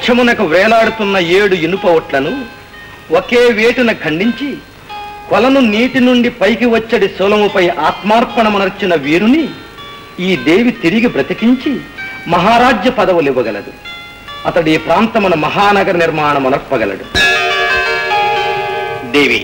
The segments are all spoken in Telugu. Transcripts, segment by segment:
వక్షమునకు వేలాడుతున్న ఏడు ఇనుప ఒట్లను ఒకే వేటున ఖండించి కొలను నీటి నుండి పైకి వచ్చడి సోలముపై ఆత్మార్పణమునర్చిన వీరుని ఈ దేవి తిరిగి బ్రతికించి మహారాజ్య పదవులు ఇవ్వగలదు అతడు ఈ ప్రాంతమున మహానగర నిర్మాణమునర్పగలడు దేవి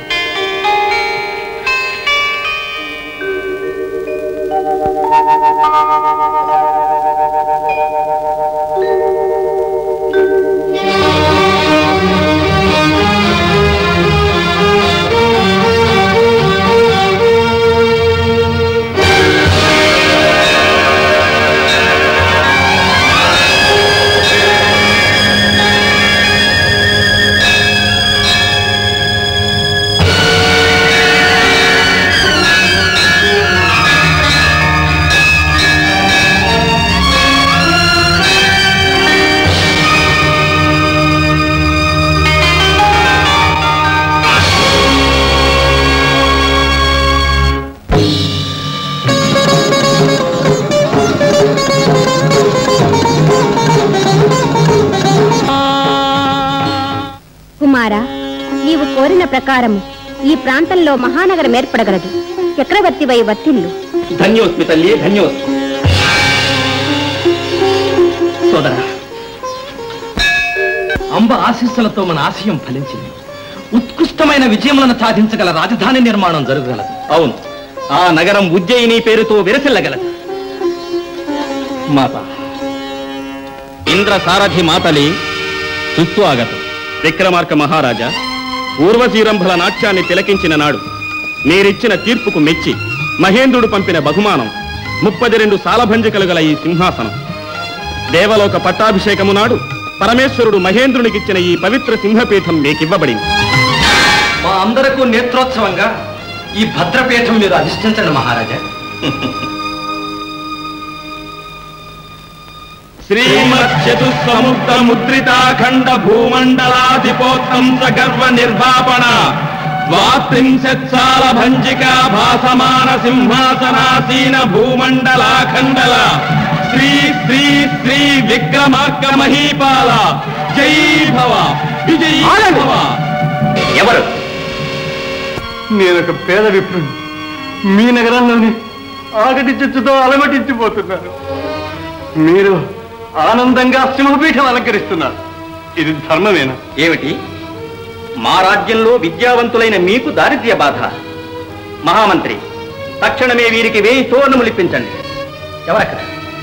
కుమారా నీవు కోరిన ప్రకారము ఈ ప్రాంతంలో మహానగరం ఏర్పడగలదు చక్రవర్తివై వర్తిల్లు ధన్యోస్మి తల్లి ధన్యోస్మి సోదర అంబ ఆశీస్సులతో మన ఆశయం ఫలించింది ఉత్కృష్టమైన విజయములను సాధించగల రాజధాని నిర్మాణం జరగగలదు అవును ఆ నగరం ఉజ్జయిని పేరుతో విరసిల్లగలదు మాత ఇంద్ర సారథి మాతలి సుస్వాగతం విక్రమార్క మహారాజా పూర్వశీరంభల నాట్యాన్ని తిలకించిన నాడు మీరిచ్చిన తీర్పుకు మెచ్చి మహేంద్రుడు పంపిన బహుమానం ముప్పది రెండు సాలభంజికలు గల ఈ సింహాసనం దేవలోక పట్టాభిషేకము నాడు పరమేశ్వరుడు మహేంద్రునికిచ్చిన ఈ పవిత్ర సింహపీఠం మీకివ్వబడింది మా అందరకు నేత్రోత్సవంగా ఈ భద్రపీఠం మీరు అధిష్ఠించండి మహారాజా శ్రీమచ్చతుసముద్ర ముద్రితాఖండ భూమండలాధిపోత్తంస గర్వ నిర్వాపణ ద్వాత్రింశత్సాల భంజికా భాసమాన సింహాసనాసీన భూమండలాఖండల శ్రీ శ్రీ శ్రీ విక్రమార్క మహీపాల జై భవ విజయీ భవ ఎవరు నేనొక పేద విప్రుని మీ నగరంలోని ఆగటి చెచ్చుతో అలమటించిపోతున్నాను మీరు ఆనందంగా సింహపీఠం అలంకరిస్తున్నారు ఇది ధర్మమేనా ఏమిటి మా రాజ్యంలో విద్యావంతులైన మీకు దారిద్ర్య బాధ మహామంత్రి తక్షణమే వీరికి వేయి తోరణములు ఇప్పించండి ఎవరక్కడ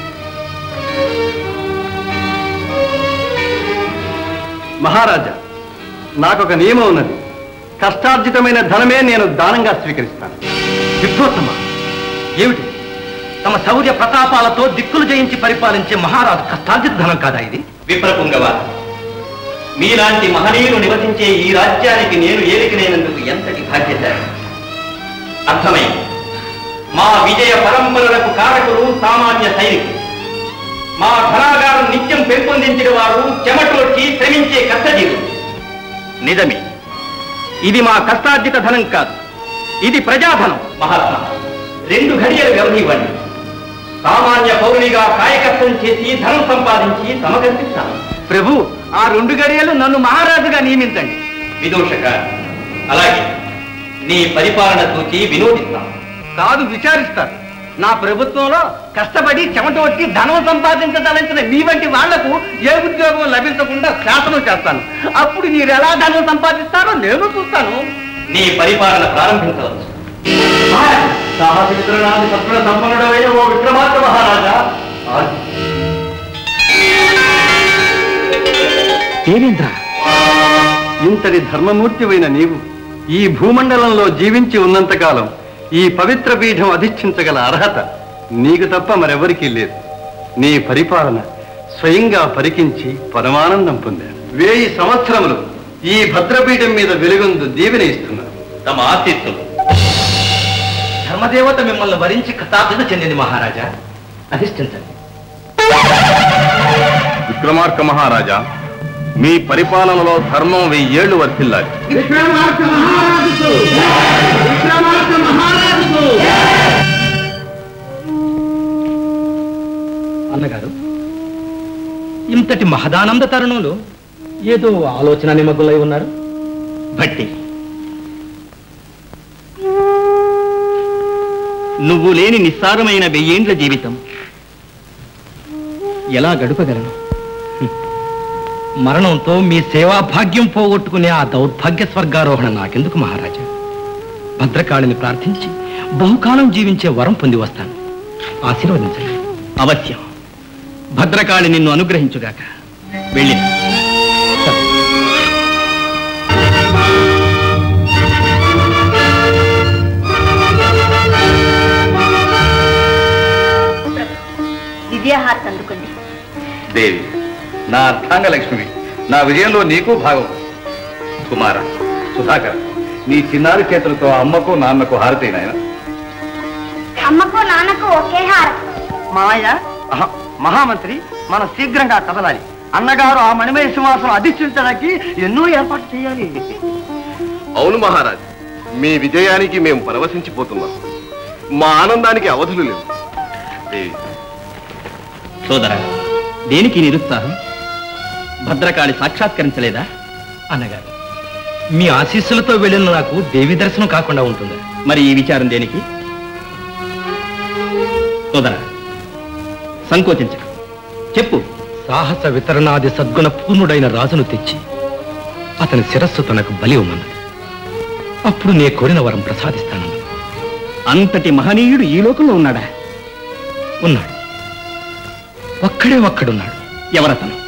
మహారాజా నాకొక నియమం ఉన్నది కష్టార్జితమైన ధనమే నేను దానంగా స్వీకరిస్తాను విప్రోత్తమ ఏమిటి తమ శౌర్య ప్రతాపాలతో దిక్కులు జయించి పరిపాలించే మహారాజు కష్టార్జిత ధనం కాదా ఇది విప్రపుంగవ మీలాంటి మహనీయులు నివసించే ఈ రాజ్యానికి నేను ఏలికనైనందుకు ఎంతటి బాధ్యత అర్థమైంది మా విజయ పరంపరలకు కారకులు సామాన్య సైనికులు మా ధనాగారం నిత్యం పెంపొందించిన వారు చెమటోడ్చి శ్రమించే కష్టజీవులు నిజమే ఇది మా కష్టార్జిత ధనం కాదు ఇది ప్రజాధనం మహాత్మా రెండు ఘడియలు వ్యవధివ్వండి సామాన్య పౌరునిగా కాయకష్టం చేసి ధనం సంపాదించి సమకర్పిస్తాను ప్రభు ఆ రెండు గడియలు నన్ను మహారాజుగా నియమించండి విదూషక అలాగే నీ పరిపాలన చూచి వినోదిస్తాను కాదు విచారిస్తారు నా ప్రభుత్వంలో కష్టపడి చెమట వచ్చి ధనం సంపాదించదలించిన మీ వంటి వాళ్లకు ఏ ఉద్యోగం లభించకుండా శాసనం చేస్తాను అప్పుడు మీరు ఎలా ధనం సంపాదిస్తారో నేను చూస్తాను నీ పరిపాలన ప్రారంభించవచ్చు సహస్రనాథి సత్వ సంపన్నుడమైన ఓ విక్రమార్క మహారాజా దేవేంద్ర ఇంతటి ధర్మమూర్తివైన నీవు ఈ భూమండలంలో జీవించి ఉన్నంతకాలం ఈ పవిత్ర పీఠం అధిష్ఠించగల అర్హత నీకు తప్ప మరెవరికీ లేదు నీ పరిపాలన స్వయంగా పరికించి పరమానందం పొందాను వేయి సంవత్సరములు ఈ భద్రపీఠం మీద వెలుగొందు దీవెన ఇస్తున్నాను తమ ఆశీస్సులు ధర్మదేవత మిమ్మల్ని వరించి కథార్థత చెందింది మహారాజా అధిష్ఠించండి విక్రమార్క మహారాజా మీ పరిపాలనలో ధర్మం వెయ్యేళ్లు వర్తిల్లాలి అన్నగారు ఇంతటి మహదానంద తరుణంలో ఏదో ఆలోచన నిమగ్గులై ఉన్నారు భట్టి నువ్వు లేని నిస్సారమైన వెయ్యేండ్ల జీవితం ఎలా గడపగలను మరణంతో మీ సేవా భాగ్యం పోగొట్టుకునే ఆ దౌర్భాగ్య స్వర్గారోహణ నాకెందుకు మహారాజా భద్రకాళిని ప్రార్థించి బహుకాలం జీవించే వరం పొంది వస్తాను ఆశీర్వదించండి అవశ్యం భద్రకాళి నిన్ను అనుగ్రహించుగాక వెళ్ళి విజయహారతి అందుకోండి దేవి నా అర్థాంగ లక్ష్మి నా విజయంలో నీకు భాగం కుమార సుధాకర్ నీ చిన్నారి చేతులతో అమ్మకు నాన్నకు హారతి నాయన అమ్మకు నాన్నకు ఒకే హారతి మావయ్య మహామంత్రి మనం శీఘ్రంగా కదలాలి అన్నగారు ఆ మణిమయ సింహాసనం అధిష్ఠించడానికి ఎన్నో ఏర్పాటు చేయాలి అవును మహారాజ్ మీ విజయానికి మేము పరవశించిపోతున్నాం మా ఆనందానికి అవధులు లేవు దేవి సోదరా దేనికి నిరుత్సాహం భద్రకాళి సాక్షాత్కరించలేదా అన్నగారు మీ ఆశీస్సులతో వెళ్ళిన నాకు దేవి దర్శనం కాకుండా ఉంటుందా మరి ఈ విచారం దేనికి సోదరా సంకోచించక చెప్పు సాహస వితరణాది సద్గుణ పూర్ణుడైన రాజును తెచ్చి అతని శిరస్సు తనకు బలి ఇవ్వమన్నది అప్పుడు నే కోరిన వరం ప్రసాదిస్తానన్నది అంతటి మహనీయుడు ఈ లోకంలో ఉన్నాడా ఉన్నాడు ఒక్కడే ఒక్కడున్నాడు ఎవరతను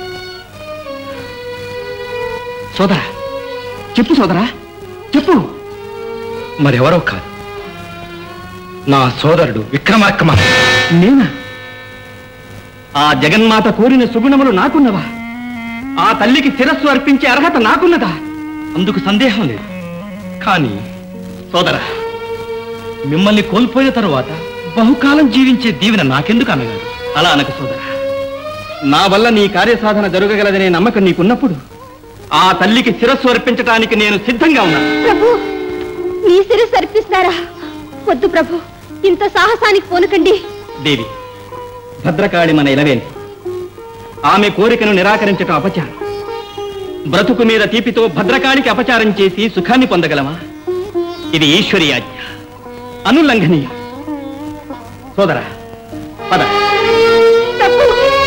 సోదరా చెప్పు సోదరా చెప్పు మరెవరో కాదు నా సోదరుడు విక్రమార్కమ నేనా ఆ జగన్మాత కోరిన సుగుణములు నాకున్నవా ఆ తల్లికి శిరస్సు అర్పించే అర్హత నాకున్నదా అందుకు సందేహం లేదు కానీ సోదరా మిమ్మల్ని కోల్పోయిన తరువాత బహుకాలం జీవించే దీవెన నాకెందుకు అన్నగారు అలా అనకు సోదరా నా వల్ల నీ కార్యసాధన జరగగలదనే నమ్మకం నీకున్నప్పుడు ఆ తల్లికి శిరస్సు అర్పించటానికి నేను సిద్ధంగా ఉన్నాను ప్రభు నీ శిరస్సు అర్పిస్తారా వద్దు ప్రభు ఇంత సాహసానికి పోనకండి దేవి భద్రకాళి మన ఇలవేంటి ఆమె కోరికను నిరాకరించటం అపచారం బ్రతుకు మీద తీపితో భద్రకాళికి అపచారం చేసి సుఖాన్ని పొందగలమా ఇది ఈశ్వరి ఆజ్ఞ అనుల్లంఘనీయం సోదరా పద ప్రభు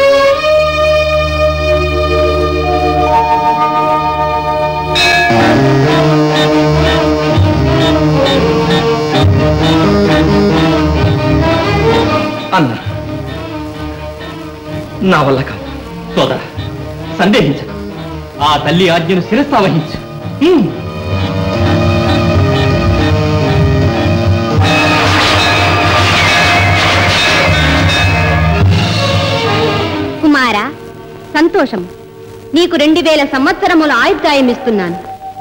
అన్న నా వల్ల కాదు సోదరా సందేహించదు ఆ తల్లి ఆజ్ఞను శిరస్సు వహించు ఉమ్. కుమారా సంతోషం నీకు రెండు వేల సంవత్సరముల ఆయుర్దాయం ఇస్తున్నాను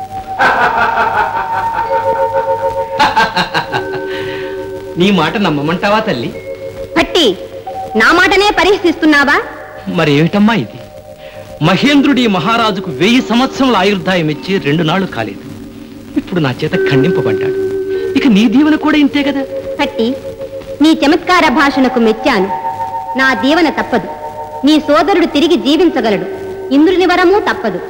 నీ మాట నమ్మమంటావా తల్లి పట్టి నా మాటనే పరిహసిస్తున్నావా మరి ఏమిటమ్మా ఇది మహేంద్రుడి మహారాజుకు వెయ్యి సంవత్సరముల ఆయుర్దాయం ఇచ్చి రెండు నాళ్లు కాలేదు ఇప్పుడు నా చేత ఖండింపబడ్డాడు ఇక నీ దీవెన కూడా ఇంతే కదా పట్టి నీ చమత్కార భాషణకు మెచ్చాను నా దీవెన తప్పదు నీ సోదరుడు తిరిగి జీవించగలడు ఇంద్రుని వరము తప్పదు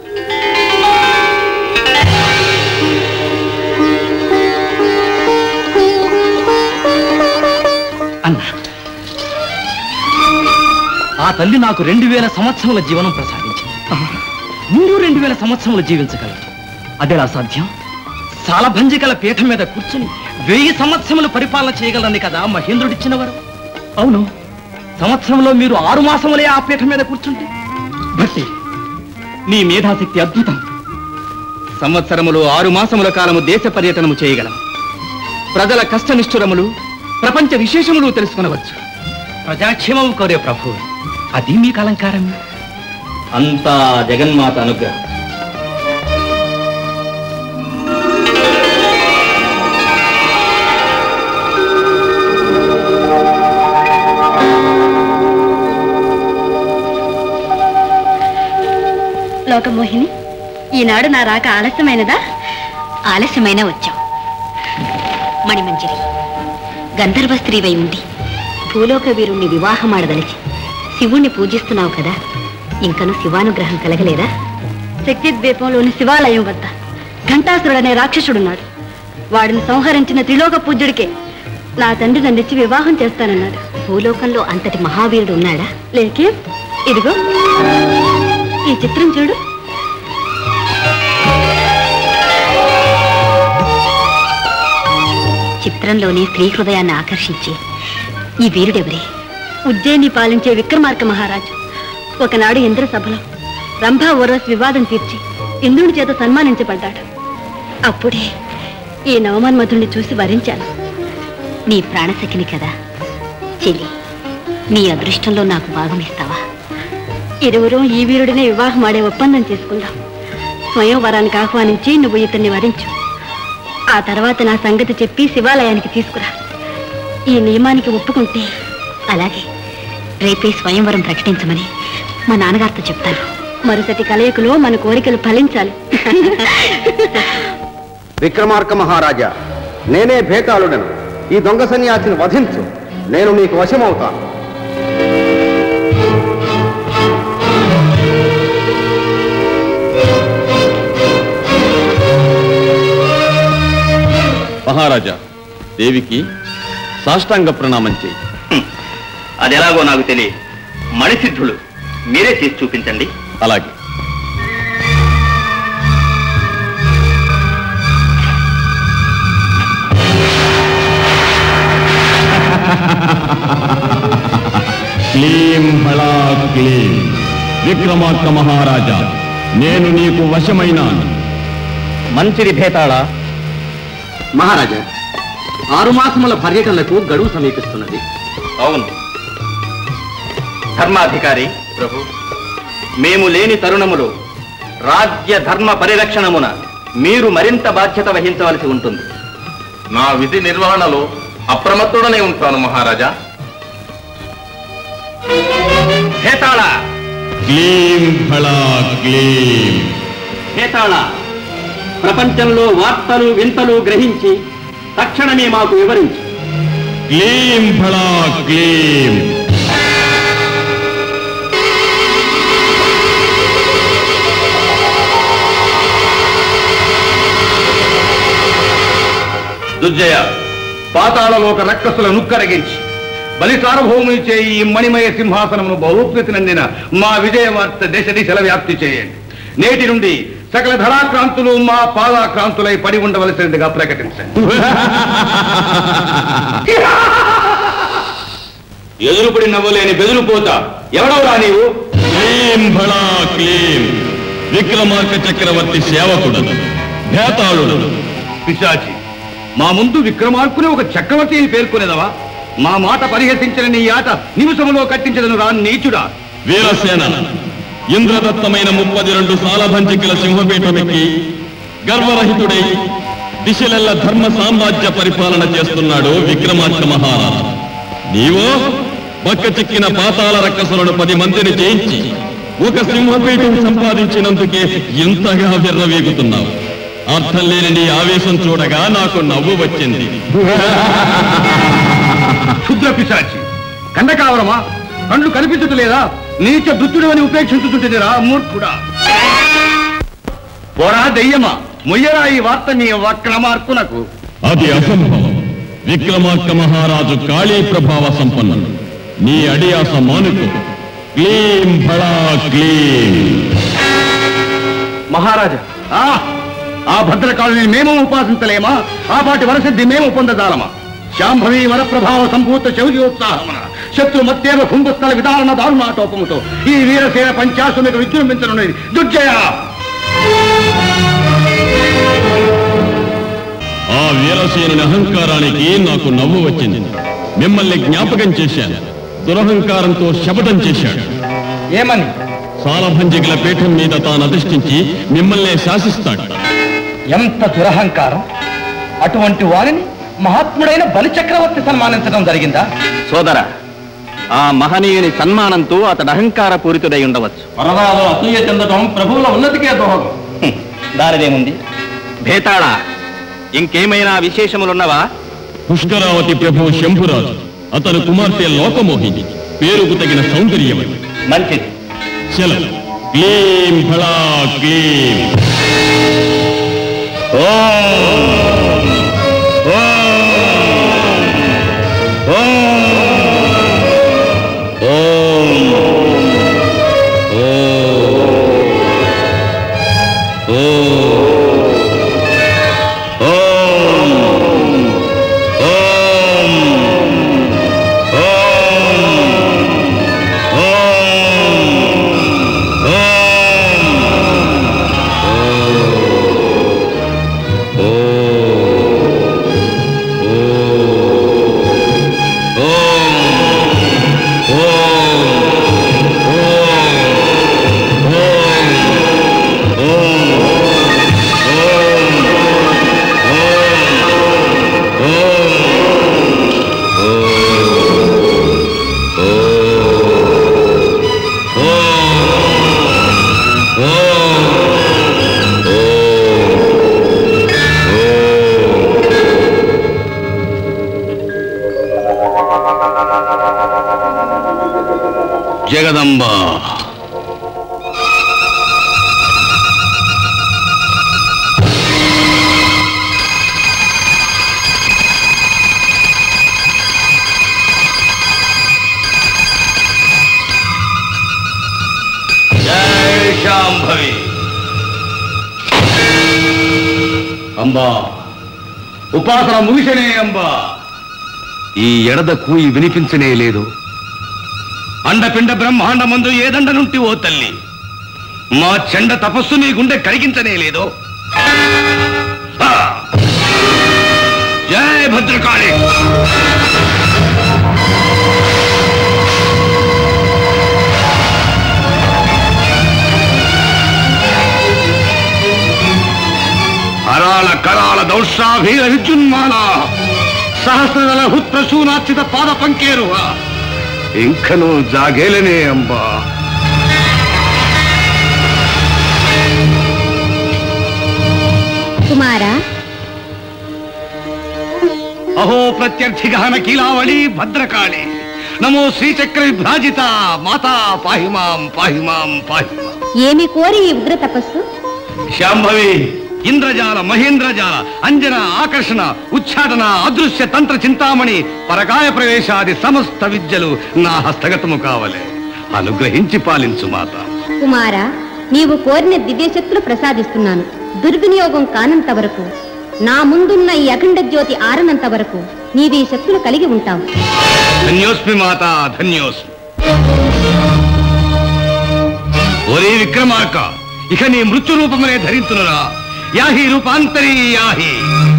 అన్నా ఆ తల్లి నాకు రెండు వేల సంవత్సరముల జీవనం ప్రసాదించింది నువ్వు రెండు వేల సంవత్సరములు జీవించగలవు అదేలా సాధ్యం సాలభంజికల పీఠం మీద కూర్చుని వెయ్యి సంవత్సరములు పరిపాలన చేయగలని కదా మహేంద్రుడిచ్చిన వరం అవును సంవత్సరంలో మీరు ఆరు మాసములే ఆ పీఠం మీద కూర్చుంటే భక్తి నీ మేధాశక్తి అద్భుతం సంవత్సరములు ఆరు మాసముల కాలము దేశ పర్యటనము చేయగలం ప్రజల కష్టనిష్ఠురములు ప్రపంచ విశేషములు తెలుసుకొనవచ్చు ప్రజాక్షేమం కోరే ప్రభు అది మీకు అలంకారం అంతా జగన్మాత అనుగ్రహం లోకమోహిని ఈనాడు నా రాక ఆలస్యమైనదా ఆలస్యమైన వచ్చాం మణిమంజరి గంధర్వ స్త్రీవై ఉండి భూలోక వీరుణ్ణి వివాహమాడదలిచి శివుణ్ణి పూజిస్తున్నావు కదా ఇంకను శివానుగ్రహం కలగలేదా శక్తి ద్వీపంలోని శివాలయం వద్ద ఘంటాసురుడనే రాక్షసుడున్నాడు వాడిని సంహరించిన త్రిలోక పూజ్యుడికే నా తండ్రి నన్నిచ్చి వివాహం చేస్తానన్నాడు భూలోకంలో అంతటి మహావీరుడు ఉన్నాడా లేకే ఇదిగో ఈ చిత్రం చూడు చిత్రంలోని స్త్రీ హృదయాన్ని ఆకర్షించి ఈ వీరుడెవరే ఉజ్జయిని పాలించే విక్రమార్క మహారాజు ఒకనాడు ఇంద్ర సభలో రంభా ఓరస్ వివాదం తీర్చి ఇంద్రుని చేత సన్మానించబడ్డాడు అప్పుడే ఈ నవమన్మధుణ్ణి చూసి వరించాను నీ ప్రాణసఖిని కదా చెల్లి నీ అదృష్టంలో నాకు భాగం ఇస్తావా ఇరువురు ఈ వీరుడినే వివాహం ఆడే ఒప్పందం చేసుకుందాం స్వయంవరానికి ఆహ్వానించి నువ్వు ఇతన్ని వరించు ఆ తర్వాత నా సంగతి చెప్పి శివాలయానికి తీసుకురా ఈ నియమానికి ఒప్పుకుంటే అలాగే రేపే స్వయంవరం ప్రకటించమని మా నాన్నగారితో చెప్తాను మరుసటి కలయికలో మన కోరికలు ఫలించాలి విక్రమార్క మహారాజా నేనే భేతాళుడను ఈ దొంగ సన్యాసిని వధించు నేను నీకు వశమవుతాను మహారాజా దేవికి సాష్టాంగ ప్రణామం చేయి అది ఎలాగో నాకు తెలియదు మణిసిద్ధులు మీరే చేసి చూపించండి అలాగే క్లీం బళా క్లీం విక్రమార్క మహారాజా నేను నీకు వశమైనాను మంచిది భేతాళ మహారాజా ఆరు మాసముల పర్యటనలకు గడువు సమీపిస్తున్నది అవును ధర్మాధికారి ప్రభు మేము లేని తరుణములో రాజ్య ధర్మ పరిరక్షణమున మీరు మరింత బాధ్యత వహించవలసి ఉంటుంది నా విధి నిర్వహణలో అప్రమత్తుడనే ఉంటాను మహారాజా భేతాళ క్లీం బళా క్లీం భేతాళ ప్రపంచంలో వార్తలు వింతలు గ్రహించి తక్షణమే మాకు వివరించు క్లీం బళా క్లీం దుర్జయ పాతాళలోక రక్కసుల నుక్కరగించి బలి సార్వభౌమునిచే ఈ మణిమయ సింహాసనమును బహుకృతి నందిన మా విజయ వార్త దేశ దిశల వ్యాప్తి చేయండి నేటి నుండి సకల ధరాక్రాంతులు మా పాదాక్రాంతులై పడి ఉండవలసినదిగా ప్రకటించండి ఎదురుపడి నవ్వలేని బెదురుపోతా ఎవడవరా నీవు క్లీం బళా క్లీం విక్రమార్క చక్రవర్తి సేవకుడను భేతాళుడను పిశాచి మా ముందు విక్రమార్కుని ఒక చక్రవర్తి అని పేర్కొనేదవా మా మాట పరిహసించిన నీ ఆట నిమిషములో కట్టించదను రా నీచుడా వీరసేన ఇంద్రదత్తమైన ముప్పది రెండు సాలభంజికల సింహపీఠమెక్కి గర్వరహితుడై దిశలెల్ల ధర్మ సామ్రాజ్య పరిపాలన చేస్తున్నాడు విక్రమార్క మహారాజు నీవో పక్క చిక్కిన పాతాల రక్కసులను పది మందిని చేయించి ఒక సింహపీఠం సంపాదించినందుకే ఇంతగా విర్రవీగుతున్నావు అర్థం లేని నీ ఆవేశం చూడగా నాకు నవ్వు వచ్చింది క్షుద్ర పిశాచి కండకావరమా కళ్ళు కనిపించట్లేదా నీచ దుత్తుడు అని ఉపేక్షించుతుంటేరా మూర్ఖుడా పోరా దెయ్యమా మొయ్యరా ఈ వార్త నీ వక్రమార్కునకు అది అసంభవం విక్రమార్క మహారాజు కాళీ ప్రభావ సంపన్నుడు నీ అడియాస మానుకు క్లీం బళా క్లీం మహారాజా ఆ ఆ భద్రకాళుని మేము ఉపాసించలేమా ఆ పాటి వరసిద్ధి మేము పొందజాలమా శాంభవి వరప్రభావ సంభూత శౌర్యోత్సాహమున శత్రు మత్తేవ కుంభస్థల విధారణ దారుణాటోపముతో ఈ వీరసేన పంచాశునికి విజృంభించనున్నది దుర్జయ ఆ వీరసేనుని అహంకారానికి నాకు నవ్వు వచ్చింది మిమ్మల్ని జ్ఞాపకం చేశాను దురహంకారంతో శపథం చేశాడు ఏమని సాలభంజికల పీఠం మీద తాను అధిష్ఠించి మిమ్మల్నే శాసిస్తాడు ఎంత దురహంకారం అటువంటి వారిని మహాత్ముడైన బలిచక్రవర్తి సన్మానించడం జరిగిందా సోదర ఆ మహనీయుని సన్మానంతో అతడు అహంకార పూరితుడై ఉండవచ్చు పరదాలో అసూయ చెందడం ప్రభువుల ఉన్నతికే దోహదం దానిదేముంది భేతాళ ఇంకేమైనా విశేషములున్నవా పుష్కరావతి ప్రభు శంభురాజు అతను కుమార్తె లోకమోహిని పేరుకు తగిన సౌందర్యమని మంచిది చలో క్లీం ఫళా క్లీం ఓం ఓం ఓం జగదంబ జై శాంభవి అంబా ఉపాసన ముగిసనే అంబా ఈ ఎడద కూయి వినిపించనే లేదు అండపిండ బ్రహ్మాండమందు ఏదండ నుండి ఓ తల్లి మా చెండ తపస్సు నీ గుండె కరిగించనే లేదు ఆ! జై భద్రకాళి హరాళ కరాళ దౌషాభీర విద్యున్మాల సహస్రదళ హుత్ప్రసూనాచిత పాద పంకేరువ ఇంకను జాగేలనే అంబా కుమారా అహో ప్రత్యర్థి గహన కీలావళి భద్రకాళి నమో శ్రీచక్ర విభ్రాజిత మాతా పాహిమాం పాహిమాం పాహిమాం ఏమి కోరి ఈ ఉగ్ర తపస్సు శాంభవి ఇంద్రజాల మహేంద్రజాల అంజన ఆకర్షణ ఉచ్చాటన అదృశ్య తంత్ర చింతామణి పరకాయ ప్రవేశాది సమస్త విద్యలు నా హస్తగతము కావలే అనుగ్రహించి పాలించు మాత కుమారా నీవు కోరిన దివ్యశక్తులు ప్రసాదిస్తున్నాను దుర్వినియోగం కానంత వరకు నా ముందున్న ఈ అఖండ జ్యోతి ఆరనంత వరకు నీవి ఈ శక్తులు కలిగి ఉంటావు ధన్యోస్మి మాత ధన్యోస్మి ఒరే విక్రమార్క ఇక నీ మృత్యు రూపమనే ధరించునురా యాహి రూపాంతరి యాహి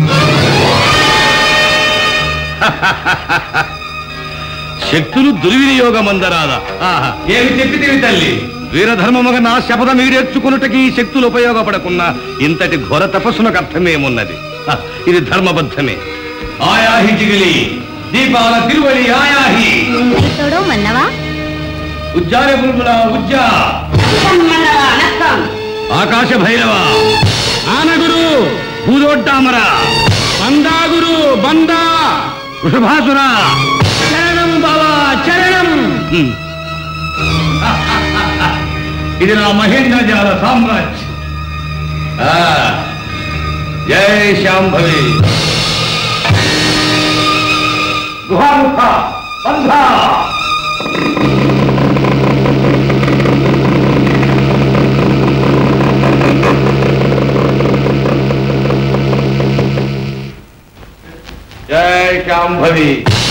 శక్తులు దుర్వినియోగమందరాదా ఆహా ఏమి చెప్పితివి తల్లి వీరధర్మముగా నా శపథ మీరేర్చుకున్నటకి ఈ శక్తులు ఉపయోగపడకున్నా ఇంతటి ఘోర తపస్సునకు అర్థమేమున్నది హ, ఇది ధర్మబద్ధమే ఆయాహి జిగిలి దీపాల తిరువలి ఆయాహి తోడో మన్నవా ఉజ్జాల బుల్బుల ఉజ్జా ఆకాశ భైరవ ఆనగురు భూదోడ్డామర బందాగురు బందా వృషభాసుర చరణం బావా చరణం ఇది నా మహేంద్రజాల సామ్రాజ్యం ఆ, జై శాంభవి గుహాముఖ బంధా జై శాంభవి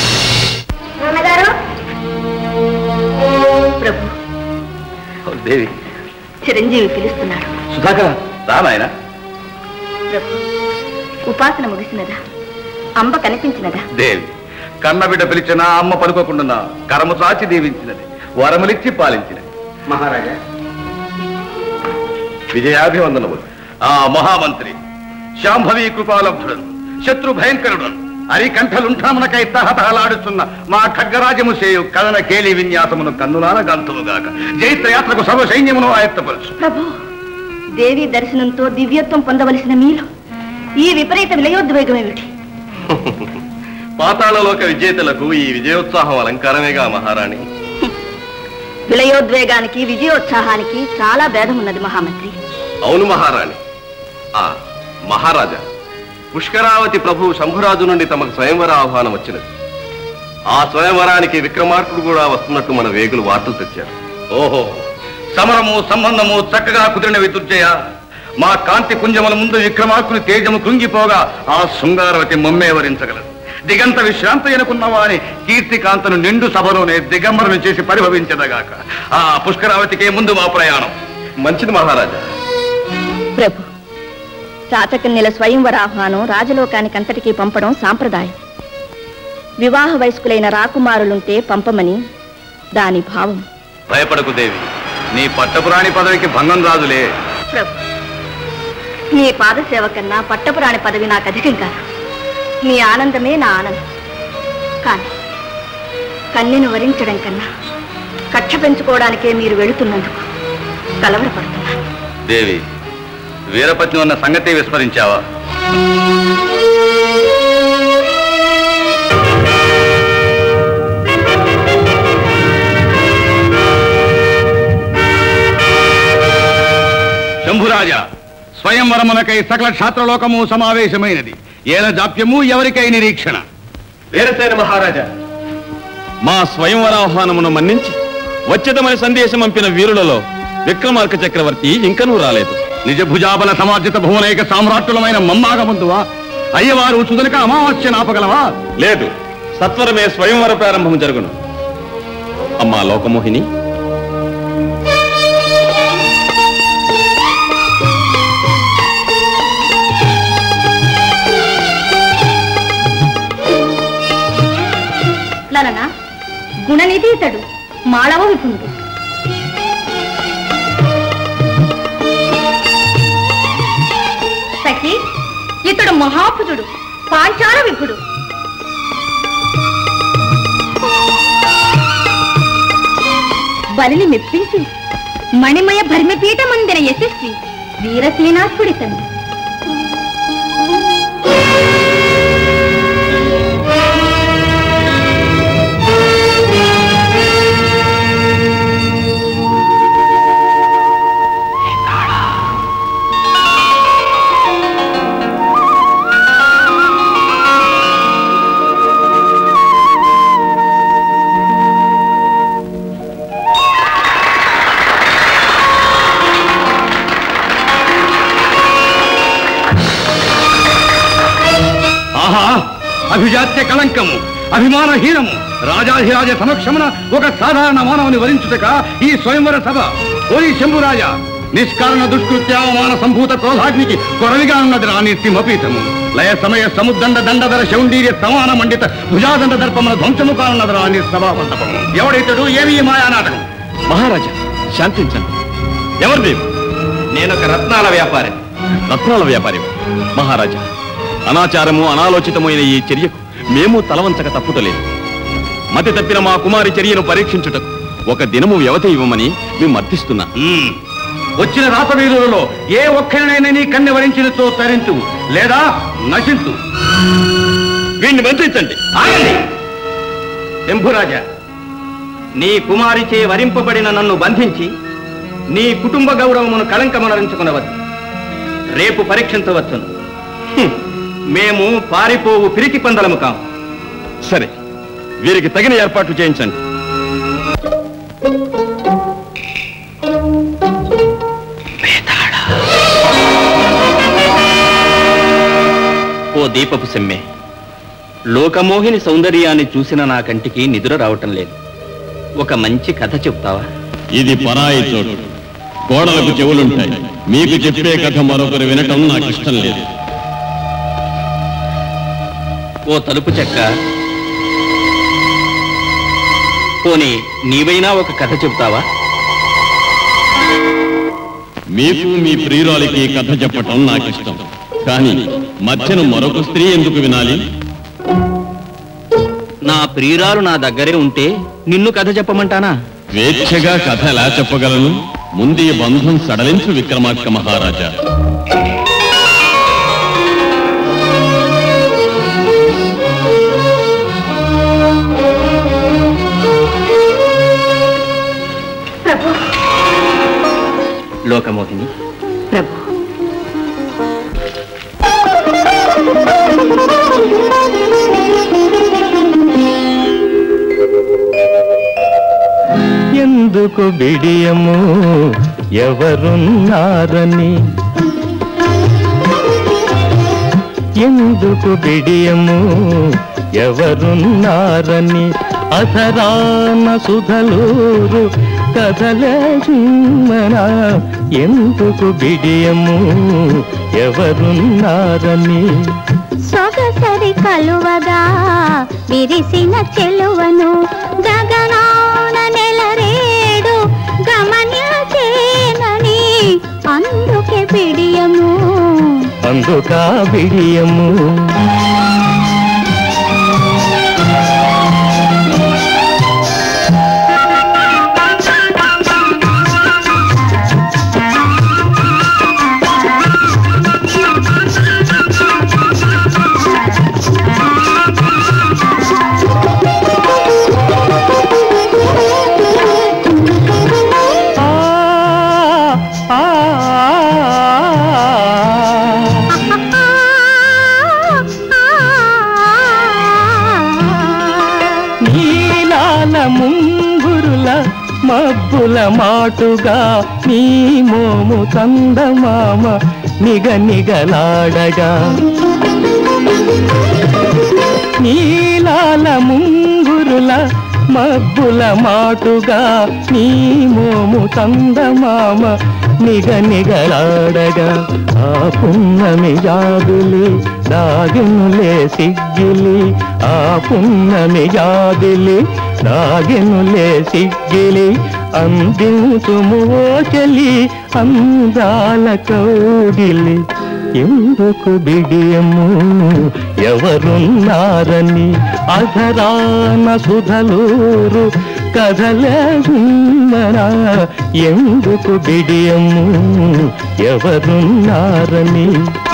ప్రభు దేవి చిరంజీవి పిలుస్తున్నాడు సుధాకర్ రానాయన ప్రభు ఉపాసన ముగిసినదా అంబ కనిపించినదా దేవి కన్నబిడ్డ పిలిచిన అమ్మ పలుకోకుండా కరము చాచి దీవించినది వరములిచ్చి పాలించినది మహారాజా విజయాభివందనములు ఆ మహామంత్రి శాంభవి కృపాలబ్ధుడను శత్రు భయంకరుడను అరికంఠలుంఠామునకై తహతహలాడుతున్న మా ఖడ్గరాజము సేయు కథన కేలి విన్యాసమును కన్నులాన గంతుముగాక జైత్రయాత్రకు సర్వ సైన్యమును ఆయత్తపరచు ప్రభు దేవి దర్శనంతో దివ్యత్వం పొందవలసిన మీలో ఈ విపరీత విలయోద్వేగమేమిటి పాతాళలోక విజేతలకు ఈ విజయోత్సాహం అలంకారమేగా మహారాణి విలయోద్వేగానికి విజయోత్సాహానికి చాలా భేదం ఉన్నది మహామంత్రి అవును మహారాణి ఆ మహారాజా పుష్కరావతి ప్రభు శంభురాజు నుండి తమకు స్వయంవర ఆహ్వానం వచ్చినది ఆ స్వయంవరానికి విక్రమార్కుడు కూడా వస్తున్నట్టు మన వేగులు వార్తలు తెచ్చారు ఓహో సమరము సంబంధము చక్కగా కుదిరిన విదుర్జయ మా కాంతి పుంజముల ముందు విక్రమార్కుని తేజము కృంగిపోగా ఆ శృంగారవతి మమ్మే వరించగలదు దిగంత విశ్రాంత ఎనుకున్నవా అని కీర్తి కాంతను నిండు సభలోనే దిగంబరను చేసి పరిభవించదగాక ఆ పుష్కరావతికే ముందు మా ప్రయాణం మంచిది మహారాజా ప్రభు చాచకన్యల స్వయంవర ఆహ్వానం రాజలోకానికి అంతటికీ పంపడం సాంప్రదాయం వివాహ వయస్కులైన రాకుమారులుంటే పంపమని దాని భావం భయపడకు దేవి నీ పట్టపురాణి పదవికి భంగం రాదులే ప్రభు నీ పాదసేవ కన్నా పట్టపురాణి పదవి నాకు అధికం కాదు మీ ఆనందమే నా ఆనందం కానీ కన్యను వరించడం కన్నా కక్ష పెంచుకోవడానికే మీరు వెళుతున్నందుకు కలవరపడుతున్నాను దేవి వీరపత్ని ఉన్న సంగతి విస్మరించావా శంభురాజా స్వయంవరమునకై సకల క్షాత్రలోకము సమావేశమైనది ఏల జాప్యము ఎవరికై నిరీక్షణ వీరసేన మహారాజా మా స్వయంవరాహ్వానమును మన్నించి వచ్చేదమని సందేశం పంపిన వీరులలో విక్రమార్క చక్రవర్తి ఇంకనూ రాలేదు నిజ భుజాబల సమార్జిత భువనైక సామ్రాట్టులమైన మమ్మాగ ముందువా అయ్యవారు చుదనక అమావాస్య నాపగలవా లేదు సత్వరమే స్వయంవర ప్రారంభం జరుగును అమ్మా లోకమోహిని లలన గుణనిధి ఇతడు మాళవ విభుండు సఖి ఇతడు మహాపుజుడు పాంచాల విభుడు బలిని మెప్పించి మణిమయ భర్మపీఠమందిన యశస్వి వీరసేనాథుడితను ఆహా అభిజాత్య కళంకము అభిమానహీనము రాజాధిరాజ సమక్షమున ఒక సాధారణ మానవుని వరించుటక ఈ స్వయంవర సభ ఓరి శంభురాజా నిష్కారణ దుష్కృత్య అవమాన సంభూత క్రోధాగ్నికి కొరవిగా ఉన్నది రాని సింహపీఠము లయ సమయ సముద్దండ దండధర శౌండీర్య సమాన మండిత భుజాదండ దర్పమున ధ్వంసము కానున్నది రాని సభామండపము ఎవడైతడు ఏమి ఈ మాయా నాటకం మహారాజా శాంతించండి ఎవరిది నేనొక రత్నాల వ్యాపారి రత్నాల వ్యాపారి మహారాజా అనాచారము అనాలోచితమైన ఈ చర్యకు మేము తలవంచక తప్పుటలేదు మతి తప్పిన మా కుమారి చర్యను పరీక్షించుటకు ఒక దినము వ్యవధి ఇవ్వమని మేము అర్థిస్తున్నా మ్మ్. వచ్చిన రాతవీరులలో ఏ ఒక్కరినైనా నీ కన్నె వరించినతో తరించు లేదా నశించు వీణ్ణి బంధించండి ఆగండి శంభురాజా నీ కుమారిచే వరింపబడిన నన్ను బంధించి నీ కుటుంబ గౌరవమును కళంకమనరించుకునవద్దు రేపు పరీక్షించవచ్చును హ్మ్. మేము పారిపోవు పిరికి పందలము కాం సరే వీరికి తగిన ఏర్పాట్లు చేయించండి ఓ దీపపు సెమ్మె లోకమోహిని సౌందర్యాన్ని చూసిన నా కంటికి నిదుర రావటం లేదు ఒక మంచి కథ చెప్తావా ఇది పరాయి చోటు గోడలకు చెవులుంటాయి మీకు చెప్పే కథ మరొకరు వినటం నాకు ఇష్టం లేదు ఓ తలుపు చెక్క పోనీ నీవైనా ఒక కథ చెప్తావా మీకు మీ ప్రియురాలికి కథ చెప్పటం నాకు ఇష్టం కానీ మధ్యన మరొక స్త్రీ ఎందుకు వినాలి నా ప్రియురాలు నా దగ్గరే ఉంటే నిన్ను కథ చెప్పమంటానా స్వేచ్ఛగా కథ ఎలా చెప్పగలను ముందు ఈ బంధం సడలించు విక్రమార్క మహారాజా లోకమోహిని ప్రభు ఎందుకు బిడియము ఎవరున్నారని ఎందుకు బిడియము ఎవరున్నారని అసరాన సుధలూరు కథలే చిమ్మన ఎందుకు బిడియము ఎవరున్నారని సొగసరి కలువగా విరిసిన చెలువను గగనాన నెలరేడు గమనించేనని అందుకే పిడియము అందుకా బిడియము ఆ ఆ, నీలాల ముంగురుల మబ్బుల మాటుగా నీ మోము చందమామ నిగ నిగలాడగా నీలాల ముంగురుల మబ్బుల మాటుగా నీ మోము చందమామ నిగ నిగలాడగా ఆ పున్నమి జాబిలి దాగినులే సిగ్గిలి ఆ పున్నమి జాబిలి దాగినులే సిగ్గిలి అందించుము ఓ చెలి అందాల కౌగిలి ఎందుకు బిడియము ఎవరున్నారని అధరాన సుధలూరు కథలే ఉన్నరా ఎందుకు బిడియము ఎవరున్నారని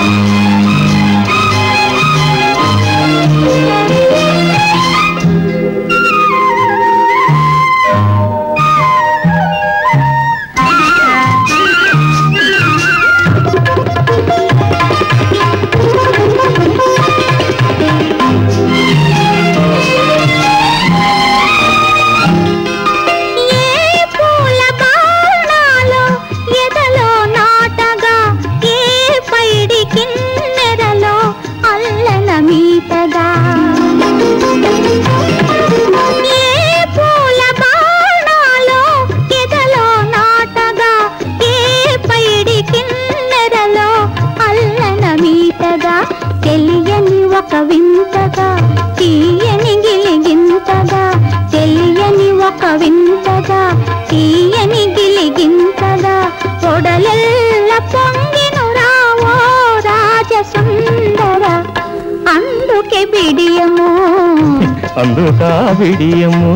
ఏ పూల బాణాలో ఎదలో నాటగా ఏ పైడి కిన్నెరలో అల్లల మీటగా ఏ పూల బాణాలో ఎదలో నాటగా ఏ పైడి కిన్నెరలో అల్లల మీటగా తెలియని ఒక వింతగా తీయని గిలిగింతగా తెలియని ఒక వింతగా తీయని గిలిగింతగా ఒడలెల్ల పొంగిను రావో రాజసుందర అందుకే బిడియము అందుకా బిడియము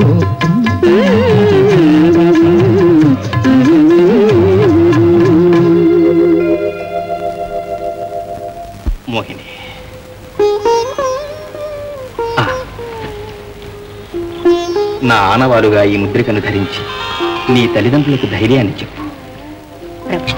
మోహిని ఆ. నా ఆనవాలుగా ఈ ముద్రికను ధరించి నీ తల్లిదండ్రులకు ధైర్యాన్ని చెప్పు ప్రభు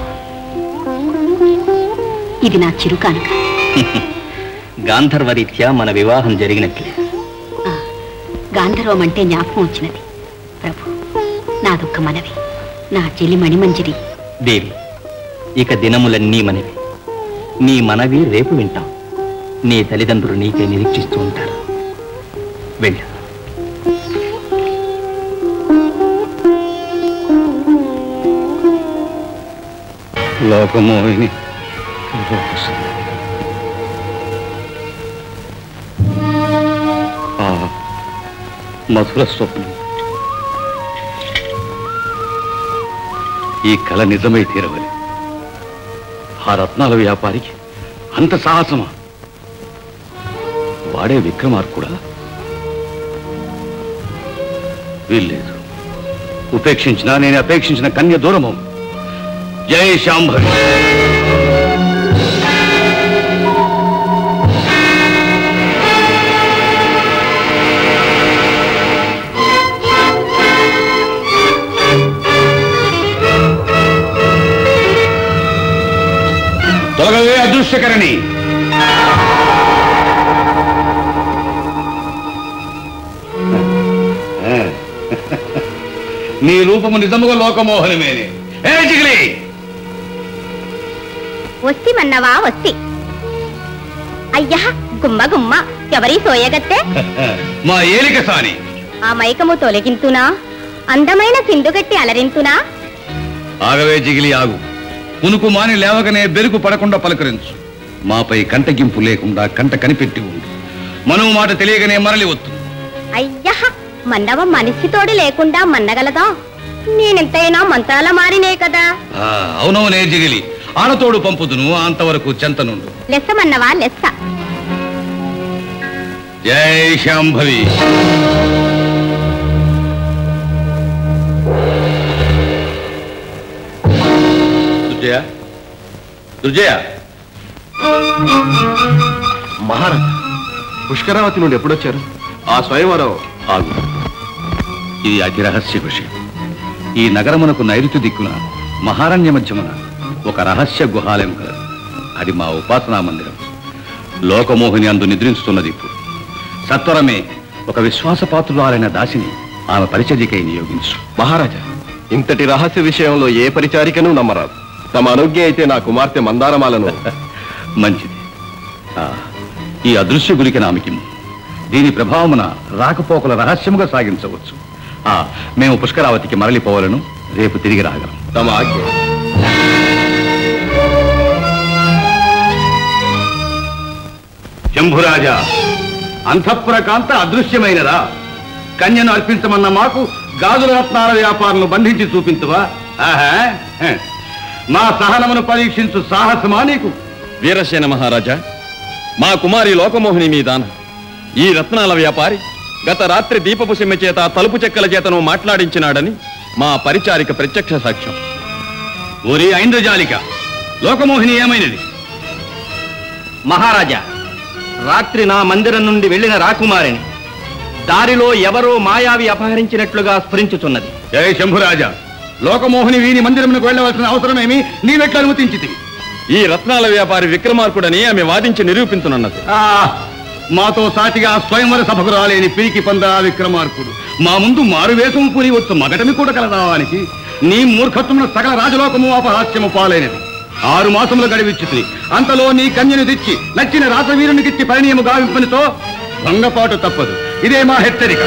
ఇది నా చిరు కానుక గాంధర్వరీత్యా మన వివాహం జరిగినట్లే ఆ, గాంధర్వం అంటే జ్ఞాపకం వచ్చినది ప్రభు నాదొక్క మనవి నా చెల్లి మణిమంజరి దేవి ఇక దినములన్నీ మనవి నీ మనవి రేపు వింటాం నీ తల్లిదండ్రులు నీకే నిరీక్షిస్తూ ఉంటారు వెళ్ళు లోకమోహిని ఆ మధుర స్వప్నం ఈ కళ నిజమై తీరవలే ఆ రత్నాల వ్యాపారికి అంత సాహసమా వాడే విక్రమార్కుడా వీల్లేదు ఉపేక్షించినా నేను అపేక్షించిన కన్య దూరము జై శాంభవి ఆ తొలగవే అదృశ్యకరణి నీ రూపము నిజముగా లోకమోహనమేనే ఏ చిగిలి వస్తి మన్నవా వస్తి అయ్యా గుమ్మ గుమ్మ ఎవరి సోయగత్తె మా ఏలిక సాని ఆ మైకము తొలగింతునా అందమైన సింధుగట్టి అలరింతునా ఆగవే జిగిలి ఆగు పునుకు మాని లేవకనే బెరుకు పడకుండా పలకరించు మాపై కంటగింపు లేకుండా కంట కనిపెట్టి ఉండు మనవు మాట తెలియకనే మరలి వత్తు అయ్యా మన్నవ మనిషితోడు లేకుండా మన్నగలదా నేనెంతైనా మంత్రాల మారినే కదా ఆ, అవునవునే జిగిలి ఆనతోడు పంపుదును అంతవరకు చెంతనుండు లెస్స మన్నవా లెస్స జై శాంభవి దుర్జయ దుర్జయ మహారాజా పుష్కరావతి నుండి ఎప్పుడొచ్చారు ఆ స్వయంవరం ఆగు ఇది అతి రహస్య విషయం ఈ నగరమునకు నైరుతి దిక్కున మహారణ్య మధ్యమున ఒక రహస్య గుహాలయం కలదు అది మా ఉపాసనా మందిరం లోకమోహిని అందు నిద్రించుతున్నది ఇప్పుడు సత్వరమే ఒక విశ్వాసపాత్రురాలైన దాసిని ఆమె పరిచర్యకై నియోగించు మహారాజా ఇంతటి రహస్య విషయంలో ఏ పరిచారికను నమ్మరాదు తమ అనుజ్ఞ అయితే నా కుమార్తె మందారమాలను మంచిది ఆ, ఈ అదృశ్య గురికి నామికి దీని ప్రభావమున రాకపోకల రహస్యముగా సాగించవచ్చు ఆ మేము పుష్కరావతికి మరలిపోవాలను రేపు తిరిగి రాగలం తమ ఆజ్ఞ శంభురాజా అంతఃపుర కాంత అదృశ్యమైనదా కన్యను అర్పించమన్న మాకు గాజుల రత్నాల వ్యాపారులను బంధించి చూపించువా ఆహా హ. మా సహనమును పరీక్షించు సాహసమా నీకు వీరసేన మహారాజా మా కుమారి లోకమోహిని మీ దాన ఈ రత్నాల వ్యాపారి గత రాత్రి దీపపు సిమ్మె చేత తలుపు చెక్కల చేతను మాట్లాడించినాడని మా పరిచారిక ప్రత్యక్ష సాక్ష్యం ఓరి ఐంద్రజాలిక లోకమోహిని ఏమైనది మహారాజా రాత్రి నా మందిరం నుండి వెళ్ళిన రాకుమారిని దారిలో ఎవరో మాయావి అపహరించినట్లుగా స్ఫురించుచున్నది జయ శంభురాజా లోకమోహిని వీని మందిరమునకు వెళ్ళవలసిన అవసరమేమి నీవెట్లా అనుమతించితివి ఈ రత్నాల వ్యాపారి విక్రమార్కుడని ఆమె వాదించి నిరూపించనున్నది ఆ, మాతో సాటిగా స్వయంవర సభకు రాలేని పిరికి పంద విక్రమార్కుడు మా ముందు మారువేషము పూని వచ్చు మగటమి కూడా కలదావానికి నీ మూర్ఖత్వమున సకల రాజలోకము అపహాస్యము పాలైనది ఆరు మాసములు గడివిచ్చుతుంది అంతలో నీ కన్యను తెచ్చి నచ్చిన రాజవీరునికిచ్చి పరిణయము గావింపనితో భంగపాటు తప్పదు ఇదే మా హెచ్చరిక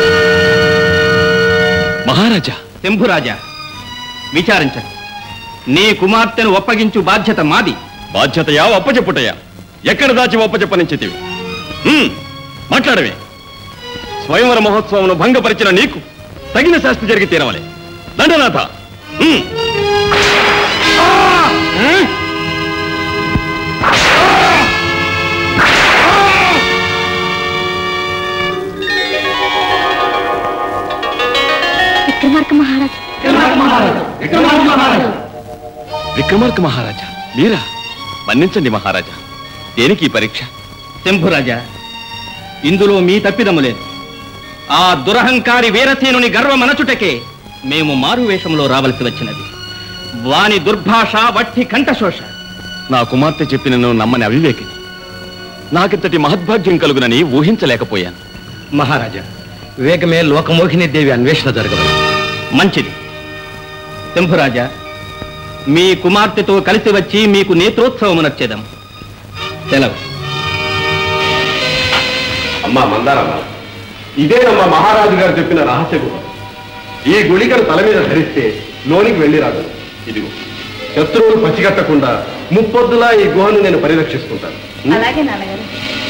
మహారాజా శంభురాజా విచారించండి నీ కుమార్తెను ఒప్పగించు బాధ్యత మాది బాధ్యతయా ఒప్పచెప్పుటయా ఎక్కడ దాచి ఒప్పచెప్పనించితివి హ్మ్, మాట్లాడవే స్వయంవర మహోత్సవం భంగపరిచిన నీకు తగిన శాస్తి జరిగి తీరవలే దండనాథ హ్మ్. విక్రమార్క మహారాజ్ విక్రమార్క మహారాజా మీరా మన్నించండి మహారాజా దేనికి ఈ పరీక్ష శంభురాజా ఇందులో మీ తప్పిదము లేదు ఆ దురహంకారి వీరసేనుని గర్వమనచుటకే మేము మారువేషంలో రావలసి వచ్చినది వాని దుర్భాష వట్టి కంఠశోష నా కుమార్తె చెప్పినను నమ్మని అవివేకిని నాకింతటి మహద్భాగ్యం కలుగునని ఊహించలేకపోయాను మహారాజా వేగమే లోకమోహిని దేవి అన్వేషణ జరగదు మంచిది శంభురాజా మీ కుమార్తెతో కలిసి వచ్చి మీకు నేత్రోత్సవం నచ్చేదం సెలవు అమ్మా మందారమ్మ ఇదేనమ్మా మహారాజు గారు చెప్పిన రహస్య గుహ ఈ గుళికను తల మీద ధరిస్తే లోనికి వెళ్ళి రాదు ఇదిగో శత్రువులు పచ్చిగట్టకుండా ముప్పొద్దులా ఈ గుహను నేను పరిరక్షిస్తుంటాను అలాగే నాన్నగారు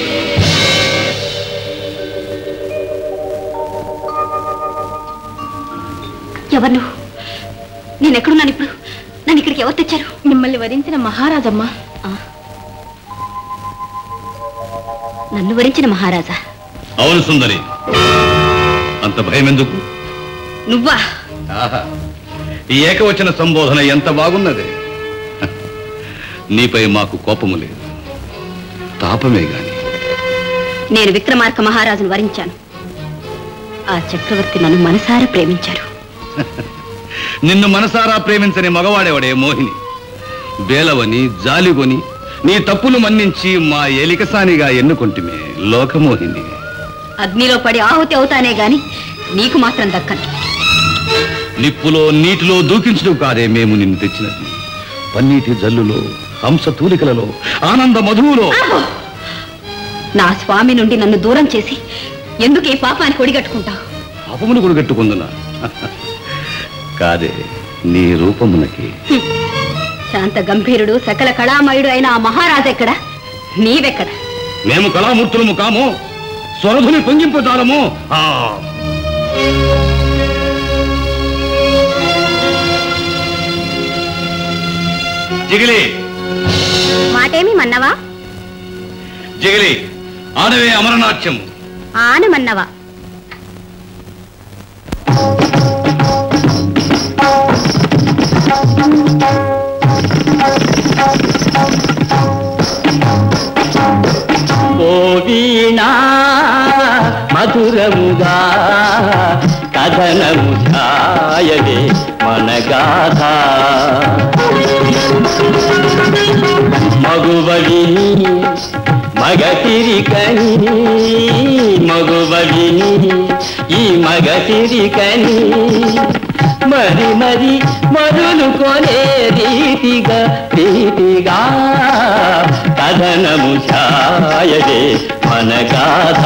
ఎవరు నువ్వు నేను ఎక్కడున్నాను ఇప్పుడు నన్ను ఇక్కడికి ఎవరు తెచ్చారు మిమ్మల్ని వరించిన మహారాజమ్మా నన్ను వరించిన మహారాజా అవును సుందరి అంత భయం ఎందుకు నువ్వా ఆహా ఈ ఏకవచన సంబోధన ఎంత బాగున్నది హ, నీపై మాకు కోపము లేదు తాపమే గాని నేను విక్రమార్క మహారాజును వరించాను ఆ చక్రవర్తి నన్ను మనసారా ప్రేమించారు నిన్ను మనసారా ప్రేమించని మగవాడేవాడే మోహిని బేలవని జాలిగొని నీ తప్పులు మన్నించి మా ఏలికసానిగా ఎన్నుకుంటుమే లోకమోహిని అగ్నిలో పడి ఆహుతి అవుతానే గాని నీకు మాత్రం దక్కను నిప్పులో నీటిలో దూకించడం కాదే మేము నిన్ను తెచ్చినది పన్నీటి జల్లులో హంస తూలికలలో ఆనంద మధువులో ఆపు! నా స్వామి నుండి నన్ను దూరం చేసి ఎందుకు ఈ పాపానికి ఒడిగట్టుకుంటావు పాపమును కొడుగట్టుకుందునా కాదే నీ రూపమునకి శాంత గంభీరుడు సకల కళామయుడు అయిన ఆ మహారాజు ఎక్కడ నీవెక్కడ మేము కళామూర్తులము కాము స్వరధుని పొంగింపజాలము ఆ జిగిలి మాటేమి మన్నవా జిగిలి ఆడవే అమరనాట్యం ఆనమన్నవా ఓ వీణా మధురముగా కథనము ఛాయవే మన గాథ మగువవిని మగతిరికని మగువవిని ఈ మగతిరికని మరి మరి మరులు కొనే రీతిగా ప్రీతిగా కథనము ఛాయవే మన గాథ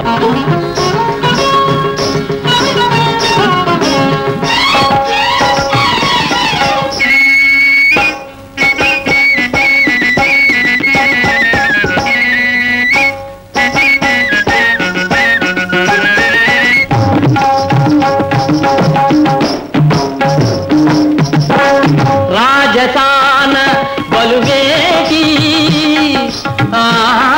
రాజసాన బలువేటి ఆ,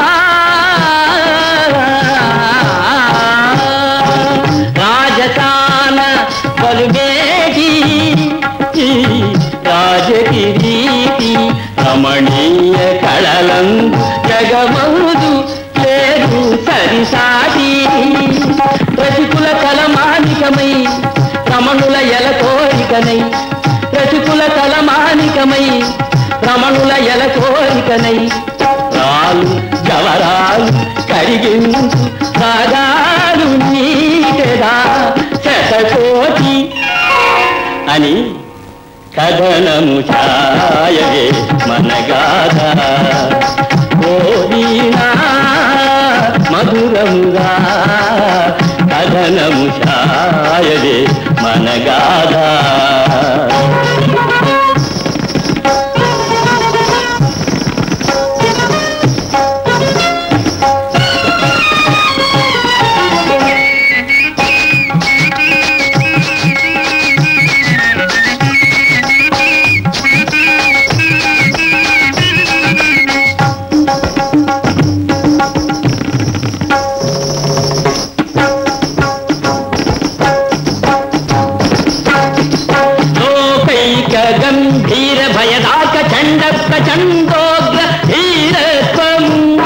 రాజసాన బలువేటి ఈ రాజకిరీటి రమణీయ కళలందు జగమందు లేదు సరిసాటి రసికుల కలమానికమై రమణుల ఎల కోరికనై రసికుల కలమానికమై రమణుల ఎల కోరికనై రాలు జవరాలు కరిగించు రాగాలు నీకెదా శతకోటి అని కథనము ఛాయవే మన గాథ ఓ వీణా మధురముగా కథనము ఛాయవే మన గాథ లోకైక గంభీర భయదాక చండ ప్రచండోగ్ర ధీరత్వం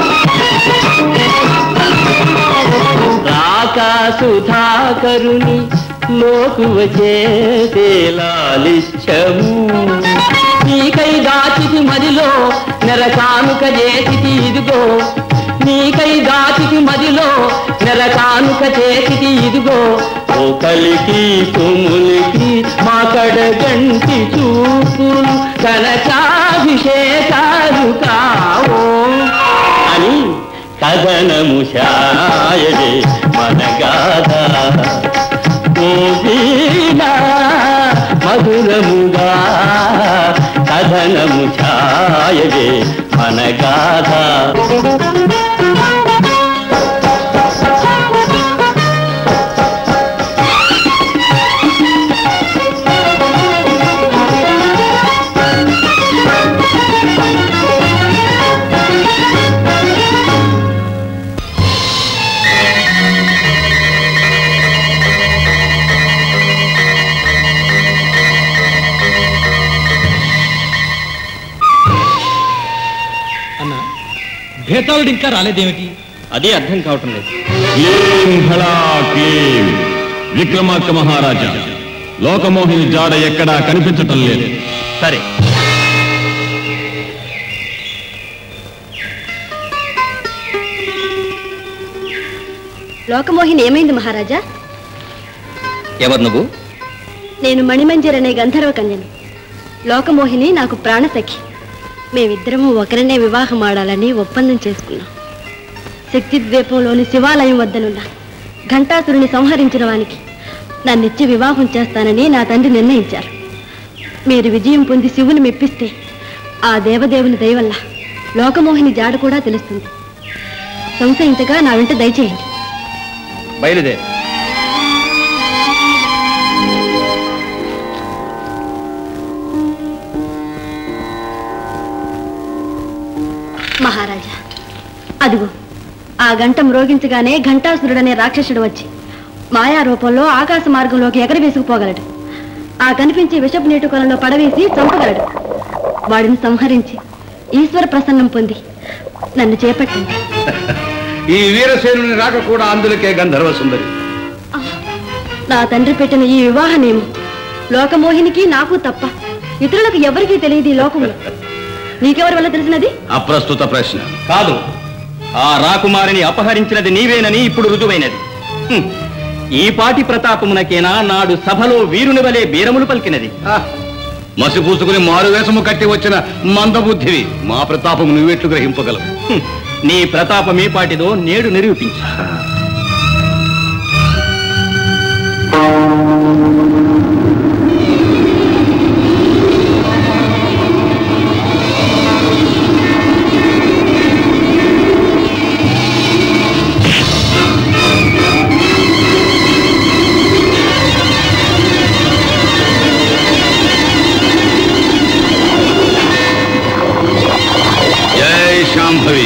రాకా సుధాకరుని లోకువ చేసే లాలిత్యము నీకై దాచితి మదిలో నెరకానుక చేసిటి ఇదిగో నీకై దాచితి మదిలో నెరకానుక చేసిటి ఇదిగో ఒకలికి తుములికి మా కడగంటి చూపులు కనకాభిషేకాలు కావో అని కథనము శాయడే మన గాథ ఓ వీణా మధురముగా కథనము ఛాయవే మన గాథ అన్న భేతాళుడు ఇంకా రాలేదేమిటి అదే అర్థం కావటం లేదు క్లీం హళా క్లీం విక్రమార్క మహారాజా లోకమోహిని జాడ ఎక్కడా కనిపించటం లేదు సరే లోకమోహిని ఏమైంది మహారాజా ఎవరు నువ్వు నేను మణిమంజర్ అనే గంధర్వ కన్యను లోకమోహిని నాకు ప్రాణసఖి మేమిద్దరము ఒకరినే వివాహం ఆడాలని ఒప్పందం చేసుకున్నాం శక్తి ద్వీపంలోని శివాలయం వద్దనున్న ఘంటాసురుని సంహరించిన వానికి నన్నిచ్చి వివాహం చేస్తానని నా తండ్రి నిర్ణయించారు మీరు విజయం పొంది శివుని మెప్పిస్తే ఆ దేవదేవుని దయవల్ల లోకమోహిని జాడ కూడా తెలుస్తుంది సంశయించగా నా వెంట దయచేయండి బయలుదేరు మహారాజా అదిగో ఆ గంట మ్రోగించగానే ఘంటాసురుడనే రాక్షసుడు వచ్చి మాయా రూపంలో ఆకాశ మార్గంలోకి ఎగర వేసుకుపోగలడు ఆ కనిపించే విషపు నీటి కొలంలో పడవేసి చంపగలడు వాడిని సంహరించి ఈశ్వర ప్రసన్నం పొంది నన్ను చేపట్టండి ఈ వీరసేనుని రాక కూడా అందులకే గంధర్వ సుందరి నా తండ్రి పెట్టిన ఈ వివాహ నియమం లోకమోహినికి నాకు తప్ప ఇతరులకు ఎవరికీ తెలియదు ఈ లోకంలో నీకెవరి వల్ల తెలిసినది అప్రస్తుత ప్రశ్న కాదు ఆ రాకుమారిని అపహరించినది నీవేనని ఇప్పుడు రుజువైనది హ్మ్. ఈ పాటి ప్రతాపమునకేనా నాడు సభలో వీరుని వలె బీరములు పలికినది మసి పూసుకుని మారువేషము కట్టి వచ్చిన మందబుద్ధివి మా ప్రతాపము నువ్వెట్లు గ్రహింపగలవు హ్మ్. నీ ప్రతాపమే పాటిదో నేడు నిరూపించు జై శాంభవి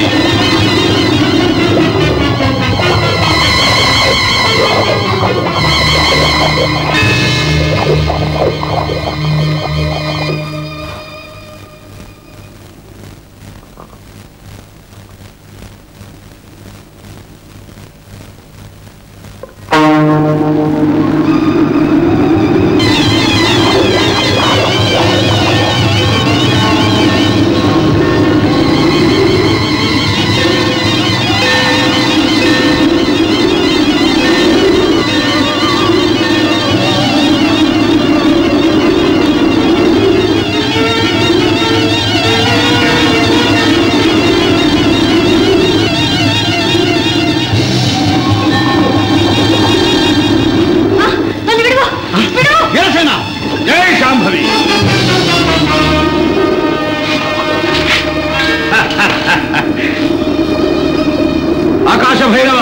వీరసేన జై శాంభవి ఆకాశ భైరవ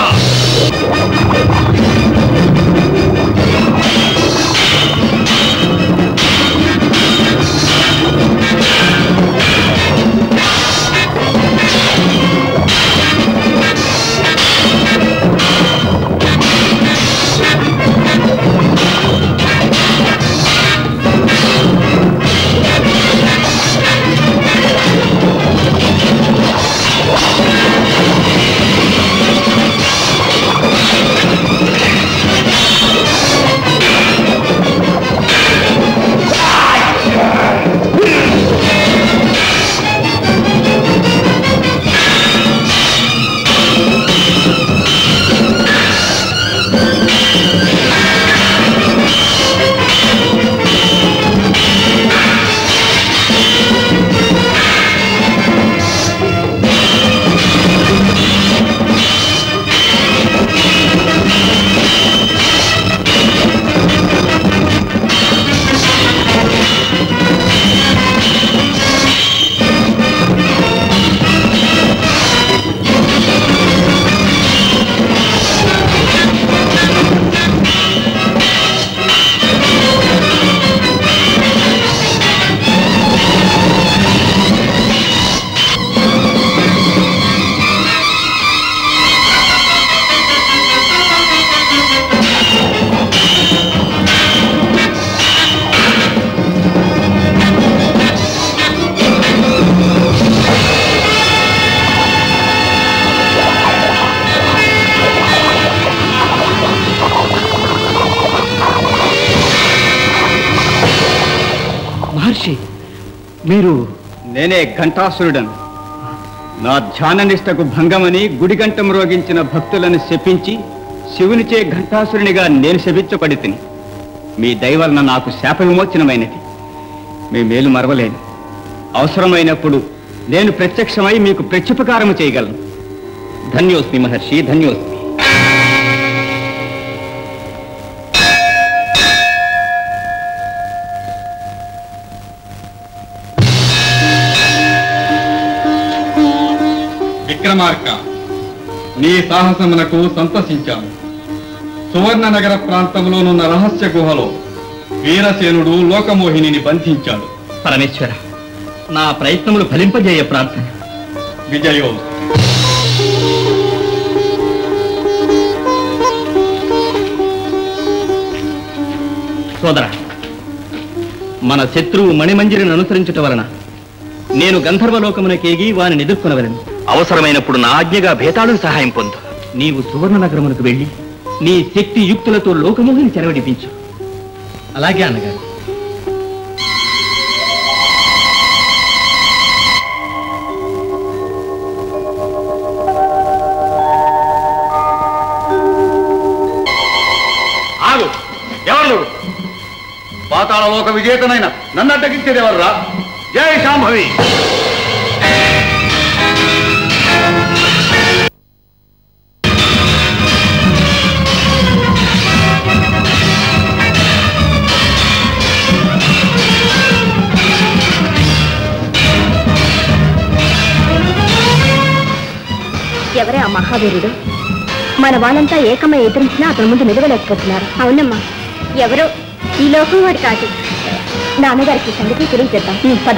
మహర్షి మీరు నేనే ఘంటాసురుడను నా ధ్యాన నిష్టకు భంగమని గుడిగంటం రోగించిన భక్తులను శపించి శివునిచే ఘంటాసురునిగా నేను శపించబడి తిని మీ దయవలన నాకు శాప విమోచనమైనది మీ మేలు మరవలేను అవసరమైనప్పుడు నేను ప్రత్యక్షమై మీకు ప్రత్యుపకారము చేయగలను ధన్యోస్మి మహర్షి ధన్యోస్మి విక్రమార్క నీ సాహసమునకు సంతసించాము సువర్ణ నగర ప్రాంతంలోనున్న రహస్య గుహలో వీరసేనుడు లోకమోహినిని బంధించాడు పరమేశ్వర నా ప్రయత్నములు ఫలింపజేయ ప్రార్థన విజయో సోదర మన శత్రువు మణిమంజరిని అనుసరించుట వలన నేను గంధర్వలోకమునకేగి వాని ఎదుర్కొనవలను అవసరమైనప్పుడు నా ఆజ్ఞగా భేతాళుని సహాయం పొందు నీవు సువర్ణ నగరమునకు వెళ్ళి నీ శక్తి యుక్తులతో లోకమోహిని చెరవడిపించు అలాగే అన్నగారు ఆగు ఎవరు నువ్వు? పాతాళ లోక విజేతనైన నన్ను అడ్డగించేది ఎవర్రా జై శాంభవి ఎవరే ఆ మహావీరుడు మన వాళ్ళంతా ఏకమై ఎదిరించినా అతని ముందు నిలవలేకపోతున్నారు అవునమ్మా ఎవరో ఈ లోకం వాడి కాదు నాన్నగారికి ఈ సంగతి తెలియజేద్దాం ఉమ్, పద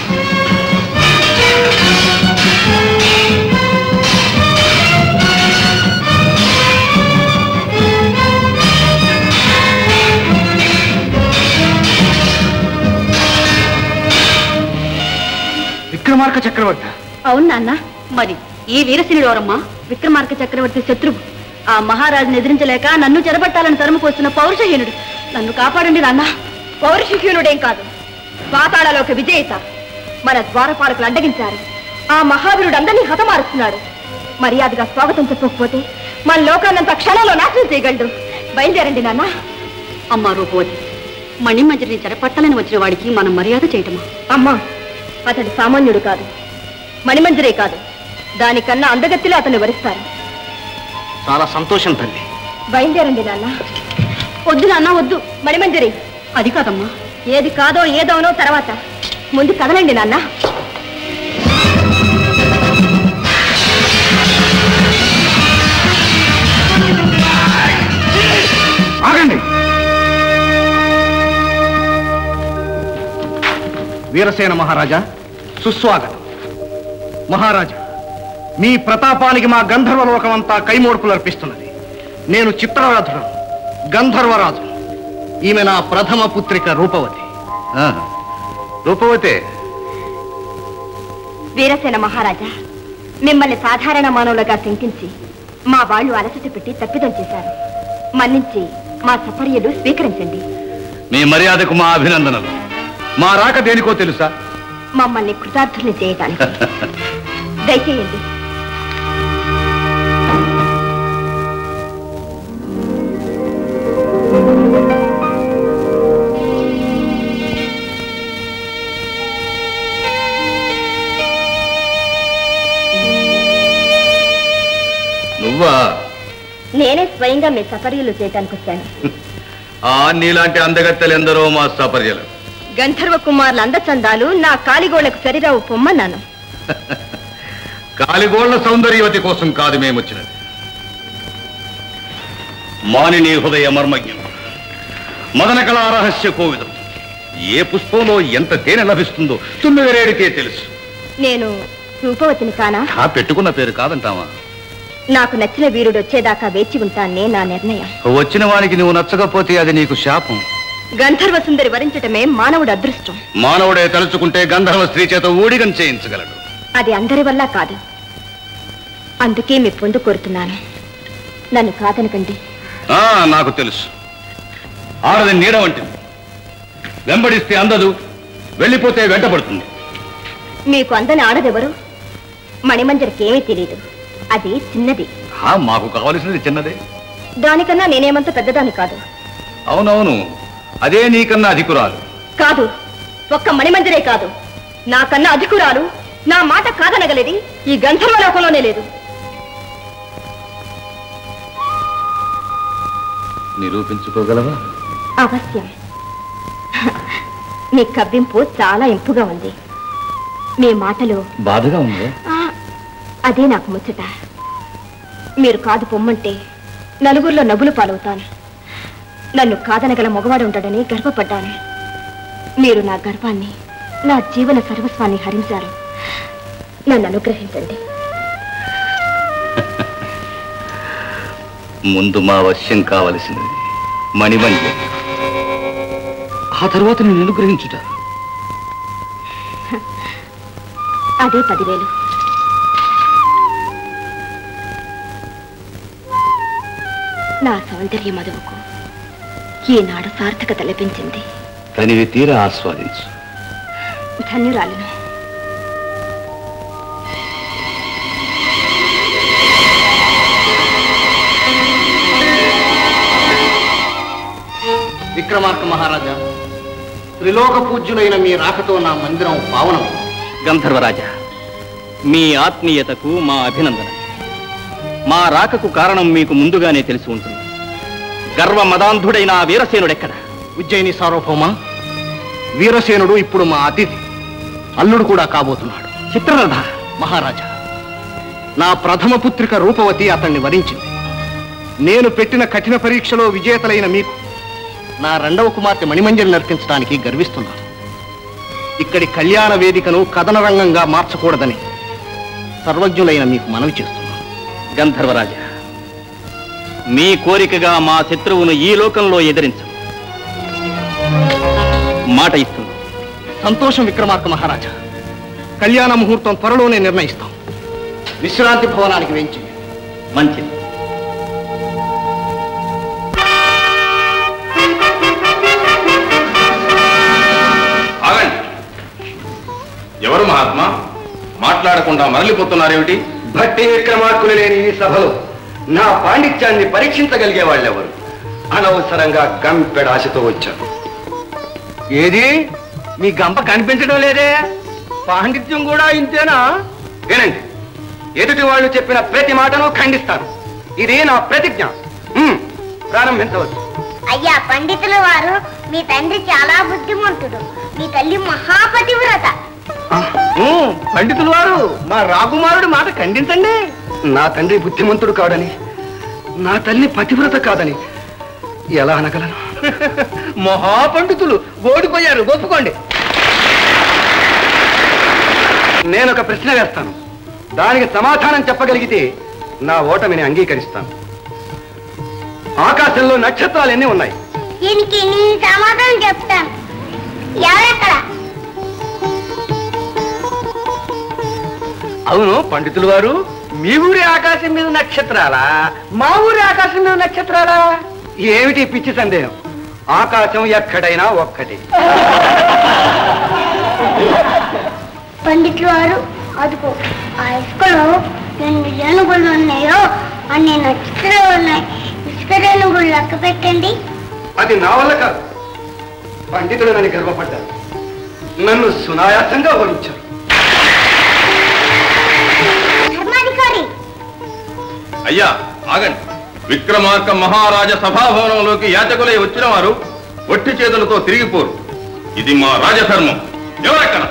విక్రమార్క చక్రవర్తి అవును నాన్న మరి ఈ వీరసేనుడు ఎవరమ్మా విక్రమార్క చక్రవర్తి శత్రువు ఆ మహారాజుని ఎదిరించలేక నన్ను చెరబట్టాలని తరుముకొస్తున్న పౌరుషహీనుడు నన్ను కాపాడండి నాన్న పౌరుషహీనుడేం కాదు పాతాళలోకి విజేత మన ద్వారపాలకులు అడ్డగించారు ఆ మహావీరుడు అందరినీ హతమారుస్తున్నాడు మర్యాదగా స్వాగతం చెప్పకపోతే మన లోకాన్నంతా క్షణంలో నాశనం చేయగలడు బయలుదేరండి నాన్న అమ్మా రూపవతి మణిమంజరిని చెరపట్టాలని వచ్చిన వాడికి మనం మర్యాద చేయటమా అమ్మా అతడు సామాన్యుడు కాదు మణిమంజరే కాదు దానికన్నా అందగత్తిలో అతన్ని వరిస్తారు చాలా సంతోషం తల్లి బయలుదేరండి నాన్న వద్దు నాన్న వద్దు మణిమంజరి అది కాదమ్మా ఏది కాదో ఏదోనో తర్వాత ముందు కదలండి నాన్న ఆగండి వీరసేన మహారాజా సుస్వాగతం మహారాజా మీ ప్రతాపానికి మా గంధర్వ లోకమంతా కైమోడ్పులు అర్పిస్తున్నది నేను చిత్రరాధుడు గంధర్వరాజు ఈమె నా ప్రథమ పుత్రిక రూపవతి రూపవతే వీరసేన మహారాజా మిమ్మల్ని సాధారణ మానవులుగా శంకించి మా వాళ్ళు అలసట పెట్టి తప్పిదం చేశారు మన్నించి మా సపర్యలు స్వీకరించండి మీ మర్యాదకు మా అభినందనలు మా రాక దేనికో తెలుసా మమ్మల్ని కృతార్థుల్ని చేయటానికి దయచేయండి నువ్వా నేనే స్వయంగా మీ సపర్యలు చేయటానికి వచ్చాను ఆ నీలాంటి అందగత్తెలు ఎందరో మా సపర్యలు గంధర్వ కుమారుల అందచందాలు నా కాలిగోళ్లకు సరిరావు పొమ్మన్నాను కాలిగోళ్ల సౌందర్యవతి కోసం కాదు మేము వచ్చినది మానిని హృదయ మర్మజ్ఞం మదన కళా రహస్య కోవిదం ఏ పుష్పంలో ఎంత తేనె లభిస్తుందో తుమ్మివేరేడికే తెలుసు నేను రూపవతిని కానా ఆ పెట్టుకున్న పేరు కాదంటావా నాకు నచ్చిన వీరుడు వచ్చేదాకా వేచి ఉంటానే నా నిర్ణయం వచ్చిన వానికి నువ్వు నచ్చకపోతే అది నీకు శాపం గంధర్వ సుందరి వరించటమే మానవుడు అదృష్టం మానవుడే తలుచుకుంటే గంధర్వ స్త్రీ చేత ఊడిగం చేయించగలడు అది అందరి వల్ల కాదు అందుకే మీ పొందు కోరుతున్నాను నన్ను కాదనకండి ఆ నాకు తెలుసు ఆడది నీడ వంటిది వెంబడిస్తే అందదు వెళ్ళిపోతే వెంటపడుతుంది మీకు అందని ఆడదెవరు మణిమంజరికి ఏమీ తెలియదు అది చిన్నది ఆ, మాకు కావలసినది చిన్నదే దానికన్నా నేనేమంత పెద్దదాన్ని కాదు అవునవును అదే నీకన్నా అధికురాలు కాదు ఒక్క మణిమంజరే కాదు నాకన్నా అధికురాలు నా మాట కాదనగలేది ఈ గంధర్వ లోకంలోనే లేదు నిరూపించుకోగలవా అవశ్యం మీ కవ్వింపు చాలా ఇంపుగా ఉంది మీ మాటలు బాధగా ఉంది ఆ, అదే నాకు ముచ్చట మీరు కాదు పొమ్మంటే నలుగురిలో నవ్వులు పాలవుతాను నన్ను కాదనగల మగవాడు ఉంటాడని గర్వపడ్డాను మీరు నా గర్వాన్ని నా జీవన సర్వస్వాన్ని హరించారు నన్ను అనుగ్రహించండి ముందు మా వశ్యం కావలసినది మణిమంజ ఆ తర్వాత నేను అనుగ్రహించుట అదే పదివేలు నా సౌందర్య మధువుకు ఈనాడు సార్థకత లభించింది తనివి తీరా ఆస్వాదించు ధన్యురాలను విక్రమార్క మహారాజా త్రిలోక పూజ్యులైన మీ రాకతో నా మందిరం పావనం గంధర్వరాజా మీ ఆత్మీయతకు మా అభినందన మా రాకకు కారణం మీకు ముందుగానే తెలిసి ఉంటుంది గర్వ మదాంధుడైన ఆ వీరసేనుడెక్కడ ఉజ్జయిని సార్వభౌమ వీరసేనుడు ఇప్పుడు మా అతిథి అల్లుడు కూడా కాబోతున్నాడు చిత్రరథ మహారాజా నా ప్రథమ పుత్రిక రూపవతి అతన్ని వరించింది నేను పెట్టిన కఠిన పరీక్షలో విజేతలైన మీకు నా రెండవ కుమార్తె మణిమంజరి నర్తించడానికి గర్విస్తున్నాను ఇక్కడి కళ్యాణ వేదికను కథన రంగంగా మార్చకూడదని సర్వజ్ఞులైన మీకు మనవి చేస్తున్నాను గంధర్వరాజా మీ కోరికగా మా శత్రువును ఈ లోకంలో ఎదిరించు మాట ఇస్తుంది సంతోషం విక్రమార్క మహారాజా కళ్యాణ ముహూర్తం త్వరలోనే నిర్ణయిస్తాం విశ్రాంతి భవనానికి వేయించి మంచిది ఆగండి ఎవరు మహాత్మా మాట్లాడకుండా మరలిపోతున్నారేమిటి భక్తి విక్రమార్కులు లేని ఈ సభలో నా పాండిత్యాన్ని పరీక్షించగలిగే వాళ్ళెవరు అనవసరంగా గంపెడాశతో వచ్చాను ఏది మీ గంప కనిపించడం లేదే పాండిత్యం కూడా ఇంతేనా వినండి ఎదుటి వాళ్ళు చెప్పిన ప్రతి మాటను ఖండిస్తాను ఇది నా ప్రతిజ్ఞ హ్మ్, ప్రారంభించవచ్చు అయ్యా పండితుల వారు మీ తండ్రి చాలా బుద్ధిమంతుడు మీ తల్లి మహాపతివ్రత ఉమ్, పండితుల వారు మా రాకుమారుడి మాట ఖండించండి నా తండ్రి బుద్ధిమంతుడు కాడని నా తల్లి పతివ్రత కాదని ఎలా అనగలను మహాపండితులు ఓడిపోయారు ఒప్పుకోండి నేను ఒక ప్రశ్న వేస్తాను దానికి సమాధానం చెప్పగలిగితే నా ఓటమిని అంగీకరిస్తాను ఆకాశంలో నక్షత్రాలు ఎన్ని ఉన్నాయి దీనికి నేను సమాధానం చెప్తాను ఎవరెక్కడ అవును పండితుల వారు మీ ఊరి ఆకాశం మీద నక్షత్రాలా మా ఊరి ఆకాశం మీద నక్షత్రాలా ఏమిటి ఈ పిచ్చి సందేహం ఆకాశం ఎక్కడైనా ఒక్కటి పండితుల వారు అదుకో ఆ ఇసుకలో ఎన్ని రేణుగుళ్ళు ఉన్నాయో అన్ని నక్షత్రాలు ఉన్నాయి ఇసుక రేణుగుళ్ళు లెక్క పెట్టండి అది నా వల్ల కాదు పండితుడనని గర్వపడ్డాను నన్ను సునాయాసంగా ఓడించారు ధర్మాధికారి అయ్యా ఆగండి విక్రమార్క మహారాజ సభాభవనంలోకి యాచకులై వచ్చిన వారు ఒట్టి చేతులతో తిరిగిపోరు ఇది మా రాజధర్మం ఎవరెక్కడ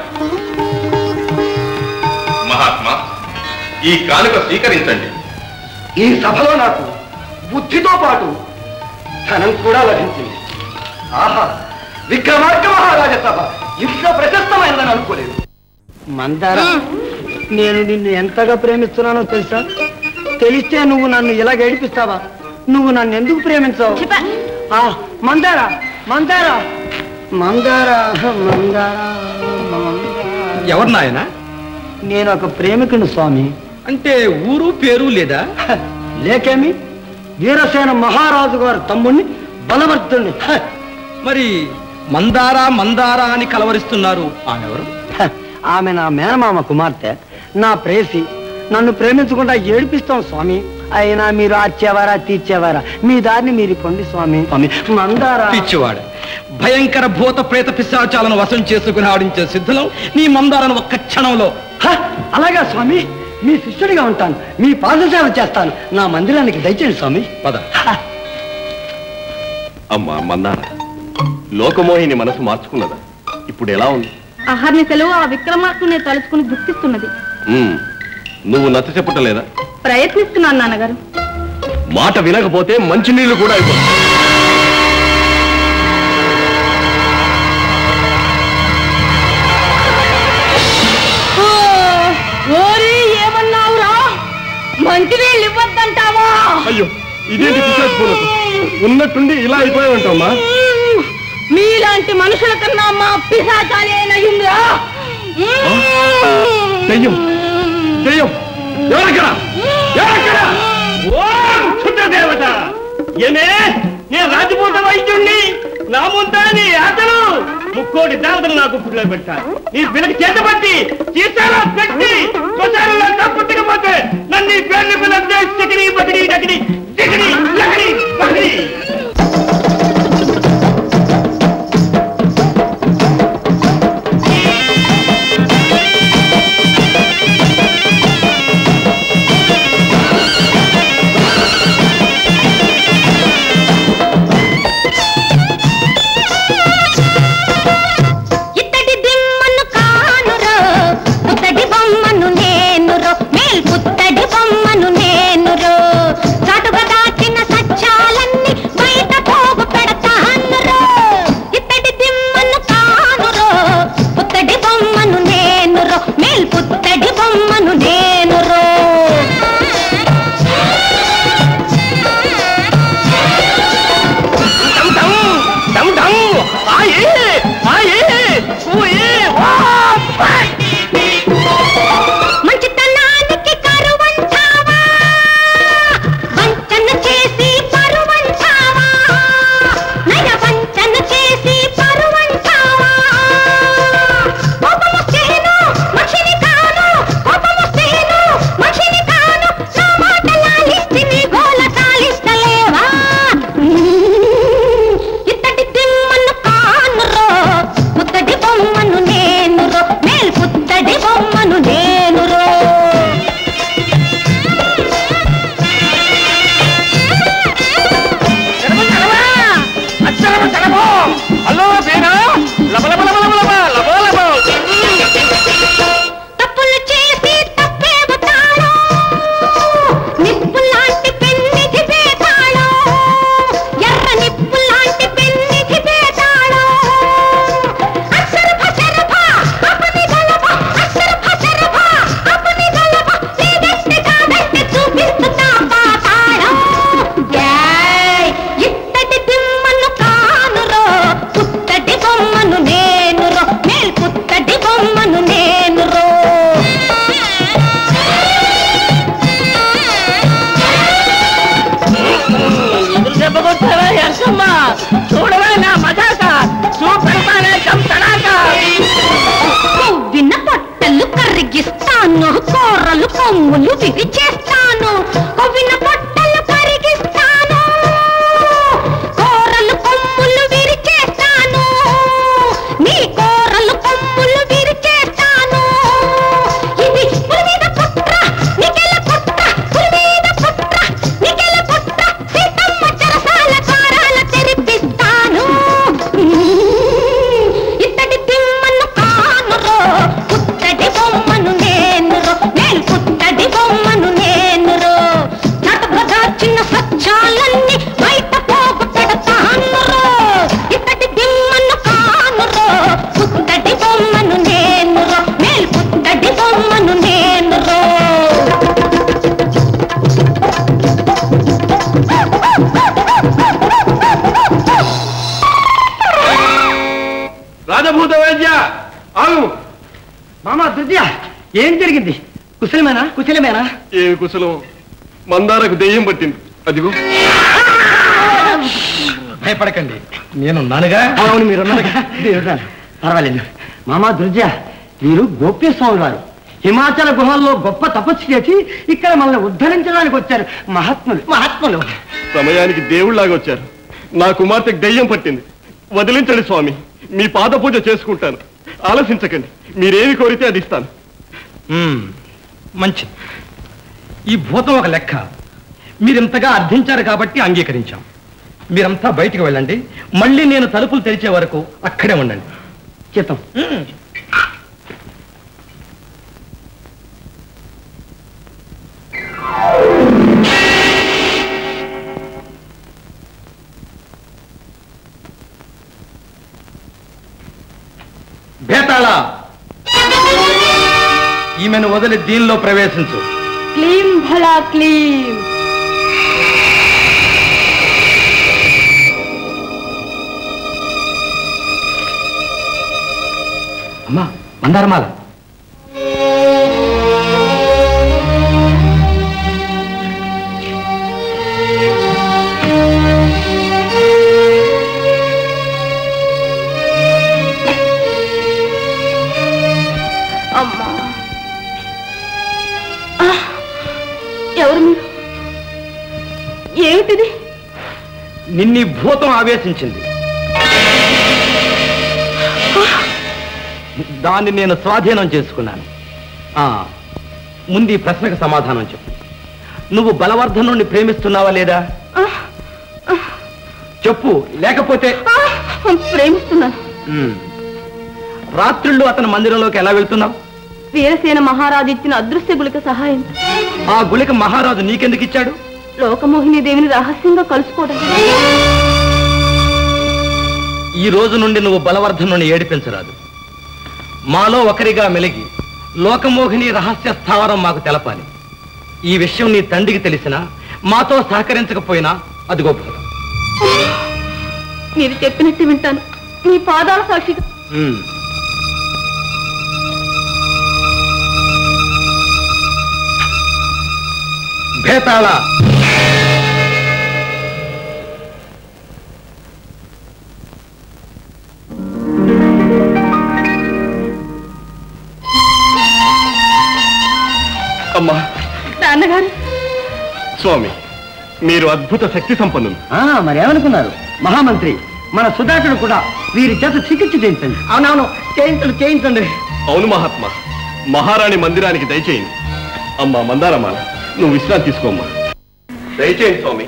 మహాత్మా ఈ కానుక స్వీకరించండి ఈ సభలో నాకు బుద్ధితో పాటు ధనం కూడా లభించింది ఆహా విక్రమార్క మహారాజ సభ ఇంత ప్రశస్తమైందని అనుకోలేదు మందార నేను నిన్ను ఎంతగా ప్రేమిస్తున్నానో తెలుసా తెలిస్తే నువ్వు నన్ను ఇలా ఏడిపిస్తావా నువ్వు నన్ను ఎందుకు ప్రేమించావు ఆ, మందార మందార మందార మందార ఎవరు నాయన నేను ఒక ప్రేమికుని స్వామి అంటే ఊరు పేరు లేదా లేకేమి వీరసేన మహారాజు గారు తమ్ముణ్ణి బలవర్తుణ్ణి హ, మరి మందారా మందారా అని కలవరిస్తున్నారు ఆమెవరు హ, ఆమె నా మేనమామ కుమార్తె నా ప్రేసి నన్ను ప్రేమించకుండా ఏడిపిస్తాం స్వామి అయినా మీరు ఆర్చేవారా తీర్చేవారా మీ దారిని మీరు పొండి స్వామి స్వామి మందారా పిచ్చివాడు భయంకర భూత ప్రేత పిశాచాలను వశం చేసుకుని ఆడించే సిద్ధులం నీ మందాలను ఒక్క క్షణంలో హ, అలాగా స్వామి మీ శిష్యుడిగా ఉంటాను మీ పాదసేవ చేస్తాను నా మందిరానికి దయచేయండి స్వామి పద అమ్మా మందార లోకమోహిని మనసు మార్చుకున్నదా ఇప్పుడు ఎలా ఉంది ఆహార్ని సెలవు ఆ విక్రమార్కుని తలుచుకుని దుఃఖిస్తున్నది ఉమ్, నువ్వు నచ్చ చెప్పటలేదా ప్రయత్నిస్తున్నాను నాన్నగారు మాట వినకపోతే మంచినీళ్లు కూడా అయిపోతాయి ఓరి ఏమన్నావురా మంచి నీళ్ళు ఇవ్వద్దంటావా అయ్యో ఇదేంటి పిశాచిపోలకు ఉన్నట్టుండి ఇలా అయిపోయి ఉంటామా మీలాంటి మనుషుల కన్నా మా పిశాచాలే నయ్యుందిరా దెయ్యం దెయ్యం ఎవరక్కడ ఎవరక్కడ ఓం క్షుద్రదేవత ఏమే నేను రాజపూత వైద్యుణ్ణి నా ముందా నీ ఆటలు ముక్కోటి దేవతలు నాకు పుట్టిలో పెట్టారు నీ పిల్లకి చేత పట్టి చీసాలో పెట్టి శ్మశానంలో తప్పుతికపోతే నన్ను ఈ పేర్లు పిల్లలు చికిడి బకిడి డకిడి చికిడి లకిడి బకిడి ఇత్తడి దిమ్మను కానురో పుత్తడి బొమ్మను నేనురో మేల్ పుత్తడి బొమ్మను నేనురో చాటుగా దాచిన సత్యాలన్నీ బయట పోగు పెడతానురో ఇత్తడి దిమ్మను కానురో పుత్తడి బొమ్మను నేనురో మేల్ పుత్తడి బొమ్మను నేనురో డమ్ డమ్ డమ్ డమ్ ఆయే ఆయే ఊయే వా మంచితనానికి కరువంటావా వంచన చేసి పరువంటావా నయ వంచన చేసి పరువంటావా కోపమొస్తేను మనిషిని కాను కోపమొస్తేను మనిషిని కాను నా మాట లాలిస్తే నీ గోల తాలిస్తలేవా ఇత్తడి దిమ్మను కానురో పుత్తడి బొమ్మను నేనురో మేల్ పుత్తడి బొమ్మను నేనురో అచ్చరమ చలమో హలో బేనా లబ లబ లబ లబ లబ లబ లబ తప్పులు చేసి తప్పేవుతాడు నిప్పు లాంటి పెన్నిధి పేతాడు ఎర్ర నిప్పు లాంటి పెన్నిధి పేతాడు అసరభ శరభ అపని గలభ అసరభ శరభ అపని గలభ లేదంటే కాదంటే చూపిస్తున్నా పాతాళం ఏయ్ ఇత్తడి దిమ్మను కానురో పుత్తడి బొమ్మను నేనురో మేల్ పుత్తడి బొమ్మను నేనురో ఎదురు దెబ్బ కొట్టావా ఎంకమ్మ చూడవా నా మజాక చూపెడతానే చంపడాక కొవ్విన పొట్టలు కరిగిస్తాను కూరలు కొమ్ములు విరిచేస్తాను కొవ్విన పొట్టలు కరిగిస్తాను కూరలు కొమ్ములు విరిచేస్తాను నీ కూరలు కొమ్ములు విరిచేస్తాను ఇది పులి మీద పుట్ర నికెల పుట్ట పులి మీద పుట్ర నికెల పుట్ట సీతమ్మ చెరసాల కారాల తెరిపిస్తాను ఇత్తడి తిమ్మను కానురో పుత్తడి బొమ్మను నేనురో నేను పుత్తడి బొమ్మను నేనురో చటుగా చిన్న సత్యాలన్నీ బయట పోగు పెడతానురో ఇత్తడి దిమ్మను కానురో పుత్తడి బొమ్మను నేనురో నేను పుత్తడి బొమ్మను నేనురో రాజభూత వైద్య ఆగు మామా దుర్జయ ఏం జరిగింది కుశలమేనా కుశలమేనా ఏమి కుశలం మందారకు దెయ్యం పట్టింది అదిగో భయపడకండి నేను నానుగా అవును మీరు ఉన్నారుగా. మీరు ఉన్నారు. పర్వాలేదు మామా దుర్జయ వీరు గోప్యస్వామి వారు హిమాచల గుహల్లో గొప్ప తపస్సు చేసి ఇక్కడ మనల్ని ఉద్ధరించడానికి వచ్చారు మహాత్ములు మహాత్ములు సమయానికి దేవుళ్లాగా వచ్చారు నా కుమార్తెకు దెయ్యం పట్టింది వదిలించండి స్వామి మీ పాద పూజ చేసుకుంటాను ఆలోచించకండి మీరేమి కోరితే అది ఇస్తాను మంచి ఈ భూతం ఒక లెక్క మీరింతగా అర్థించారు కాబట్టి అంగీకరించాం మీరంతా బయటికి వెళ్ళండి మళ్ళీ నేను తలుపులు తెరిచే వరకు అక్కడే ఉండండి చిత్తం భేతాళ ఈమెను వదిలి దీనిలో ప్రవేశించు క్లీం భలా క్లీం అమ్మా మందారమాల అమ్మా ఆ, ఎవరు మీరు ఏమిటిది నిన్ని భూతం ఆవేశించింది దాన్ని నేను స్వాధీనం చేసుకున్నాను ఆ, ముందు ఈ ప్రశ్నకు సమాధానం చెప్పు నువ్వు బలవర్ధనుణ్ణి ప్రేమిస్తున్నావా లేదా చెప్పు లేకపోతే ప్రేమిస్తున్నాను ఉమ్. రాత్రిళ్ళు అతని మందిరంలోకి ఎలా వెళ్తున్నావు వీరసేన మహారాజు ఇచ్చిన అదృశ్య గుళిక సహాయం ఆ గుళిక మహారాజు నీకెందుకు ఇచ్చాడు లోకమోహిని దేవిని రహస్యంగా కలుసుకోవడం ఈ రోజు నుండి నువ్వు బలవర్ధనుని ఏడిపించరాదు మాలో ఒకరిగా మెలిగి లోకమోహిని రహస్య స్థావరం మాకు తెలపాలి ఈ విషయం నీ తండ్రికి తెలిసినా మాతో సహకరించకపోయినా అదిగో భూతం మీరు చెప్పినట్టు వింటాను మీ పాదాల సాక్షిగా ఉమ్. భేతాళ అమ్మా నాన్నగారు స్వామి మీరు అద్భుత శక్తి సంపన్నులు ఆ, మరి ఏమనుకున్నారు మహామంత్రి మన సుధాకుడు కూడా వీరి చేత చికిత్స చేయించండి అవునవును చేయించండి చేయించండి అవును మహాత్మా మహారాణి మందిరానికి దయచేయండి అమ్మా మందారమ్మ నువ్వు విశ్రాంతి తీసుకోమ్మా దయచేయండి స్వామి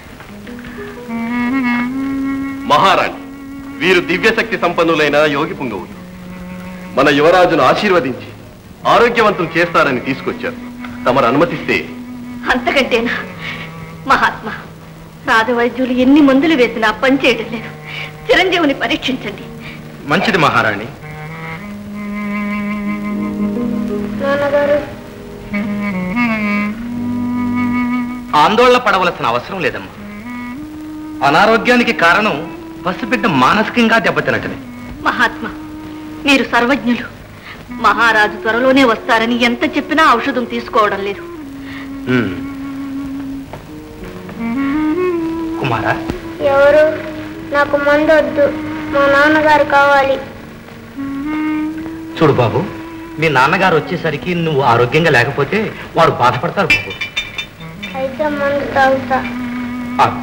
మహారాణి వీరు దివ్యశక్తి సంపన్నులైన యోగి పుంగవులు మన యువరాజును ఆశీర్వదించి ఆరోగ్యవంతులు చేస్తారని తీసుకొచ్చారు తమరు అనుమతిస్తే అంతకంటేనా మహాత్మా రాజవైద్యులు ఎన్ని మందులు వేసినా పనిచేయడం లేదు చిరంజీవిని పరీక్షించండి మంచిది మహారాణి నాన్నగారు ఆందోళన పడవలసిన అవసరం లేదమ్మా అనారోగ్యానికి కారణం పసిబిడ్డ మానసికంగా దెబ్బతినటమే మహాత్మా మీరు సర్వజ్ఞులు మహారాజు త్వరలోనే వస్తారని ఎంత చెప్పినా ఔషధం తీసుకోవడం లేదు ఉమ్. కుమారా ఎవరు నాకు మందు వద్దు మా నాన్నగారు కావాలి చూడు బాబు మీ నాన్నగారు వచ్చేసరికి నువ్వు ఆరోగ్యంగా లేకపోతే వాడు బాధపడతారు బాబు అయితే మందు తాగుతా ఆగు.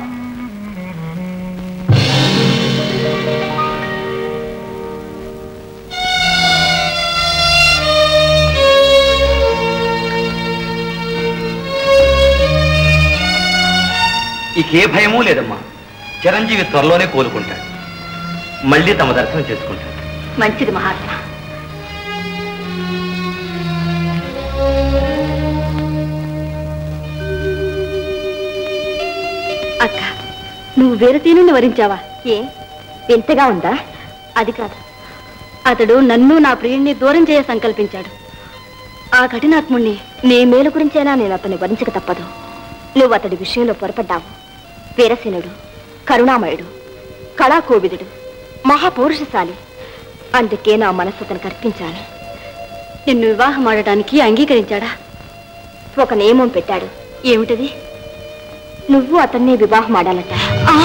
ఇకే భయమూ లేదమ్మా చిరంజీవి త్వరలోనే కోలుకుంటాడు మళ్ళీ తమ దర్శనం చేసుకుంటాడు మంచిది మహాత్మా అక్క నువ్వు వీరసేనుని వరించావా ఏ వింతగా ఉందా అది కాదు అతడు నన్ను నా ప్రియుణ్ణి దూరం చేయ సంకల్పించాడు ఆ కఠినాత్ముణ్ణి నీ మేలు గురించైనా నేను అతన్ని వరించక తప్పదు నువ్వు అతడి విషయంలో పొరపడ్డావు వీరసేనుడు కరుణామయుడు కళాకోవిదుడు మహాపౌరుషశాలి అందుకే నా మనస్సు అతనికి అర్పించాను నిన్ను వివాహం ఆడటానికి అంగీకరించాడా ఒక నియమం పెట్టాడు ఏమిటది నువ్వు అతన్ని వివాహం ఆడాలట ఆ!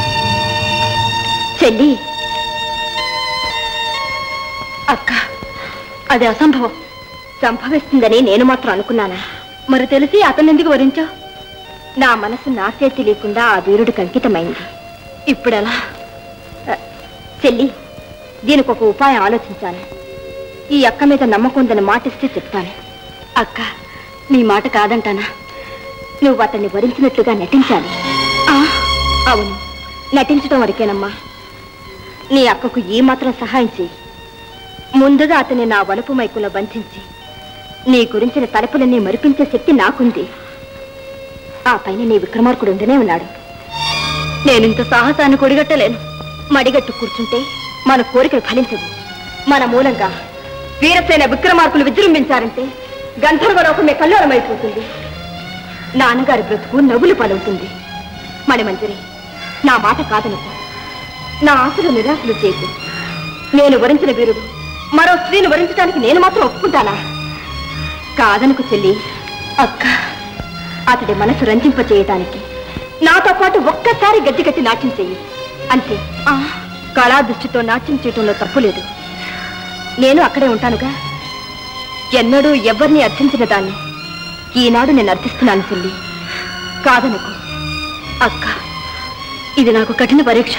చెల్లి అక్క అది అసంభవం సంభవిస్తుందని నేను మాత్రం అనుకున్నానా మరి తెలిసి అతను ఎందుకు వరించావు నా మనసు నాకే తెలియకుండా ఆ వీరుడికి అంకితమైంది ఇప్పుడెలా ఆ, చెల్లి దీనికి ఒక ఉపాయం ఆలోచించాను ఈ అక్క మీద నమ్మకం ఉందని మాటిస్తే చెప్తాను అక్క నీ మాట కాదంటానా నువ్వు అతన్ని వరించినట్లుగా నటించాలి ఆ, అవును నటించడం వరకేనమ్మా నీ అక్కకు ఈ మాత్రం సహాయం చెయ్యి ముందుగా అతన్ని నా వలుపు మైకులో బంధించి నీ గురించిన తలుపులన్నీ మరిపించే శక్తి నాకుంది ఆ పైన నీ విక్రమార్కుడు ఉండనే ఉన్నాడు నేనింత సాహసాన్ని కొడిగట్టలేను మడిగట్టు కూర్చుంటే మన కోరికలు ఫలించవు మన మూలంగా వీరసేన విక్రమార్కులు విజృంభించారంటే గంధర్వ లోకమే కల్లోలమైపోతుంది నాన్నగారి బ్రతుకు నవ్వులు పాలవుతుంది మణిమంజరి నా మాట కాదనుకో నా ఆశలు నిరాశలు చేయకు నేను వరించిన వీరుడు మరో స్త్రీని వరించడానికి నేను మాత్రం ఒప్పుకుంటానా కాదనుకు చెల్లి అక్క అతడి మనసు రంజింప చేయటానికి నాతో పాటు ఒక్కసారి గట్టి గట్టి నాట్యం చెయ్యి అంతే ఆ, కళా దృష్టితో నాట్యం చేయటంలో తప్పు లేదు నేను అక్కడే ఉంటానుగా ఎన్నడూ ఎవరిని అర్థించిన దాన్ని ఈనాడు నేను అర్థిస్తున్నాను చెల్లి కాదనుకో అక్క ఇది నాకు కఠిన పరీక్ష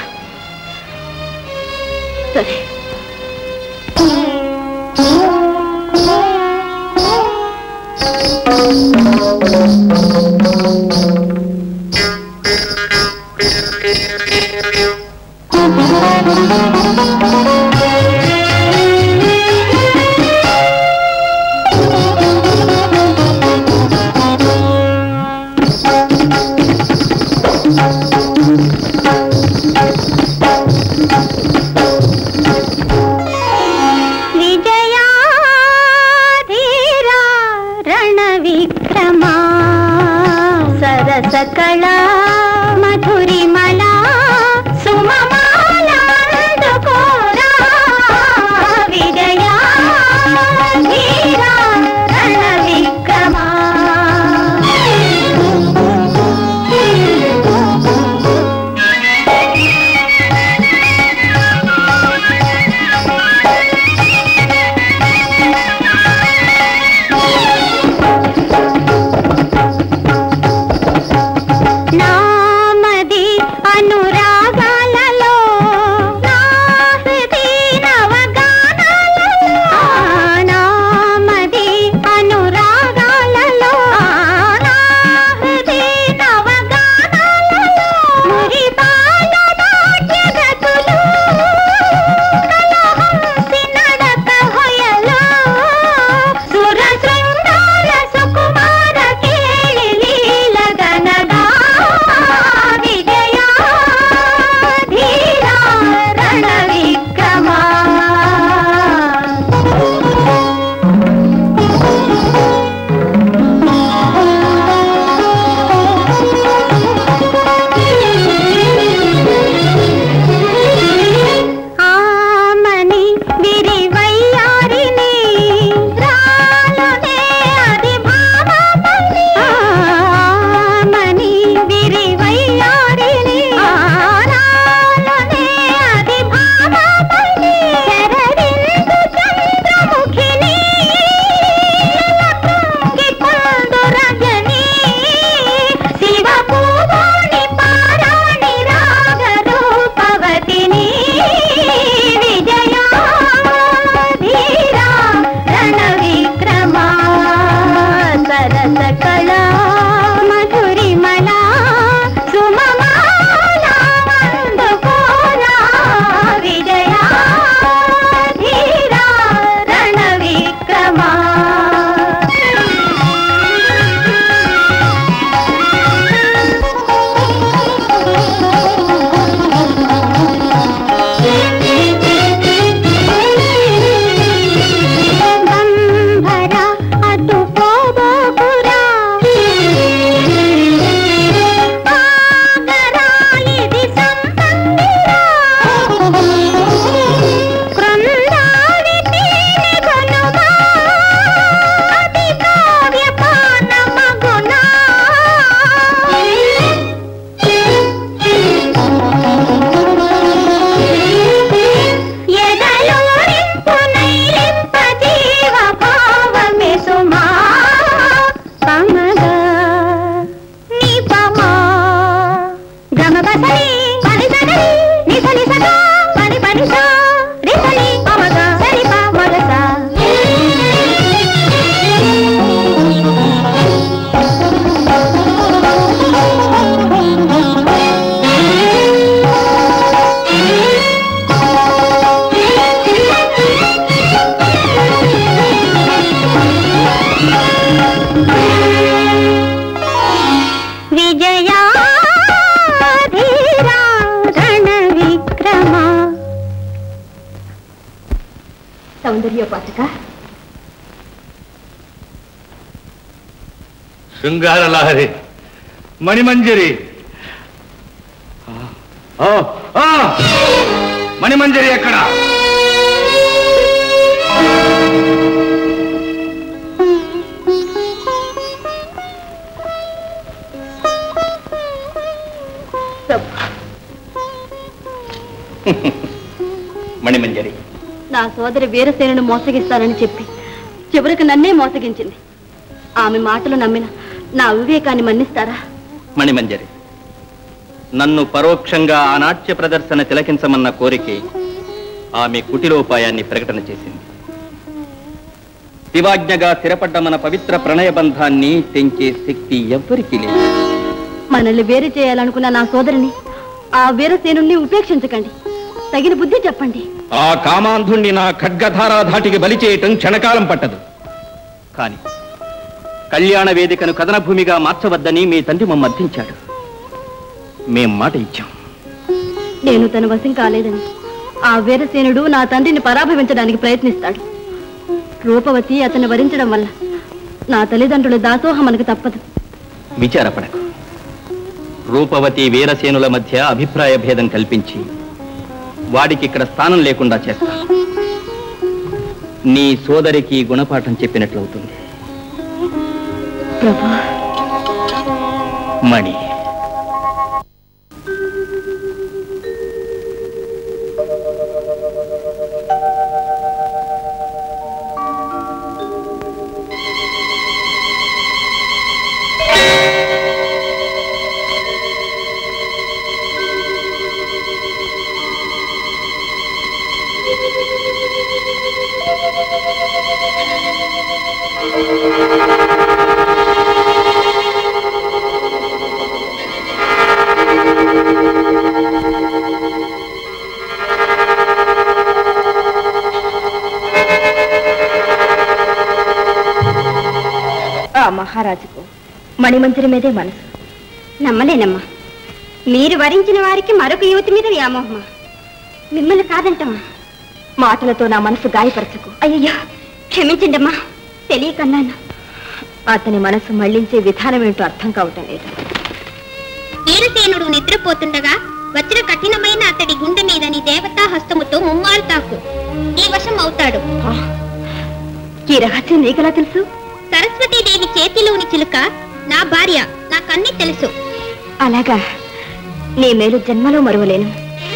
సరే విజయా ధీరా రణ విక్రమా సరస కళా మధురిమలా సుమమాలందుకోరా విజయా ధీరా రణ విక్రమా సౌందర్యోపాసక శృంగార లహరి మణిమంజరి ఆ, ఆ! మణిమంజరి ఎక్కడ మణిమంజరి నా సోదరి వీరసేనును మోసగిస్తానని చెప్పి చివరికి నన్నే మోసగించింది ఆమె మాటలు నమ్మిన నా వివేకాన్ని మన్నిస్తారా మణిమంజరి నన్ను పరోక్షంగా ఆ నాట్య ప్రదర్శన తిలకించమన్న కోరికే ఆమె కుటిలోపాయాన్ని ప్రకటన చేసింది శివాజ్ఞగా స్థిరపడ్డ మన పవిత్ర ప్రణయ బంధాన్ని తెంచే శక్తి ఎవ్వరికీ లేదు మనల్ని వేరు చేయాలనుకున్న నా సోదరిని ఆ వీరసేనుణ్ణి ఉపేక్షించకండి తగిన బుద్ధి చెప్పండి ఆ కామాంధుణ్ణి నా ఖడ్గధారా ధాటికి బలి చేయటం క్షణకాలం పట్టదు కాని కళ్యాణ వేదికను కథన భూమిగా మార్చవద్దని మీ తండ్రి మమ్మ అర్థించాడు మేం మాట ఇచ్చాం నేను తన వశం కాలేదని ఆ వీరసేనుడు నా తండ్రిని పరాభవించడానికి ప్రయత్నిస్తాడు రూపవతి అతన్ని వరించడం వల్ల నా తల్లిదండ్రుల దాసోహం మనకు తప్పదు విచారపడకు రూపవతి వీరసేనుల మధ్య అభిప్రాయ భేదం కల్పించి వాడికి ఇక్కడ స్థానం లేకుండా చేస్తా నీ సోదరికి గుణపాఠం చెప్పినట్లవుతుంది ప్రభా మణి ఆ మహారాజుకు మణిమంజరి మీదే మనసు నమ్మలేనమ్మా మీరు వరించిన వారికి మరొక యువతి మీద వ్యామోహమా మిమ్మల్ని కాదంటమా మాటలతో నా మనసు గాయపరచకు అయ్యయ్యో క్షమించండమ్మా తెలియకన్నాను అతని మనసు మళ్లించే విధానం ఏంటో అర్థం కావటం లేదు వీరసేనుడు నిద్రపోతుండగా వజ్ర కఠినమైన అతడి గుండె మీద నీ దేవతా హస్తముతో ముమ్మారు తాకు నీ వశం అవుతాడు ఈ రహస్యం నీకెలా తెలుసు సరస్వతీదేవి చేతిలోని చిలుక నా భార్య నాకన్నీ తెలుసు అలాగా నీ మేలు జన్మలో మరువలేను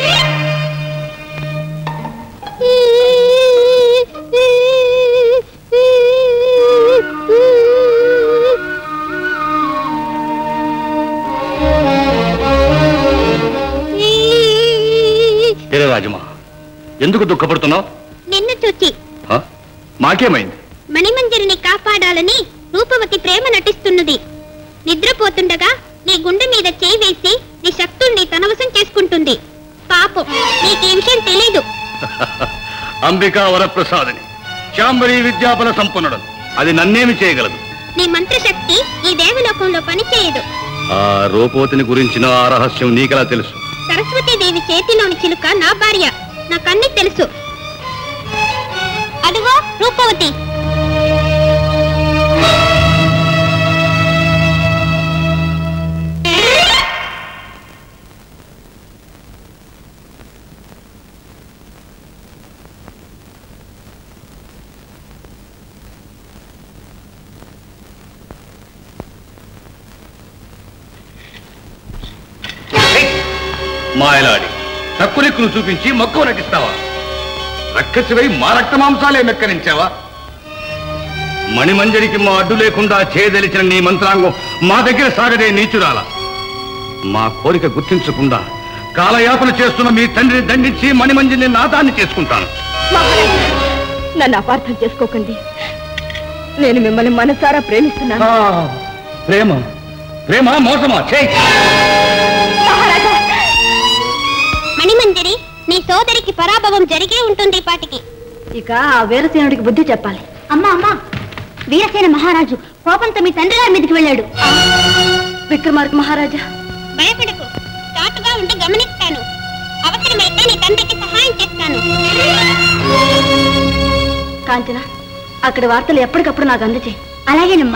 ఏరే రాజమా ఎందుకు దుఃఖపడుతున్నావు నిన్ను చూచి ఆ? మాకేమైంది మణిమంజరిని కాపాడాలని రూపవతి ప్రేమ నటిస్తున్నది నిద్రపోతుండగా నీ గుండె మీద చేయి వేసి నీ శక్తుల్ని తనవశం చేసుకుంటుంది పాపం నీకు ఈ విషయం తెలీదు అంబికా వరప్రసాదని శాంబరీ విద్యాపన సంపన్నుడు అది నన్నేమి చేయగలదు నీ మంత్రశక్తి ఈ దేవలోకంలో పనిచేయదు ఆ రూపవతిని గురించిన ఆ రహస్యం నీకెలా తెలుసు సరస్వతీదేవి చేతిలోని చిలుక నా భార్య నాకన్నీ తెలుసు అదిగో రూపవతి మాయలాడి తక్కువ చూపించి మక్కువ నటిస్తావా రక్కసివై మా రక్త మాంసాలే మెక్కరించావా మణిమంజరికి మా అడ్డు లేకుండా చేయదలిచిన నీ మంత్రాంగం మా దగ్గర సాగదే నీచురాల మా కోరిక గుర్తించకుండా కాలయాపన చేస్తున్న మీ తండ్రిని దండించి మణిమంజరిని నాదాన్ని చేసుకుంటాను మహారాజా నన్ను అపార్థం చేసుకోకండి నేను మిమ్మల్ని మనసారా ప్రేమిస్తున్నాను ప్రేమ ప్రేమ మోసమా చేయి మణిమంజరి నీ సోదరికి పరాభవం జరిగే ఉంటుంది ఈ పాటికి ఇక ఆ వీరసేనుడికి బుద్ధి చెప్పాలి అమ్మా అమ్మా వీరసేన మహారాజు కోపంతో మీ తండ్రి గారి మీదకి వెళ్ళాడు విక్రమార్క మహారాజా భయపడకు చాటుగా ఉండి గమనిస్తాను అవసరమైతే నీ తండ్రికి సహాయం చేస్తాను కాంచన అక్కడ వార్తలు ఎప్పటికప్పుడు నాకు అందచేయి అలాగేనమ్మా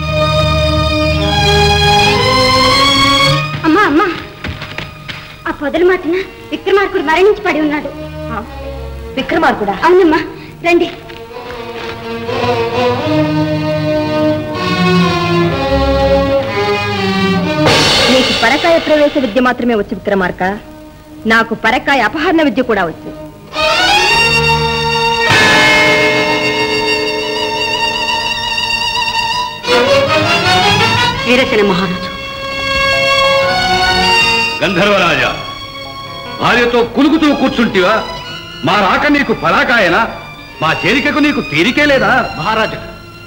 అమ్మా అమ్మా ఆ పొదల మాటన విక్రమార్కుడు మరణించి పడి ఉన్నాడు విక్రమార్కుడా అవునమ్మా రండి నీకు పరకాయ ప్రవేశ విద్య మాత్రమే వచ్చు విక్రమార్క నాకు పరకాయ అపహరణ విద్య కూడా వచ్చు వీరసేన మహారాజు గంధర్వరాజా భార్యతో కులుకుతూ కూర్చుంటివా మా రాక నీకు పరాకాయనా మా చేరికకు నీకు తీరికే లేదా మహారాజా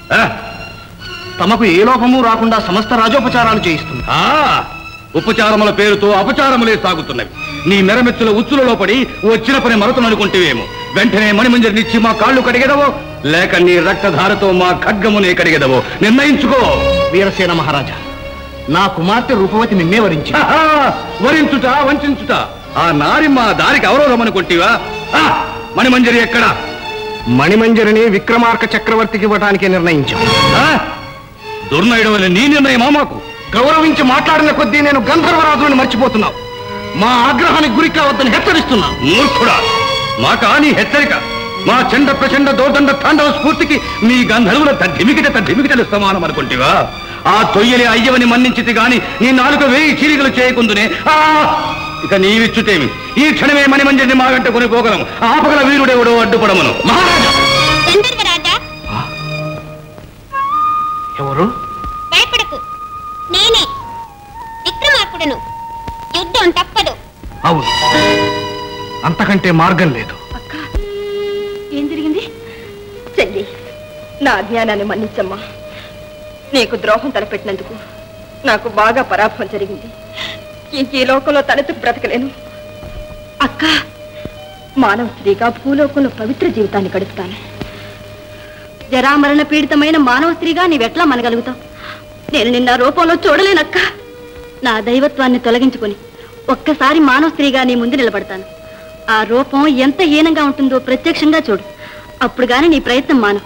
తమకు ఏ లోపము రాకుండా సమస్త రాజోపచారాలు చేయిస్తుంది ఆ ఉపచారముల పేరుతో అపచారములే సాగుతున్నవి నీ మెరమెచ్చుల ఉచ్చులలో పడి వచ్చిన పని మరతుననుకుంటేవేమో వెంటనే మణిమంజరినిచ్చి మా కాళ్ళు కడిగెదవో లేక నీ రక్తధారతో మా ఖడ్గమునే కడిగెదవో నిర్ణయించుకో వీరసేన మహారాజా నా కుమార్తె రూపవతి మిమ్మే వరించి ఆహా! వరించుట వంచుట ఆ నారి మా దారికి అవరోధమనుకుంటివా ఆ, మణిమంజరి ఎక్కడా మణిమంజరిని విక్రమార్క చక్రవర్తికి ఇవ్వటానికి నిర్ణయించాం దుర్నయుడు వల్ల నీ నిర్ణయమా మాకు గౌరవించి మాట్లాడిన కొద్దీ నేను గంధర్వరాజులను మర్చిపోతున్నావు మా ఆగ్రహానికి గురి కావద్దని హెచ్చరిస్తున్నా మూర్ఖుడా మాకా నీ హెచ్చరిక మా చండ ప్రచండ దోదండ తాండవ స్ఫూర్తికి మీ గంధర్వుల తద్దిమికిట తద్దిమికిటలు సమానం అనుకుంటివా ఆ తొయ్యని అయ్యవని మన్నించితి గాని నీ నాలుక వేయి చీలికలు చేయకుందునే ఆ ఇక నీవిచ్చుతేమి ఈ క్షణమే మణిమంజరిని మా వెంట కొనిపోగలం ఆపగల వీరుడెవడో అడ్డుపడమను మహారాజా గంధర్వరాజా ఎవరు భయపడకు నేనే విక్రమార్కుడను యుద్ధం తప్పదు అవును అంతకంటే మార్గం లేదు ఏం జరిగింది చెల్లి నా అజ్ఞానాన్ని మన్నించమ్మా నీకు ద్రోహం తలపెట్టినందుకు నాకు బాగా పరాభవం జరిగింది ఇంక ఈ లోకంలో తలెత్తుకు బ్రతకలేను అక్క మానవ స్త్రీగా భూలోకంలో పవిత్ర జీవితాన్ని గడుపుతాను జరామరణ పీడితమైన మానవ స్త్రీగా నీవెట్లా మనగలుగుతావు నేను నిన్న రూపంలో చూడలేనక్క నా దైవత్వాన్ని తొలగించుకొని ఒక్కసారి మానవ స్త్రీగా నీ ముందు నిలబడతాను ఆ రూపం ఎంత హీనంగా ఉంటుందో ప్రత్యక్షంగా చూడు అప్పుడు గాని నీ ప్రయత్నం మాను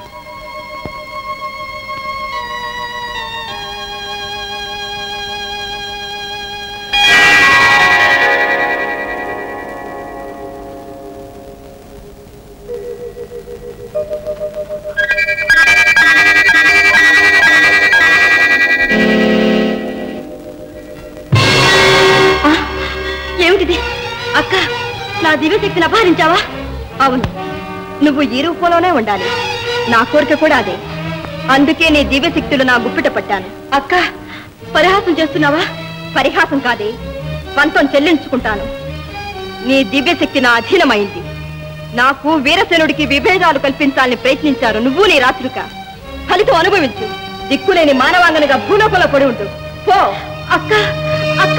ఏమిటిది అక్క నా దివ్యశక్తిని అపహరించావా అవును నువ్వు ఈ రూపంలోనే ఉండాలి నా కోరిక కూడా అదే అందుకే నీ దివ్యశక్తులు నా గుప్పిట పట్టాను అక్క పరిహాసం చేస్తున్నావా పరిహాసం కాదే పంతం చెల్లించుకుంటాను నీ దివ్యశక్తి నా అధీనమైంది నాకు వీరసేనుడికి విభేదాలు కల్పించాలని ప్రయత్నించారు నువ్వు నీ రాత్రిక ఫలితం అనుభవించు దిక్కులేని మానవాంగనగా భూలోకంలో పడి ఉంటు పో అక్క అక్క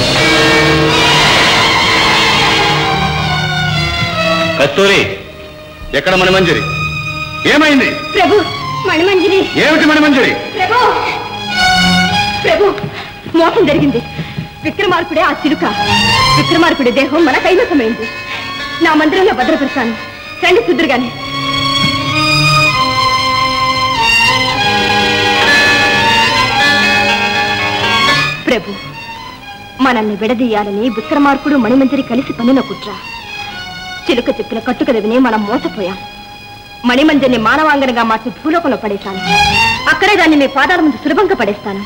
కస్తూరి ఎక్కడ మణిమంజరి ఏమైంది ప్రభు మణిమంజరి ఏమిటి మణిమంజరి ప్రభు ప్రభు మోసం జరిగింది విక్రమార్కుడే ఆ చిలుక విక్రమార్కుడి దేహం మన కైవసమైంది నా మందిరంలో భద్రపరుస్తాను రండి సుద్దురుగానే ప్రభు మనల్ని విడదీయాలని విక్రమార్కుడు మణిమంజరి కలిసి పనిన కుట్ర చిలుక చెప్పిన కట్టుకదవిని మనం మోసపోయాం మణిమంజరిని మానవాంగనగా మార్చి భూలోకంలో పడేశాను అక్కడే దాన్ని మీ పాదాల ముందు సులభంగా పడేస్తాను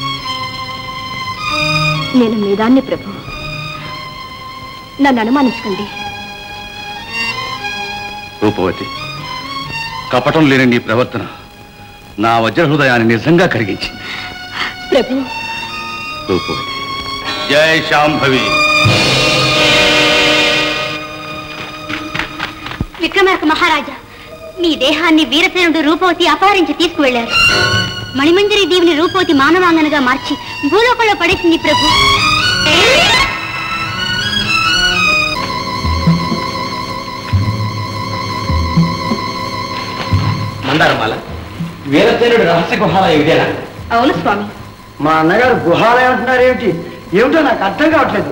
నేను మీ దాన్ని ప్రభు నన్ను అనుమానించకండి రూపవతి కపటం లేని నీ ప్రవర్తన నా వజ్ర హృదయాన్ని నిజంగా కరిగించింది ప్రభు రూపవతి జై శాంభవి విక్రమార్క మహారాజా మీ దేహాన్ని వీరసేనుడు రూపవతి అపహరించి తీసుకువెళ్లారు మణిమంజరి దేవిని రూపవతి మానవాంగనగా మార్చి భూలోకంలో పడేసింది ప్రభు మందారమాల వీరసేనుడి రహస్య గుహాలయం ఇదేనా అవును స్వామి మా అన్నగారు గుహాలయం అంటున్నారు ఏమిటి ఏమిటో నాకు అర్థం కావట్లేదు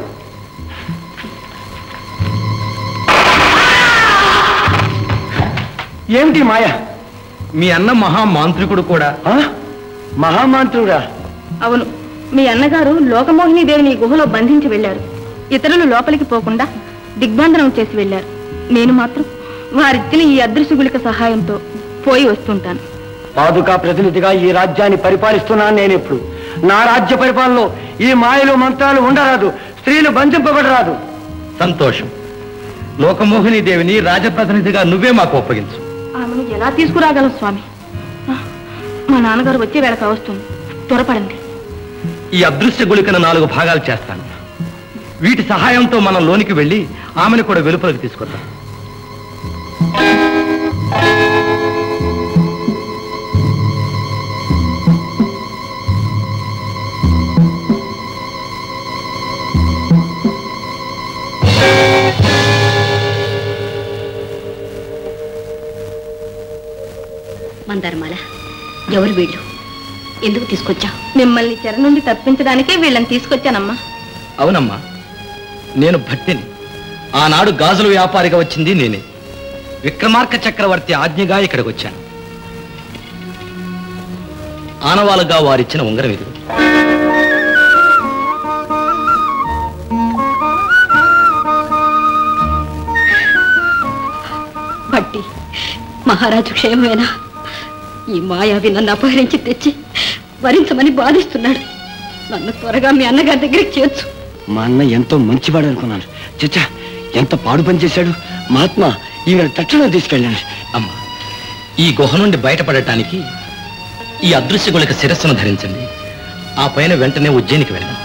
ఏమిటి మాయ మీ అన్న మహామాంత్రికుడు కూడా మహామాంత్రుడా అవును మీ అన్నగారు లోకమోహిని దేవిని ఈ గుహలో బంధించి వెళ్లారు ఇతరులు లోపలికి పోకుండా దిగ్బంధనం చేసి వెళ్లారు నేను మాత్రం వారిచ్చిన ఈ అదృశ్య గుళిక సహాయంతో పోయి వస్తుంటాను పాదుకా ప్రతినిధిగా ఈ రాజ్యాన్ని పరిపాలిస్తున్నాను నేను ఇప్పుడు నా రాజ్య పరిపాలనలో ఈ మాయలు మంత్రాలు ఉండరాదు స్త్రీలు బంధింపబడరాదు సంతోషం లోకమోహిని దేవిని రాజప్రతినిధిగా నువ్వే మాకు ఒప్పగించు ఆమెను ఎలా తీసుకురాగలం స్వామి ఆ, మా నాన్నగారు వచ్చే వేళ వస్తుంది త్వరపడండి ఈ అదృశ్య గుళికను నాలుగు భాగాలు చేస్తాను వీటి సహాయంతో మనం లోనికి వెళ్ళి ఆమెను కూడా వెలుపలకు తీసుకొద్దాం మందారమాల ఎవరు వీళ్ళు ఎందుకు తీసుకొచ్చా మిమ్మల్ని చెర నుండి తప్పించడానికే వీళ్ళని తీసుకొచ్చానమ్మా అవునమ్మా నేను భట్టిని ఆనాడు గాజుల వ్యాపారిగా వచ్చింది నేనే విక్రమార్క చక్రవర్తి ఆజ్ఞగా ఇక్కడికి వచ్చాను ఆనవాలుగా వారిచ్చిన ఉంగరం ఇది బట్టి మహారాజు క్షేమమేనా ఈ మాయావి నన్ను అపహరించి తెచ్చి వరించమని బాధిస్తున్నాడు నన్ను త్వరగా మీ అన్నగారి దగ్గరికి చేర్చు మా అన్న ఎంతో మంచివాడు అనుకున్నాను చచ్చా ఎంత పాడు పని చేశాడు మహాత్మా ఈయన తక్షణం తీసుకెళ్ళాను అమ్మా ఈ గుహ నుండి బయటపడటానికి ఈ అదృశ్య గుళిక శిరస్సును ధరించండి ఆ పైన వెంటనే ఉజ్జయినికి వెళ్దాం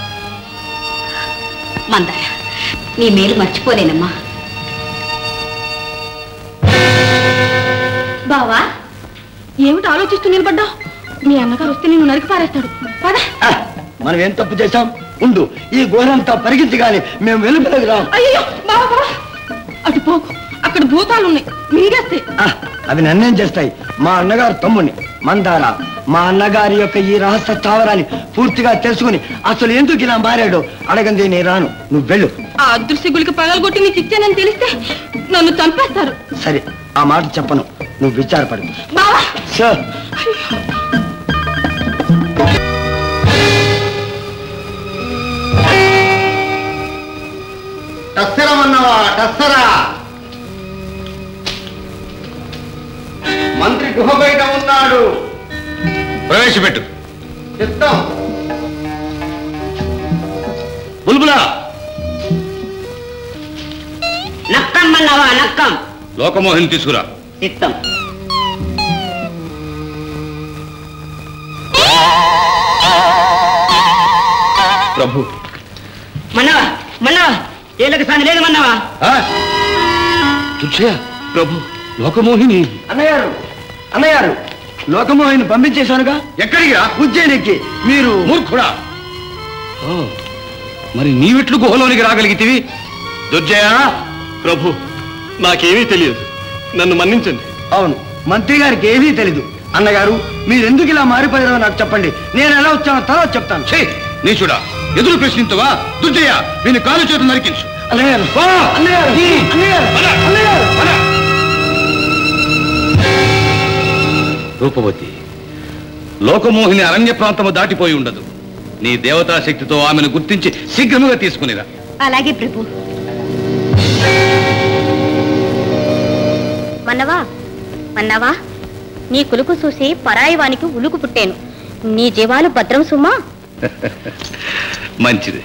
మందార నీ మేలు మర్చిపోలేనమ్మా బావా ఏమిటి ఆలోచిస్తూ నిలబడ్డావు మీ అన్నగారు వస్తే నేను నరికి పారేస్తాడు పద మనం ఏం తప్పు చేశాం ఉండు ఈ ఘోరంతా పరిగించగానే మేము వెలుపలకు రాం అయ్యో బావా బావా అటు పోకు అక్కడ భూతాలు ఉన్నాయి మింగేస్తే ఆ, అవి నన్నేం చేస్తాయి మా అన్నగారు తమ్ముడిని మందార మా అన్నగారి యొక్క ఈ రహస్య స్థావరాన్ని పూర్తిగా తెలుసుకుని అసలు ఎందుకు ఇలా మారాడో అడగంది నేను రాను నువ్వు వెళ్ళు ఆ అదృశ్య గుళిక పగలగొట్టి నీకు ఇచ్చానని తెలిస్తే నన్ను చంపేస్తారు సరే ఆ మాట చెప్పను నువ్వు విచారపడు బావా సార్ టస్సరమన్నవా టస్సరా మంత్రి గుహ బయట ఉన్నాడు ప్రవేశపెట్టు చిత్తం బుల్బులా నక్కం అన్నవా నక్కం లోకమోహిని తీసుకురా చిత్తం ప్రభు మన్నవా మన్నవా ఏళ్ళకి సాని లేదు మన్నవా దుర్జయ ప్రభు లోకమోహిని అన్నగారు అన్నగారు లోకమోహిని పంపించేశానుగా ఎక్కడికి ఉజ్జయినికి మీరు మూర్ఖుడా ఓ, మరి నీవిట్లు గుహలోనికి రాగలిగితివి దుర్జయ ప్రభు నాకేమీ తెలియదు నన్ను మన్నించండి అవును మంత్రి గారికి ఏమీ తెలీదు అన్నగారు మీరు ఎందుకు ఇలా మారిపోయారో నాకు చెప్పండి నేను ఎలా వచ్చానో తర్వాత చెప్తాను ఛీ నీచుడా ఎదురు ప్రశ్నించవా దుర్జయ వీని కాలు చేతులు నరికించు అన్నగారు అన్నగారు అన్నగారు అన్నగారు రూపవతి లోకమోహిని అరణ్య ప్రాంతము దాటిపోయి ఉండదు నీ దేవతా శక్తితో ఆమెను గుర్తించి శీఘ్రముగా తీసుకునిరా అలాగే ప్రభు మన్నవా మన్నవా నీ కులుకు చూసి పరాయి వానికి ఉలుకు పుట్టాను నీ జీవాలు భద్రం సుమా మంచిది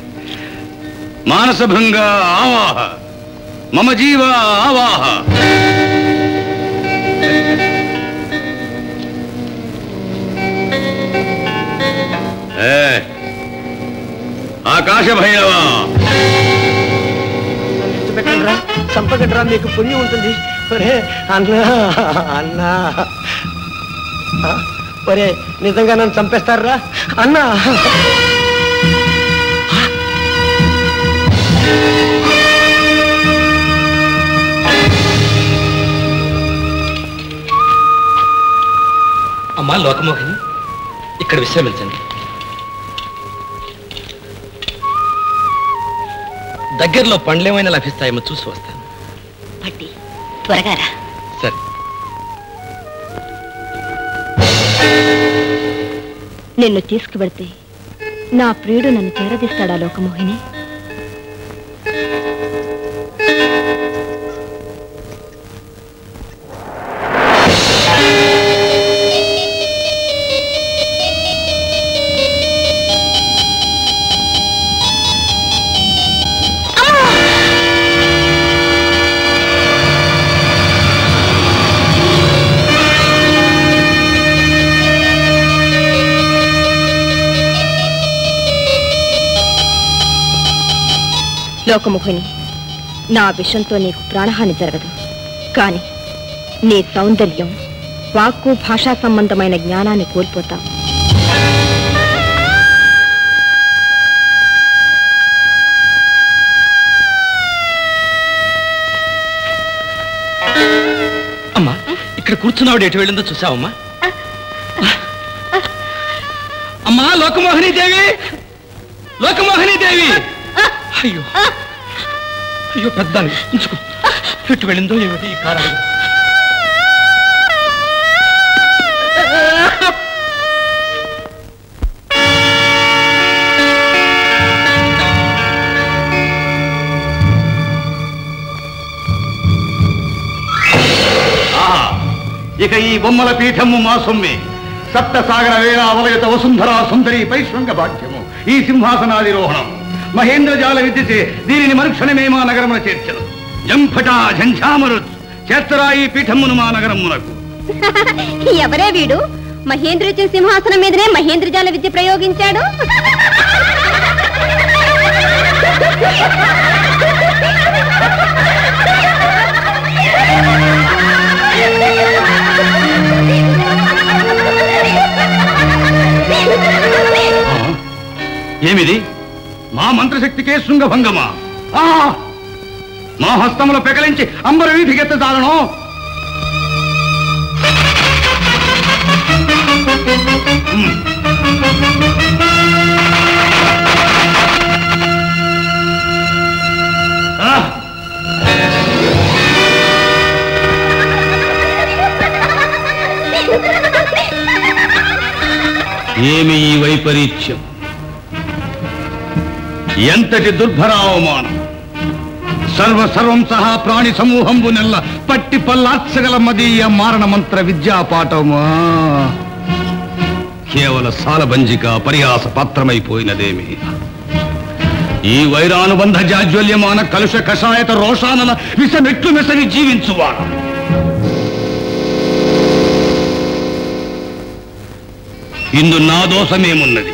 మానసభంగా ఆవాహ మమ జీవ ఆవాహ ఏ, ఆకాశ భైరవా పెట్టండిరా చంపగట్రా మీకు పుణ్యం ఉంటుంది ఒరే అన్నా అన్నా ఆ, ఒరే నిజంగా నన్ను చంపేస్తారా అన్నా అమ్మా లోకమోహిని ఇక్కడ విశ్రమించండి దగ్గరలో పండ్లేమైనా లభిస్తాయేమో చూసి వస్తాను పట్టి త్వరగా రా సరే నిన్ను తీసుకువెడితే నా ప్రియుడు నన్ను చేరదీస్తాడా లోకమోహిని లోకముఖిని నా విషంతో నీకు ప్రాణహాని జరగదు కాని నీ సౌందర్యం వాక్కు భాషా సంబంధమైన జ్ఞానాన్ని కోల్పోతావు అమ్మా ఇక్కడ కూర్చున్నావిడ ఎటు వెళ్ళిందో చూసావమ్మా అమ్మా లోకమోహిని దేవి లోకమోహిని దేవి అయ్యో అయ్యో పెద్దాన్ని ఉంచుకో ఎటు వెళ్ళిందో ఏమిటి ఈ కారణం ఆహా ఇక ఈ బొమ్మల పీఠము మా సొమ్మే సప్తసాగర వేళ అవయత వసుంధర సుందరి పైశృంగ భాగ్యము ఈ సింహాసనాధిరోహణం మహేంద్రజాల విద్యచే దీనిని మరుక్షణమే మా నగరమున చేర్చను జంఫటా ఝంఝామరు చేర్చరా ఈ పీఠమును మా నగరమునకు ఎవరే వీడు మహేంద్రుడి సింహాసనం మీదనే మహేంద్రజాల విద్య ప్రయోగించాడు ఏమిది మా మంత్రశక్తికే శృంగభంగమా ఆ! మా హస్తములు పెకలించి అంబర వీధికెత్త చాలను ఏమి ఈ వైపరీత్యం ఎంతటి దుర్భరావమానం సర్వ సర్వం సహా ప్రాణి సమూహంబు నెల్ల పట్టి పల్లార్చగల మదీయ మారణ మంత్ర విద్యా పాఠమా కేవల సాలబంజిక పరిహాస పాత్రమైపోయినదేమి ఈ వైరానుబంధ జాజ్వల్యమాన కలుష కషాయత రోషానల విషమెట్లు మెసగి జీవించువాడు ఇందు నా దోషమేమున్నది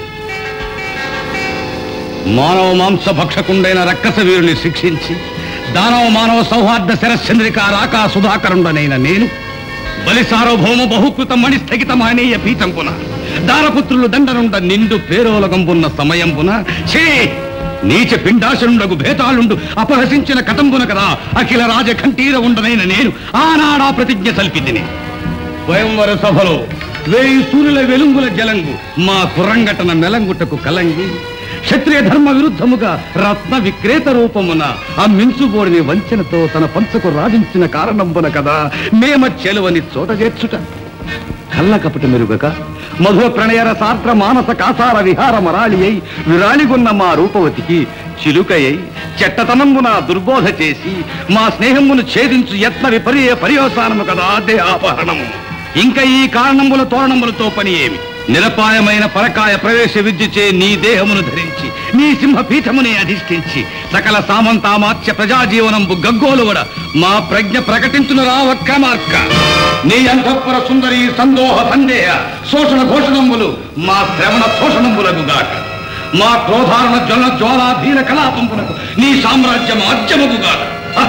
మానవ మాంస భక్షకుండైన రక్కస వీరుని శిక్షించి దానవ మానవ సౌహార్ద శరశ్చంద్రిక రాకా సుధాకరుండనైన నేను బలి సార్వభౌమ బహుకృత మణి స్థగిత మానేయ పీఠంపున దానపుత్రులు దండనుండ నిండు పేరోలగంపున్న సమయంపున ఛే నీచ పిండాశనుండగు భేతాళుండు అపహసించిన కథంబున కదా అఖిల రాజ కంఠీర ఉండనైన నేను ఆనాడా ప్రతిజ్ఞ సల్పితిని స్వయంవర సభలో వేయి సూర్యుల వెలుంగుల జలంగు మా కురంగటన మెలంగుటకు కలంగి క్షత్రియ ధర్మ విరుద్ధముగా రత్న విక్రేత రూపమున ఆ మించుబోడిని వంచనతో తన పంచకు రాజించిన కారణంబున కదా మేమ చెలువని చోట చేర్చుట కళ్ళ కపట మెరుగక మధుర ప్రణయర సాత్ర మానస కాసార విహార మరాళి అయి విరాళిగున్న మా రూపవతికి చిలుకయ్యి చెట్టతనంబున దుర్బోధ చేసి మా స్నేహమును ఛేదించు యత్న విపర్య పర్యవసానము కదా దేహాపహరణము ఇంకా ఈ కారణముల తోరణములతో పని ఏమి నిరపాయమైన పరకాయ ప్రవేశ విద్యచే నీ దేహమును ధరించి నీ సింహపీఠముని అధిష్ఠించి సకల సామంతామాత్య ప్రజాజీవనంబు గగ్గోలువడ మా ప్రజ్ఞ ప్రకటించును రా ఒక్క మార్క నీ అంతఃపుర సుందరి సందోహ సందేహ శోషణ ఘోషణంబులు మా శ్రవణ శోషణంబులగుగాక మా క్రోధారణ జ్వల జ్వాలాధీన కలాపంపునకు నీ సామ్రాజ్యం ఆజ్యమగుగాక హ!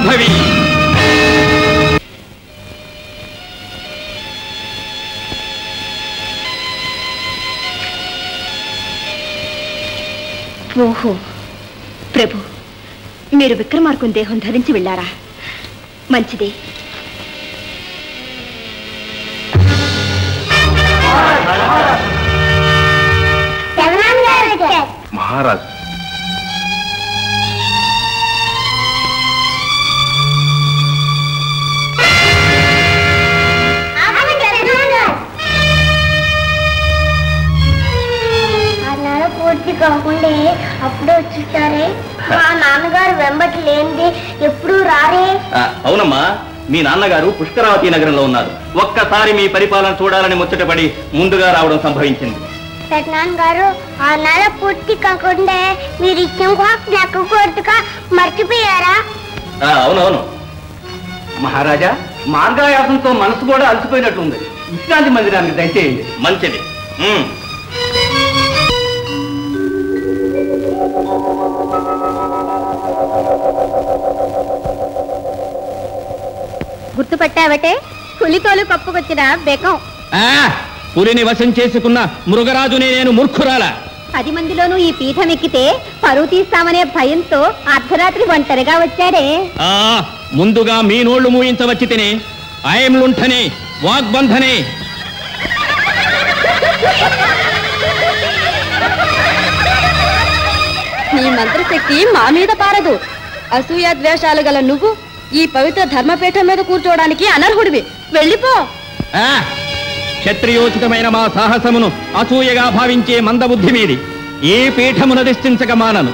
శాంభవి ఓహో ప్రభు మీరు విక్రమార్కుని దేహం ధరించి వెళ్ళారా మంచిది జగనాన్న గారు వచ్చారు మహారాజ్ ఆగండి, జగనాన్న గారు. ఆ నెల పూర్తి కాకుండా అప్పుడే వచ్చేసారే మా నాన్నగారు వెంబటి లేనిది ఎప్పుడు రారే ఆ, అవునమ్మా మీ నాన్నగారు పుష్కరావతి నగరంలో ఉన్నారు ఒక్కసారి మీ పరిపాలన చూడాలని ముచ్చటపడి ముందుగా రావడం సంభవించింది సత్యనారాయణ గారు ఆ నెల పూర్తి కాకుండా మీరు ఇచ్చిన హాక్ లెక్కకూడదుగా మర్చిపోయారా ఆ, అవునవును మహారాజా మార్గాయాసంతో మనసు కూడా అలసిపోయినట్లుంది విశ్రాంతి మందిరానికి దయచేయండి మంచిది ఉమ్. గుర్తుపట్టావటే పులితోలు కప్పుకొచ్చిన బెకం ఆ, పులిని వశం చేసుకున్న మృగరాజునే నేను మూర్ఖురాలా పది మందిలోనూ ఈ పీఠం ఎక్కితే పరువు తీస్తామనే భయంతో అర్ధరాత్రి ఒంటరిగా వచ్చాడే ఆ ముందుగా మీ నోళ్లు మూయించవచ్చి తిని అయంలుంఠనే వాగ్బంధనే నీ మంత్రశక్తి మా మీద పారదు అసూయ ద్వేషాలు గల నువ్వు ఈ పవిత్ర ధర్మపీఠం మీద కూర్చోవడానికి అనర్హుడివి వెళ్ళిపో ఆ, క్షత్రియోచితమైన మా సాహసమును అసూయగా భావించే మందబుద్ధి మీది ఏ పీఠమును దిష్టించక మానను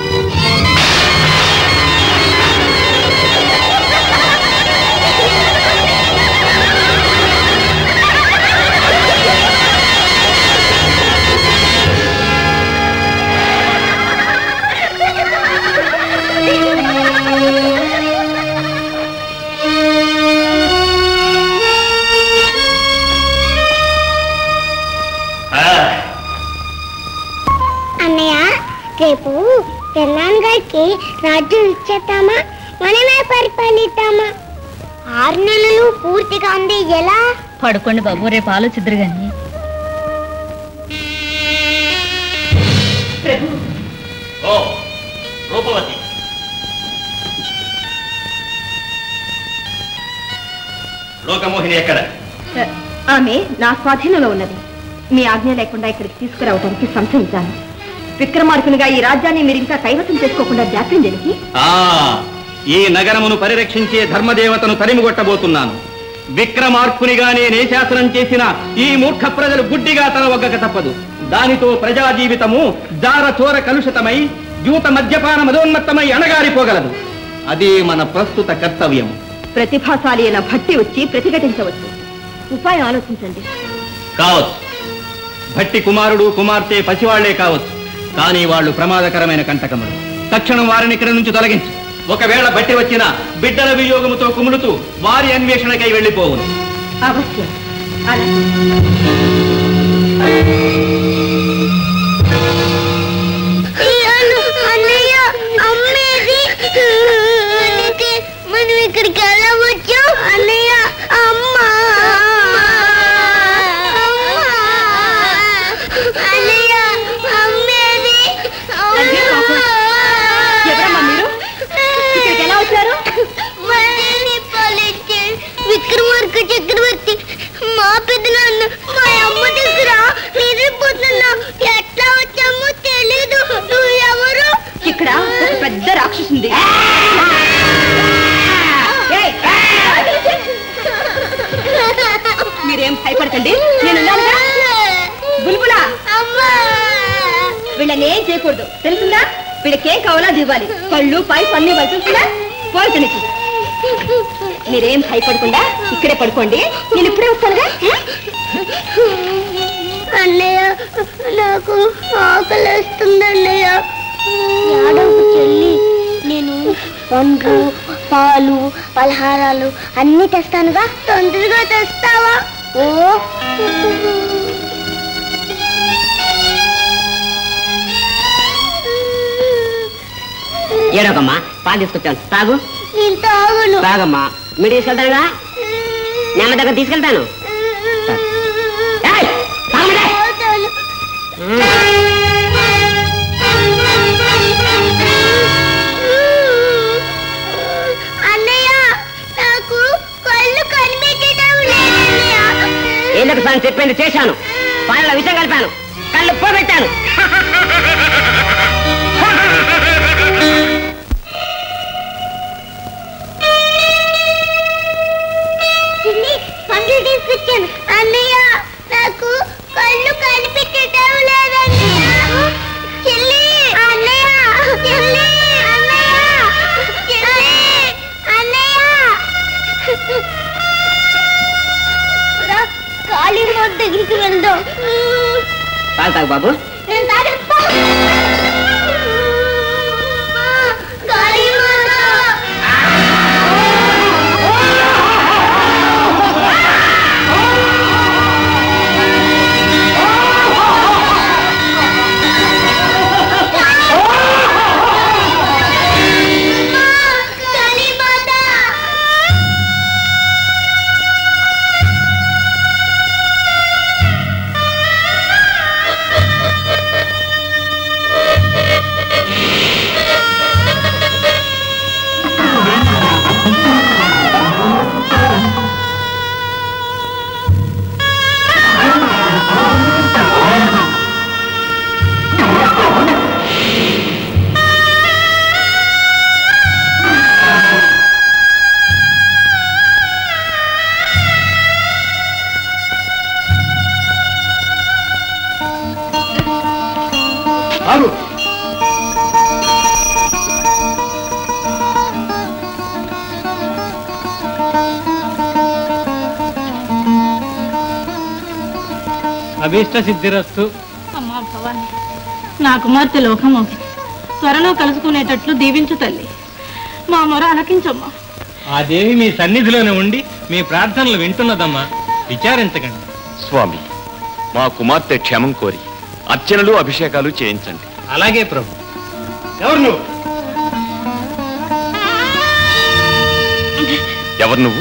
అన్నయ్య రేపు పెళ్ళాన్ గారికి రాజ్యం ఇచ్చేద్దామా మనమే పరిపాలిద్దామా ఆరు నెలలు పూర్తిగా ఉంది ఎలా పడుకోండి బాబు రేపు ఆలోచిద్దరు గాని ఓ రూపవతి లోకమోహిని ఎక్కడ ఆమె నా స్వాధీనంలో ఉన్నది మీ ఆజ్ఞ లేకుండా ఇక్కడికి తీసుకురావడానికి సంశయించాను విక్రమార్కునిగా ఈ రాజ్యాన్ని మీరు ఇంకా కైవసం చేసుకోకుండా జాప్యం జరిగి ఆ ఈ నగరమును పరిరక్షించే ధర్మదేవతను తరిమిగొట్టబోతున్నాను విక్రమార్కునిగా నేనే శాసనం చేసిన ఈ మూర్ఖ ప్రజలు గుడ్డిగా తల ఒగ్గక తప్పదు దానితో ప్రజా జీవితము జార చోర కలుషితమై యూత మద్యపాన మదోన్మత్తమై అణగారిపోగలదు అదే మన ప్రస్తుత కర్తవ్యం ప్రతిభాశాలి అయిన భట్టి వచ్చి ప్రతిఘటించవచ్చు ఉపాయం ఆలోచించండి కావచ్చు భట్టి కుమారుడు కుమార్తె పసివాళ్లే కావచ్చు కానీ వాళ్ళు ప్రమాదకరమైన కంటకములు తక్షణం వారిని ఇక్కడి నుంచి తొలగించు ఒకవేళ బట్టి వచ్చిన బిడ్డల వియోగముతో కుములుతూ వారి అన్వేషణకై వెళ్ళిపోవును అవశ్యం అలా అన్నయ్య అమ్మేది అందుకే మనం ఇక్కడికి ఎలా వచ్చాం అన్నయ్య అమ్మ అన్నయ్య అమ్మేది ఎవరమ్మా మీరు ఇక్కడికి ఎలా వచ్చారు మనల్ని పాలించే విక్రమార్క చక్రవర్తి మా పెద్దనాన్న మా అమ్మ దగ్గర నిద్రపోతున్నా ఎట్లా వచ్చామో తెలీదు నువ్వు ఎవరు ఇక్కడ ఒక పెద్ద రాక్షసుంది ఏయ్! మీరేం భయపడకండి నేను ఉన్నానుగా. బుల్బులా వీళ్ళని ఏం చేయకూడదు తెలుసుందా వీళ్ళకేం కావాలో అది ఇవ్వాలి కళ్ళు పై పన్ను ఇవ్వాలి తెలుసుందా పోయితనికి మీరేం భయపడకుండా ఇక్కడే పడుకోండి నేను ఇప్పుడే వస్తానుగా అన్నయ్య నాకు ఆకలిస్తుంది అన్నయ్య ఏడవకు చెల్లి నేను పండ్లు పాలు పలహారాలు అన్ని తెస్తానుగా తొందరగా తెస్తావా ఓ ఏడోకమ్మా పాలు తీసుకొచ్చాను తాగు నేను తాగను బాగమ్మా మీరు తీసుకెళ్తానుగా నేను అమ్మ దగ్గర తీసుకెళ్తాను ఏయ్, తాగమంటే. తాగుతాను. అన్నయ్య నాకు కళ్ళు కనిపించడం లేదన్నయ్య ఏళ్ళకి సార్ చెప్పింది చేశాను పాలలో విషయం కలిపాను కళ్ళు పోగొట్టాను చిన్ని పండ్లు తీసుకొచ్చాను అన్నయ్య నాకు కళ్ళు కనిపించడం లేదన్నయ్య చెల్లి అన్నయ్య చెల్లి అన్నయ్య చెల్లి అన్నయ్య రా, కాళీ మాత దగ్గరికి వెళ్దాం పాలు తాగు బాబు నేను తాగను. కాళీ మాత ఆగు అభీష్ట సిద్ధిరస్తు అమ్మా భవాని నా కుమార్తె లోకమోహి త్వరలో కలుసుకునేటట్లు దీవించు తల్లి మా మొర అలకించమ్మా ఆ దేవి మీ సన్నిధిలోనే ఉండి మీ ప్రార్థనలు వింటున్నదమ్మా విచారించకండి స్వామి మా కుమార్తె క్షేమం కోరి అర్చనలు అభిషేకాలు చేయించండి అలాగే ప్రభు ఎవరు నువ్వు ఎవరు నువ్వు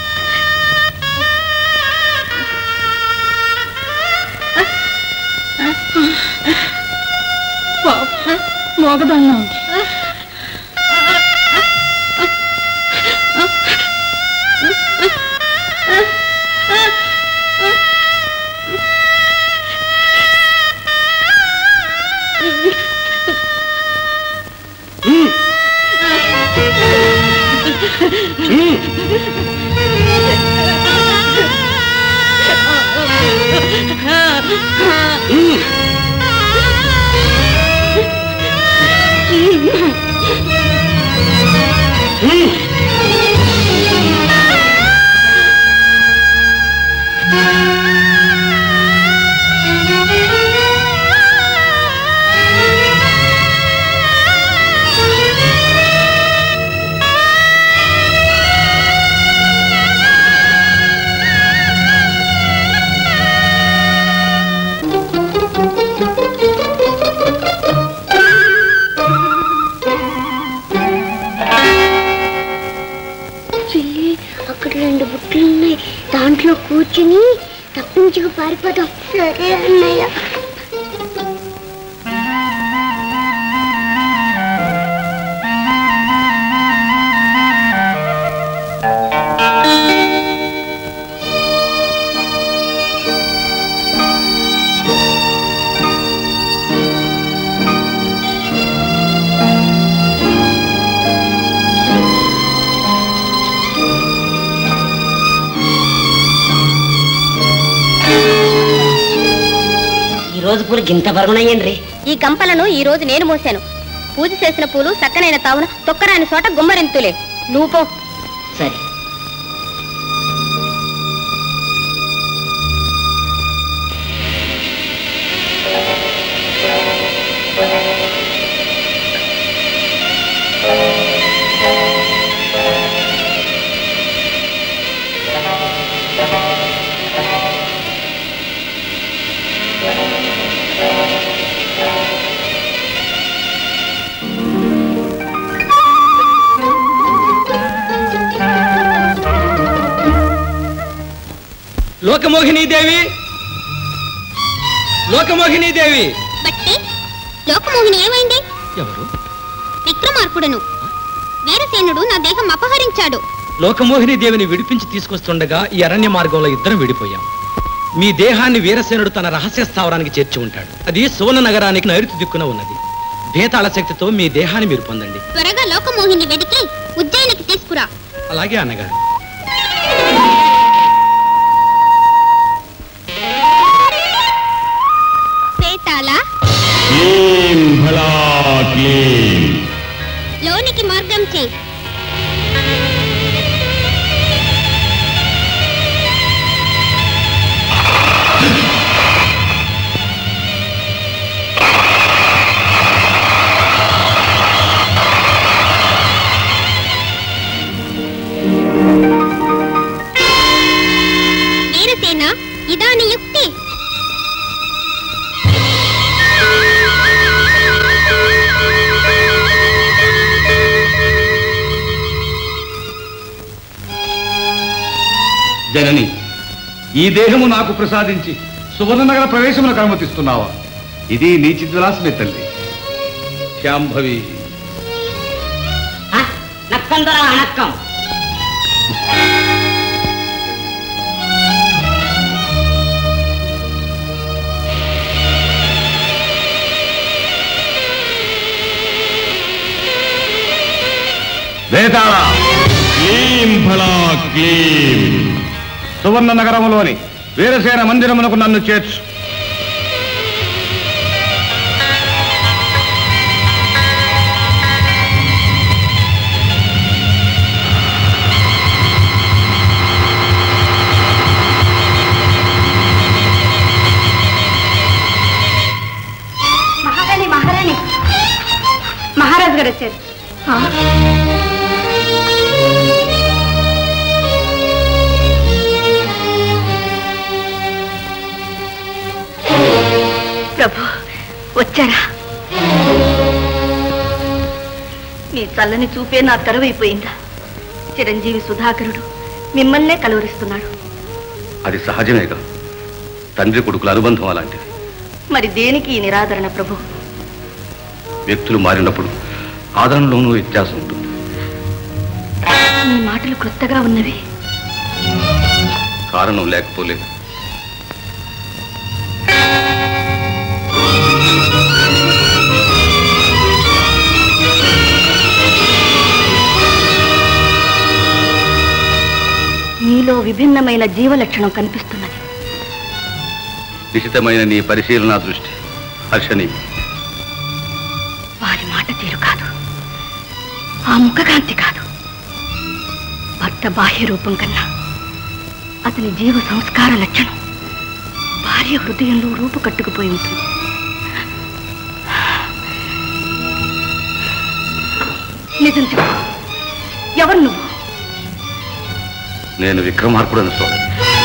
మోగదన్నా ఉంది చెల్లి అక్కడ రెండు బుట్టలు ఉన్నాయి దాంట్లో కూర్చుని తప్పించుకు పారిపోతాం సరే అన్నయ్య ఈ రోజు పూలు గింత బరుగునయ్యండి ఈ గంపలను ఈ రోజు నేను మోసాను పూజ చేసిన పూలు చక్కనైన తావున తొక్కరాని చోట గుమ్మరింతులే నువ్వు పో సరే ఆ లోకమోహినీదేవి లోకమోహినీదేవి బట్టి లోకమోహిని ఏమైంది ఎవరు విక్రమార్కుడను వీరసేనుడు నా దేహం అపహరించాడు లోకమోహిని దేవిని విడిపించి తీసుకొస్తుండగా ఈ అరణ్య మార్గంలో ఇద్దరం విడిపోయాం మీ దేహాన్ని వీరసేనుడు తన రహస్య స్థావరానికి చేర్చి ఉంటాడు అది సువర్ణ నగరానికి నైరుతి దిక్కున ఉన్నది భేతాళ శక్తితో మీ దేహాన్ని మీరు పొందండి త్వరగా లోకమోహిని వెతికి ఉజ్జయినికి తీసుకురా అలాగే అన్నగారు పేతాళ క్లీం భళా క్లీం లోనికి మార్గం చేయి వీరసేన ఇదాని యుక్తి జనని ఈ దేహము నాకు ప్రసాదించి సువర్ణనగర ప్రవేశములకు అనుమతిస్తున్నావా ఇది నీ చిద్విలాసమే తల్లి శాంభవి నక్కందర అణక్కం వేతాళ క్లీం భళా క్లీం సువర్ణ నగరములోని వీరసేన మందిరమునకు నన్ను చేర్చు మహారాణి మహారాణి మహారాజు గారు వచ్చారు ప్రభు వచ్చారా మీ చల్లని చూపే నా కరువైపోయిందా చిరంజీవి సుధాకరుడు మిమ్మల్నే కలవరిస్తున్నాడు అది సహజమేగా తండ్రి కొడుకుల అనుబంధం అలాంటిది మరి దేనికి ఈ నిరాదరణ ప్రభు వ్యక్తులు మారినప్పుడు ఆదరణలోనూ వ్యత్యాసం ఉంటుంది మీ మాటలు క్రొత్తగా ఉన్నవి కారణం లేకపోలేదు మీలో విభిన్నమైన జీవలక్షణం కనిపిస్తున్నది నిశితమైన నీ పరిశీలన దృష్టి హర్షని వారి మాట తీరు కాదు ఆ ముఖకాంతి కాదు భర్త బాహ్య రూపం కన్నా అతని జీవ సంస్కార లక్షణం భార్య హృదయంలో రూపు కట్టుకుపోయి ఉంటుంది నిజం చెప్పు ఎవరు నువ్వు నేను విక్రమార్కుడను సోదరి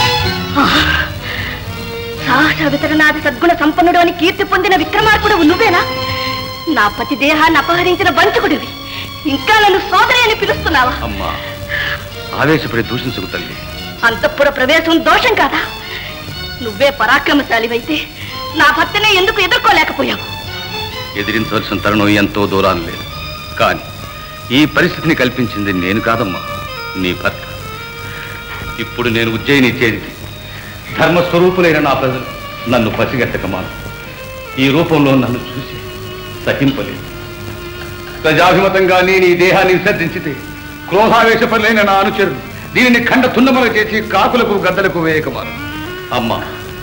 సాహస వితరణాది సద్గుణ సంపన్నుడు అని కీర్తి పొందిన విక్రమార్కుడు నువ్వేనా నా పతి దేహాన్ని అపహరించిన వంచకుడివి ఇంకా నన్ను సోదరి అని పిలుస్తున్నావా అమ్మా ఆవేశపడి దూషించుకు తల్లి అంతఃపుర ప్రవేశం దోషం కాదా నువ్వే పరాక్రమశాలివైతే నా భర్తనే ఎందుకు ఎదుర్కోలేకపోయావు ఎదిరించవలసిన తరుణం ఎంతో దూరాలు లేదు కానీ ఈ పరిస్థితిని కల్పించింది నేను కాదమ్మా నీ భర్త ఇప్పుడు నేను ఉజ్జయిని చేరింది ధర్మస్వరూపులైన నా ప్రజలు నన్ను పసిగట్టకమాను ఈ రూపంలో నన్ను చూసి సహింపలేదు ప్రజాభిమతంగా నేను ఈ దేహాన్ని విసర్జించితే క్రోధావేశపరులైన నా అనుచరులు దీనిని ఖండ తున్నమల చేసి కాకులకు గద్దలకు వేయకమాను అమ్మా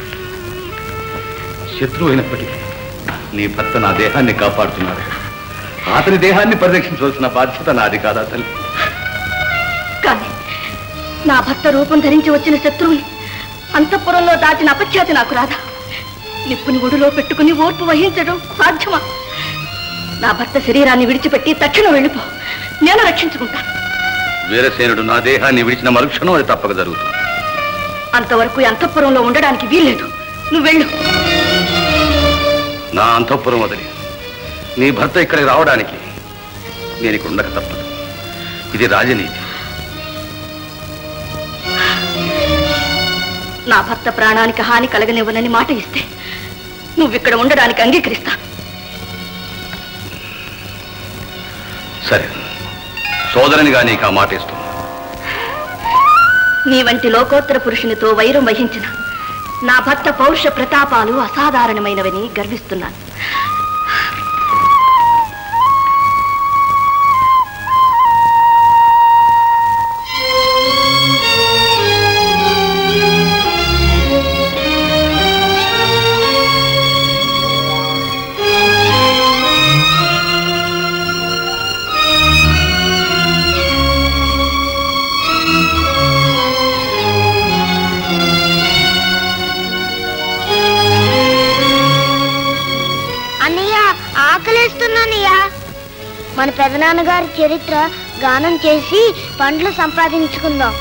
శత్రువు అయినప్పటికీ నీ భర్త నా దేహాన్ని కాపాడుతున్నాడు అతని దేహాన్ని పరిరక్షించవలసిన బాధ్యత నాది కాదా తల్లి కానీ నా భర్త రూపం ధరించి వచ్చిన శత్రువుని అంతఃపురంలో దాచిన అపఖ్యాతి నాకు రాదా నిప్పుని ఒడిలో పెట్టుకుని ఓర్పు వహించడం సాధ్యమా నా భర్త శరీరాన్ని విడిచిపెట్టి తక్షణం వెళ్ళిపో నేను రక్షించుకుంటాను వీరసేనుడు నా దేహాన్ని విడిచిన మరుక్షణం అది తప్పక జరుగుతుంది అంతవరకు ఈ అంతఃపురంలో ఉండడానికి వీల్లేదు నువ్వు వెళ్ళు నా అంతఃపురం వదిలి నీ భర్త ఇక్కడికి రావడానికి నేను ఇక్కడ ఉండక తప్పదు ఇది రాజనీతి నా భర్త ప్రాణానికి హాని కలగనివ్వనని మాట ఇస్తే నువ్వు ఇక్కడ ఉండడానికి అంగీకరిస్తా సరే సోదరునిగా నీకు ఆ మాట ఇస్తున్నా నీ వంటి లోకోత్తర పురుషునితో వైరం వహించిన నా భర్త పౌరుష ప్రతాపాలు అసాధారణమైనవని గర్విస్తున్నాను అన్నయ్య ఆకలిస్తున్నానయ్య మన పెదనాన్నగారి చరిత్ర గానం చేసి పండ్లు సంపాదించుకుందాం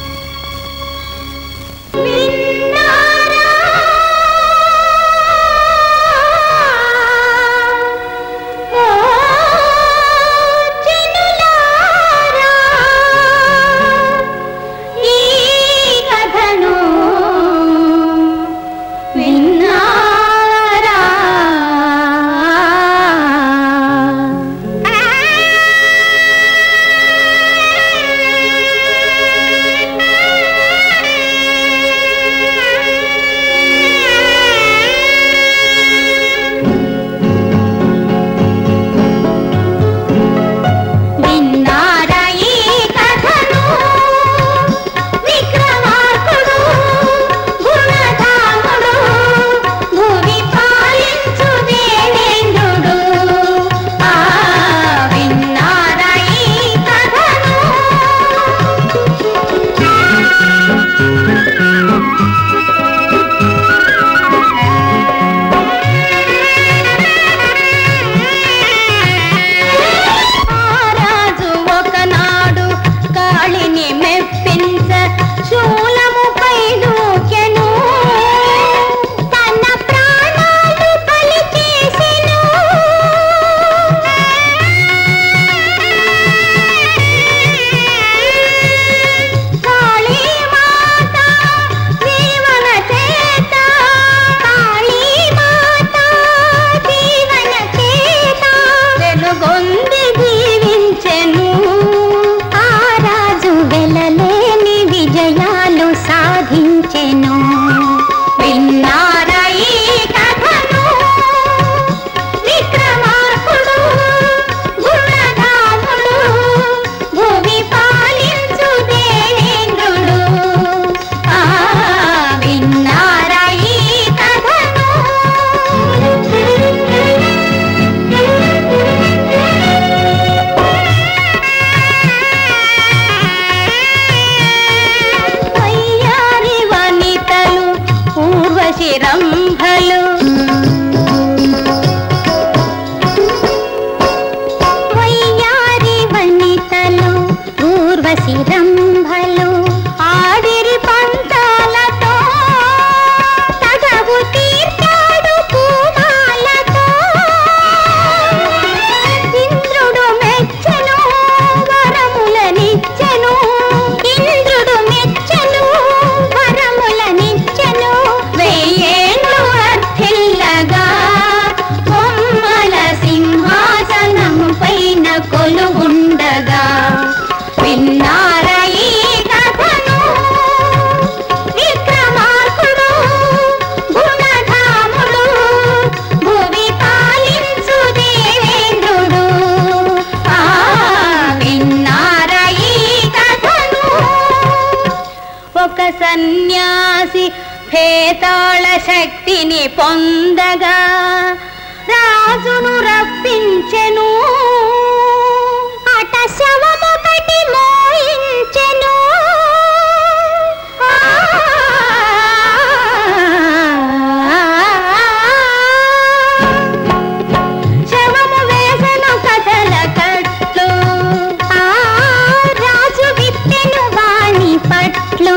ఈ కథను విన్నారా విన్నారా ఈ కథను విక్రమార్కుడు గుణధాముడు భూమి పాలించు దేవేంద్రుడు ఆ విన్నారా ఈ కథను ఆ రాజు ఒకనాడు కాళిని మెప్పించ శూలముపై దూకెను తన ప్రాణాలు బలి చేసెను కాళీమాత జీవన చేత కాళీమాత జీవన చేత వెలుగొంది జీవించెను ఆ రాజు వెలలేని విజయాలు సాధించెను విన్నారా ఈ కథను విక్రమార్కుడు గుణధాముడు భూమి పాలించు దేవేంద్రుడు ఆ విన్నారా ఈ కథను వయ్యారి వనితలు పూర్వశి రంభలు వయ్యారి వనితలు పూర్వశి రంభలు ఆడిరి పంతాలతో తగవు తీర్చాడు పూమాలతో ఇంద్రుడు మెచ్చను వరములనిచ్చెను ఇంద్రుడు మెచ్చను వరములనిచ్చెను వెయ్యేళ్ళు అర్థిల్లగా బొమ్మల సింహాసనము పైన కొలువుండగా విన్నారా ఈ కథను విక్రమార్కుడు గుణధాముడు భువి పాలించు దేవేంద్రుడు ఆ విన్నారా ఈ కథను ఒక సన్యాసి భేతాళ శక్తిని పొందగా రాజును రప్పించెను అట శవమొకటి మోయించెను శవము వేసెను కథల కట్లు ఆ రాజు విప్పెను వాణి పట్లు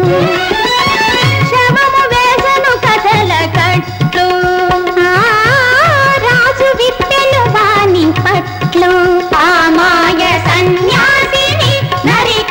శవము వేసెను కథల కట్లు ఆ రాజు విప్పెను వాణి పట్లు ఆ మాయ సన్యాసిని నరిక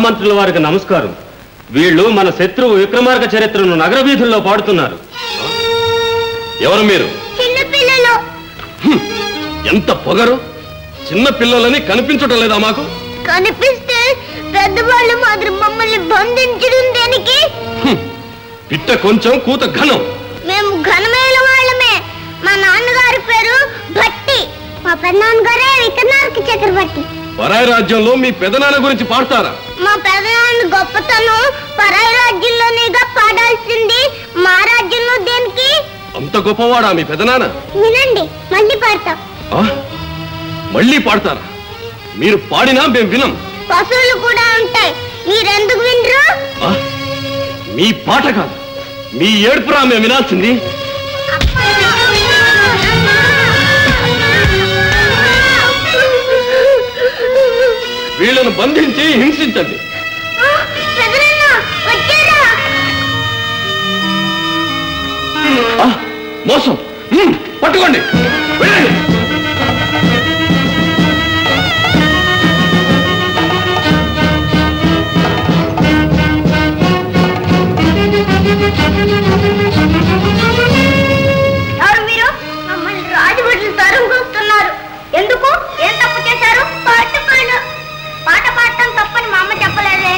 మహామంత్రుల వారికి నమస్కారం వీళ్ళు మన శత్రువు విక్రమార్క చరిత్రను నగర వీధుల్లో పాడుతున్నారు ఎవరు మీరు చిన్న పిల్లలు ఎంత పొగరు చిన్న పిల్లలని కనిపించటం లేదా మాకు కనిపిస్తే పెద్దవాళ్ళు మాదిరి మమ్మల్ని బంధించడం దేనికి పిట్ట కొంచెం కూత ఘనం మేము ఘనమైన వాళ్ళమే మా నాన్నగారి పేరు భట్టి మా పెద్దనాన్నగారే వికర్ణార్క చక్రవర్తి పరాయి రాజ్యంలో మీ పెదనాన్న గురించి పాడతారా మా పెదనాన్న గొప్పతనం పరాయి రాజ్యంలోనేగా పాడాల్సింది మా రాజ్యంలో దేనికి అంత గొప్పవాడా మీ పెదనాన్న వినండి మళ్ళీ పాడతాం ఆ? మళ్ళీ పాడతారా మీరు పాడినా మేము వినం పశువులు కూడా ఉంటాయి మీరెందుకు వినరు ఆ? మీ పాట కాదు మీ ఏడుపురా మేము వినాల్సింది వీళ్ళను బంధించి హింసించండి పెదనాన్న వచ్చారా ఆ, మోసం హ్మ్, పట్టుకోండి వెళ్ళండి ఎవరు మీరు మమ్మల్ని రాజభటులు తరుముకొస్తున్నారు ఎందుకు ఏం తప్పు చేశారు పాట పాడు పాట పాడటం తప్పని మా అమ్మ చెప్పలేదే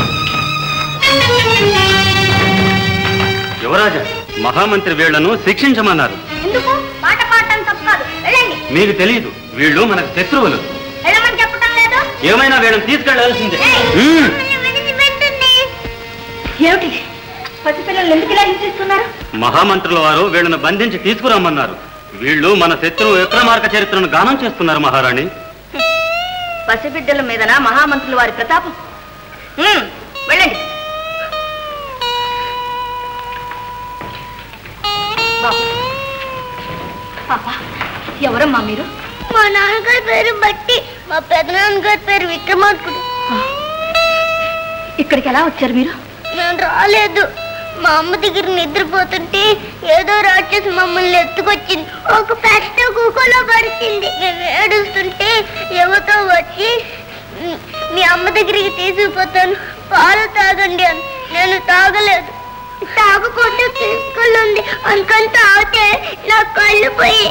యువరాజా మహామంత్రి వీళ్లను శిక్షించమన్నారు ఎందుకు పాట పాడటం తప్పు కాదు వెళ్ళండి మీకు తెలియదు వీళ్ళు మనకు శత్రువులు వెళ్ళమని చెప్పటం లేదు ఏమైనా వీళ్ళని తీసుకెళ్లాల్సిందే ఏమిటి పసిపిల్లలు ఎందుకు ఇలా హింసిస్తున్నారు మహామంత్రుల వారు వీళ్ళను బంధించి తీసుకురమ్మన్నారు వీళ్ళు మన శత్రువు విక్రమార్క చరిత్రను గానం చేస్తున్నారు మహారాణి పసిబిడ్డల మీదన మహామంత్రుల వారి ప్రతాపం హ్మ్, వెళ్ళండి బాబు పాప ఎవరమ్మా మీరు మా నాన్నగారి పేరు బట్టి మా పెదనాన్నగారి పేరు విక్రమార్కుడు ఇక్కడికి ఎలా వచ్చారు మీరు నేను రాలేదు మా అమ్మ దగ్గర నిద్రపోతుంటే ఏదో రాక్షసి మమ్మల్ని ఎత్తుకొచ్చింది ఒక పెద్ద కుక్కలో పడిచింది మేము ఏడుస్తుంటే ఎవతో వచ్చి "ఉమ్, మీ అమ్మ దగ్గరికి తీసుకుపోతాను పాలు తాగండి అని నేను తాగలేదు తాగకుండా తీసుకెళ్ళింది అందుకని తాగితే నా కళ్ళు పోయి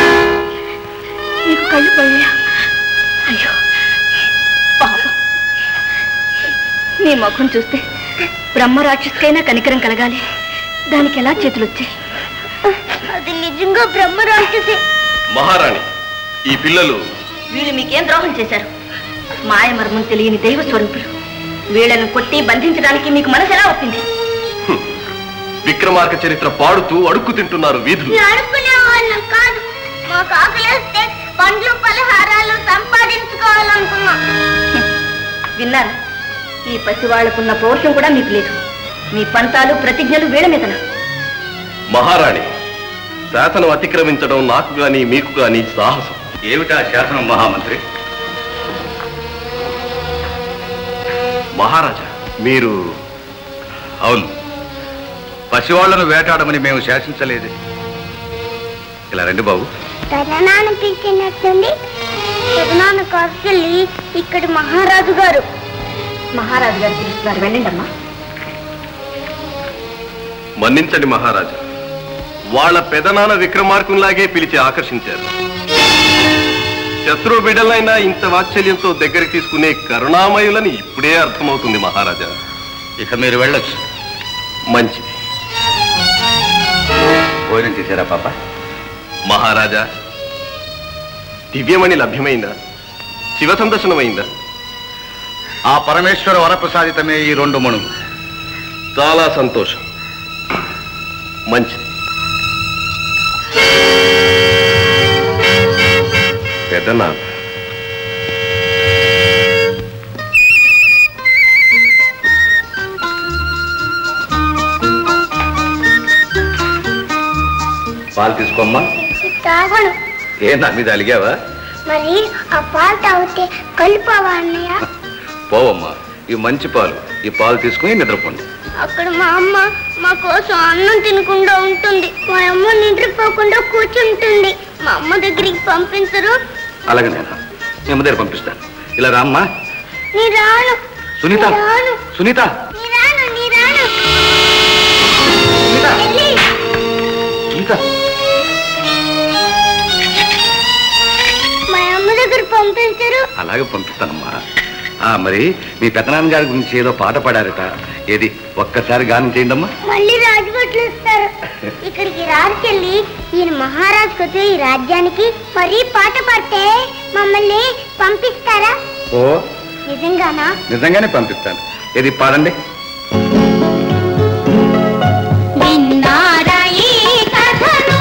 మీకు కళ్ళు పోయా అయ్యో పాపం మీ ముఖం చూస్తే బ్రహ్మ రాక్షసుకైనా కనికరం కలగాలి దానికి ఎలా చేతులు వచ్చాయి అది నిజంగా బ్రహ్మ రాక్షసి మహారాణి ఈ పిల్లలు వీళ్ళు మీకేం ద్రోహం చేశారు మాయ మర్మం తెలియని దైవ స్వరూపులు వీళ్ళను కొట్టి బంధించడానికి మీకు మనసు ఎలా వచ్చింది విక్రమార్క చరిత్ర పాడుతూ అడుక్కు తింటున్నారు వీధులు అడుక్కునే వాళ్ళం కాదు మాకు ఆకలిస్తే పండ్లు పలహారాలు సంపాదించుకోవాలనుకున్నాం విన్నారా ఈ పసివాళ్లకున్న పౌరుషం కూడా మీకు లేదు మీ పంతాలు ప్రతిజ్ఞలు వీళ్ళ మీదన మహారాణి శాసనం అతిక్రమించడం నాకు గాని మీకు గాని సాహసం ఏమిటా శాసనం మహామంత్రి మహారాజా మీరు అవును పసివాళ్లను వేటాడమని మేము శాసించలేదు ఇలా రండి బాబు పెదనాన్న పిలిచినట్టుంది పెదనాన్న కాసుకెళ్ళి ఇక్కడి మహారాజు గారు మహారాజు గారు పిలుస్తున్నారు వెళ్ళండి అమ్మా మన్నించండి మహారాజా వాళ్ళ పెదనాన్న విక్రమార్కునిలాగే పిలిచి ఆకర్షించారు శత్రు బిడ్డలైనా ఇంత వాత్సల్యంతో దగ్గరికి తీసుకునే కరుణామయులని ఇప్పుడే అర్థమవుతుంది మహారాజా ఇక మీరు వెళ్ళొచ్చు మంచిది భోజనం చేశారా పాప మహారాజా దివ్యమణి లభ్యమైందా శివ సందర్శనమైందా ఆ పరమేశ్వర వరప్రసాదితమే ఈ రెండు మణులు చాలా సంతోషం మంచిది పెద్దనా పాలు తీసుకోమ్మా తాగను ఏ నా మీద అలిగావా మరి ఆ పాలు తాగితే కలుపావా అన్నయ్య పోవమ్మా ఈ మంచి పాలు ఈ పాలు తీసుకుని నిద్రపోండి అక్కడ మా అమ్మ మా కోసం అన్నం తినకుండా ఉంటుంది మా అమ్మ నిద్రపోకుండా కూర్చుంటుంది మా అమ్మ దగ్గరికి పంపించరు అలాగే నేను మేము దగ్గర పంపిస్తాను ఇలా రామ్మా నీ రాను సునీత రాను సునీత నీ రాను నీ రాను సునీత వెళ్ళి. సునీత మా అమ్మ దగ్గర పంపించరు అలాగే పంపిస్తానమ్మా ఆ మరి మీ పెద్దనాన్న గారి గురించి ఏదో పాట పాడారట ఏది ఒక్కసారి గానం చేయండమ్మా మళ్ళీ రాజభట్లు ఇస్తారు ఇక్కడికి రాజుకెళ్ళి ఈయన మహారాజు కొద్ది ఈ రాజ్యానికి మరీ పాట పాడితే మమ్మల్ని పంపిస్తారా ఓ నిజంగానా నిజంగానే పంపిస్తాను ఏది పాడండి విన్నారా ఈ కథను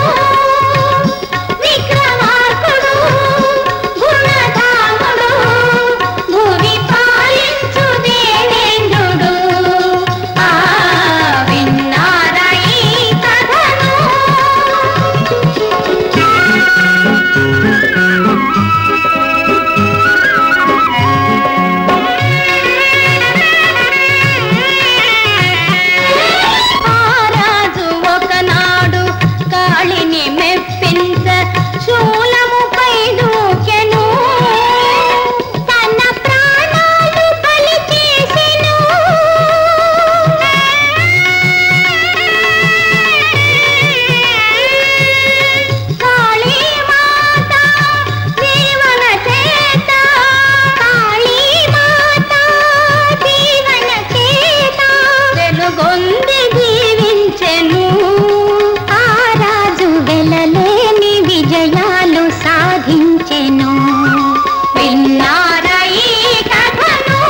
విక్రమార్కుడు గుణధాముడు భూమి పాలించు దేవేంద్రుడు ఆ విన్నారా ఈ కథను ఆ రాజు ఒకనాడు కాళిని మెప్పించ శూలముపై దూకెను తన ప్రాణాలు బలి చేసెను కాళీ మాత జీవన చేత కాళీ మాత జీవన చేత వెలుగొంది జీవించెను ఆ రాజు వెలలేని విజయాలు సాధించెను విన్నారా ఈ కథను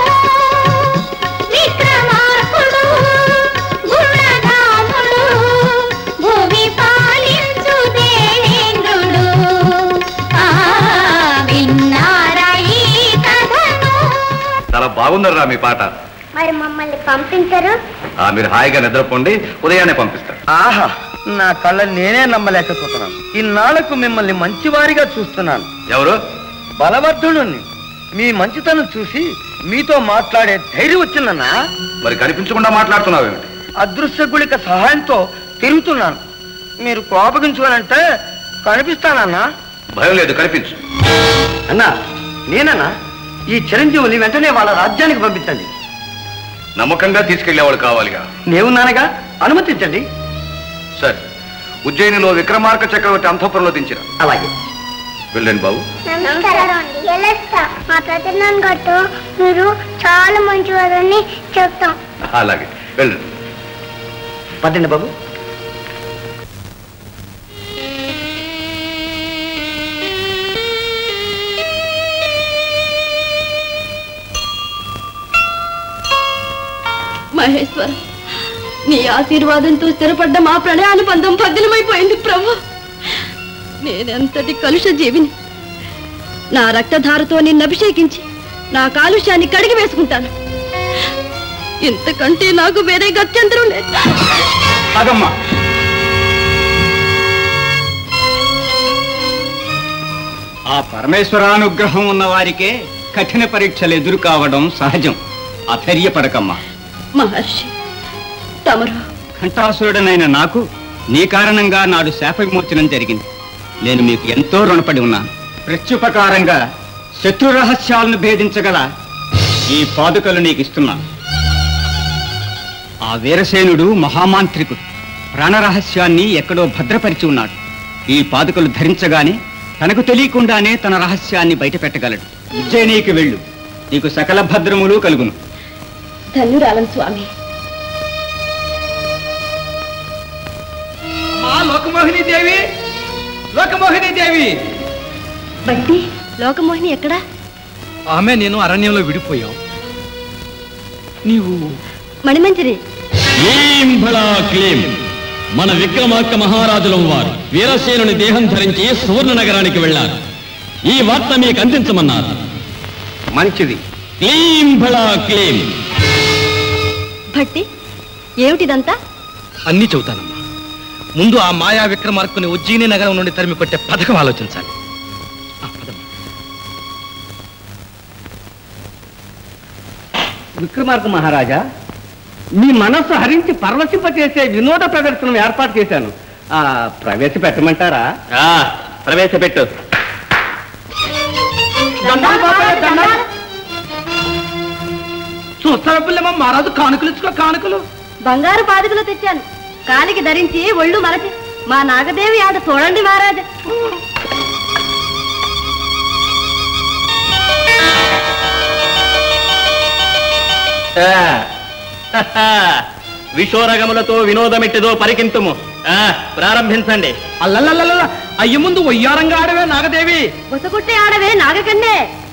విక్రమార్కుడు గుణధాముడు భూమి పాలించు దేవేంద్రుడు ఆ విన్నారా ఈ కథను చాలా బాగుందర్రా మీ పాట మరి మమ్మల్ని పంపించరు ఆ మీరు హాయిగా నిద్రపోండి ఉదయాన్నే పంపిస్తాను ఆహా నా కళ్ళ నేనే నమ్మలేకపోతున్నాను ఇన్నాళ్లకు మిమ్మల్ని మంచివారిగా చూస్తున్నాను ఎవరు బలవర్ధుడుని మీ మంచితనం చూసి మీతో మాట్లాడే ధైర్యం వచ్చిందన్నా మరి కనిపించకుండా మాట్లాడుతున్నావు ఏమిటి అదృశ్య గుళిక సహాయంతో తిరుగుతున్నాను మీరు కోపగించుకోనంటే కనిపిస్తానన్నా భయం లేదు కనిపించు అన్నా నేనన్నా ఈ చిరంజీవుని వెంటనే వాళ్ళ రాజ్యానికి పంపించండి నమ్మకంగా తీసుకెళ్లేవాడు కావాలిగా నేనున్నానగా అనుమతించండి సరే ఉజ్జయినిలో విక్రమార్క చక్రవర్తి అంతఃపురంలో దించిన అలాగే వెళ్ళండి బాబు నమస్కారం వెళ్ళొస్తా మా పెద్దనాన్న గారితో మీరు చాలా మంచివారని చెప్తాం అలాగే వెళ్ళండి పదండి బాబు మహేశ్వర నీ ఆశీర్వాదంతో స్థిరపడ్డ మా ప్రణయానుబంధం భగ్నమైపోయింది ప్రభు నేనెంతటి కలుష జీవిని నా రక్తధారతో నిన్ను అభిషేకించి నా కాలుష్యాన్ని కడిగి వేసుకుంటాను ఇంతకంటే నాకు వేరే గత్యంతరం లేదు అగమ్మా ఆ పరమేశ్వరానుగ్రహం ఉన్న వారికే కఠిన పరీక్షలు ఎదురు కావడం సహజం అధైర్యపడకమ్మా మహర్షి తమరు కంఠాసురుడనైన నాకు నీ కారణంగా నాడు శాప విమోచనం జరిగింది నేను మీకు ఎంతో రుణపడి ఉన్నాను ప్రత్యుపకారంగా శత్రు రహస్యాలను భేదించగల ఈ పాదుకలు నీకు ఇస్తున్నాను ఆ వీరసేనుడు మహామాంత్రికుడు ప్రాణరహస్యాన్ని ఎక్కడో భద్రపరిచి ఉన్నాడు ఈ పాదుకలు ధరించగానే తనకు తెలియకుండానే తన రహస్యాన్ని బయటపెట్టగలడు ఉజ్జయినీకి వెళ్ళు నీకు సకల భద్రములు కలుగును ధన్యురాలం స్వామి మా లోకమోహిని దేవి లోకమోహిని దేవి బట్టి లోకమోహిని ఎక్కడా ఆమె నేను అరణ్యంలో విడిపోయాం నీవు మణిమంజరి క్లీం భళా క్లీం మన విక్రమార్క మహారాజులం వారు వీరసేనుని దేహం ధరించి సువర్ణ నగరానికి వెళ్లారు ఈ వార్త మీకు అందించమన్నారు మంచిది క్లీం భళా క్లీం భట్టి ఏమిటిదంతా అన్నీ చెబుతానమ్మా ముందు ఆ మాయా విక్రమార్కుని ఉజ్జయిని నగరం నుండి తరిమి కొట్టే పథకం ఆలోచించాలి విక్రమార్క మహారాజా మీ మనస్సు హరించి పరవశింపచేసే వినోద ప్రదర్శనం ఏర్పాటు చేశాను ఆ ప్రవేశపెట్టమంటారా ప్రవేశపెట్టు చూస్తాను పిల్లమ్మ మహారాజు కానుకలు ఇచ్చుకో కానుకలు బంగారు పాదుకలు తెచ్చాను కాలికి ధరించి ఒళ్ళు మరచి మా నాగదేవి ఆట చూడండి మహారాజా విషోరగములతో వినోదమిట్టిదో పరికింతుము ఆ, ప్రారంభించండి అల్లల్లల్ల అయ్య ముందు వయ్యారంగా ఆడవే నాగదేవి బుసగుట్టే ఆడవే నాగకన్నే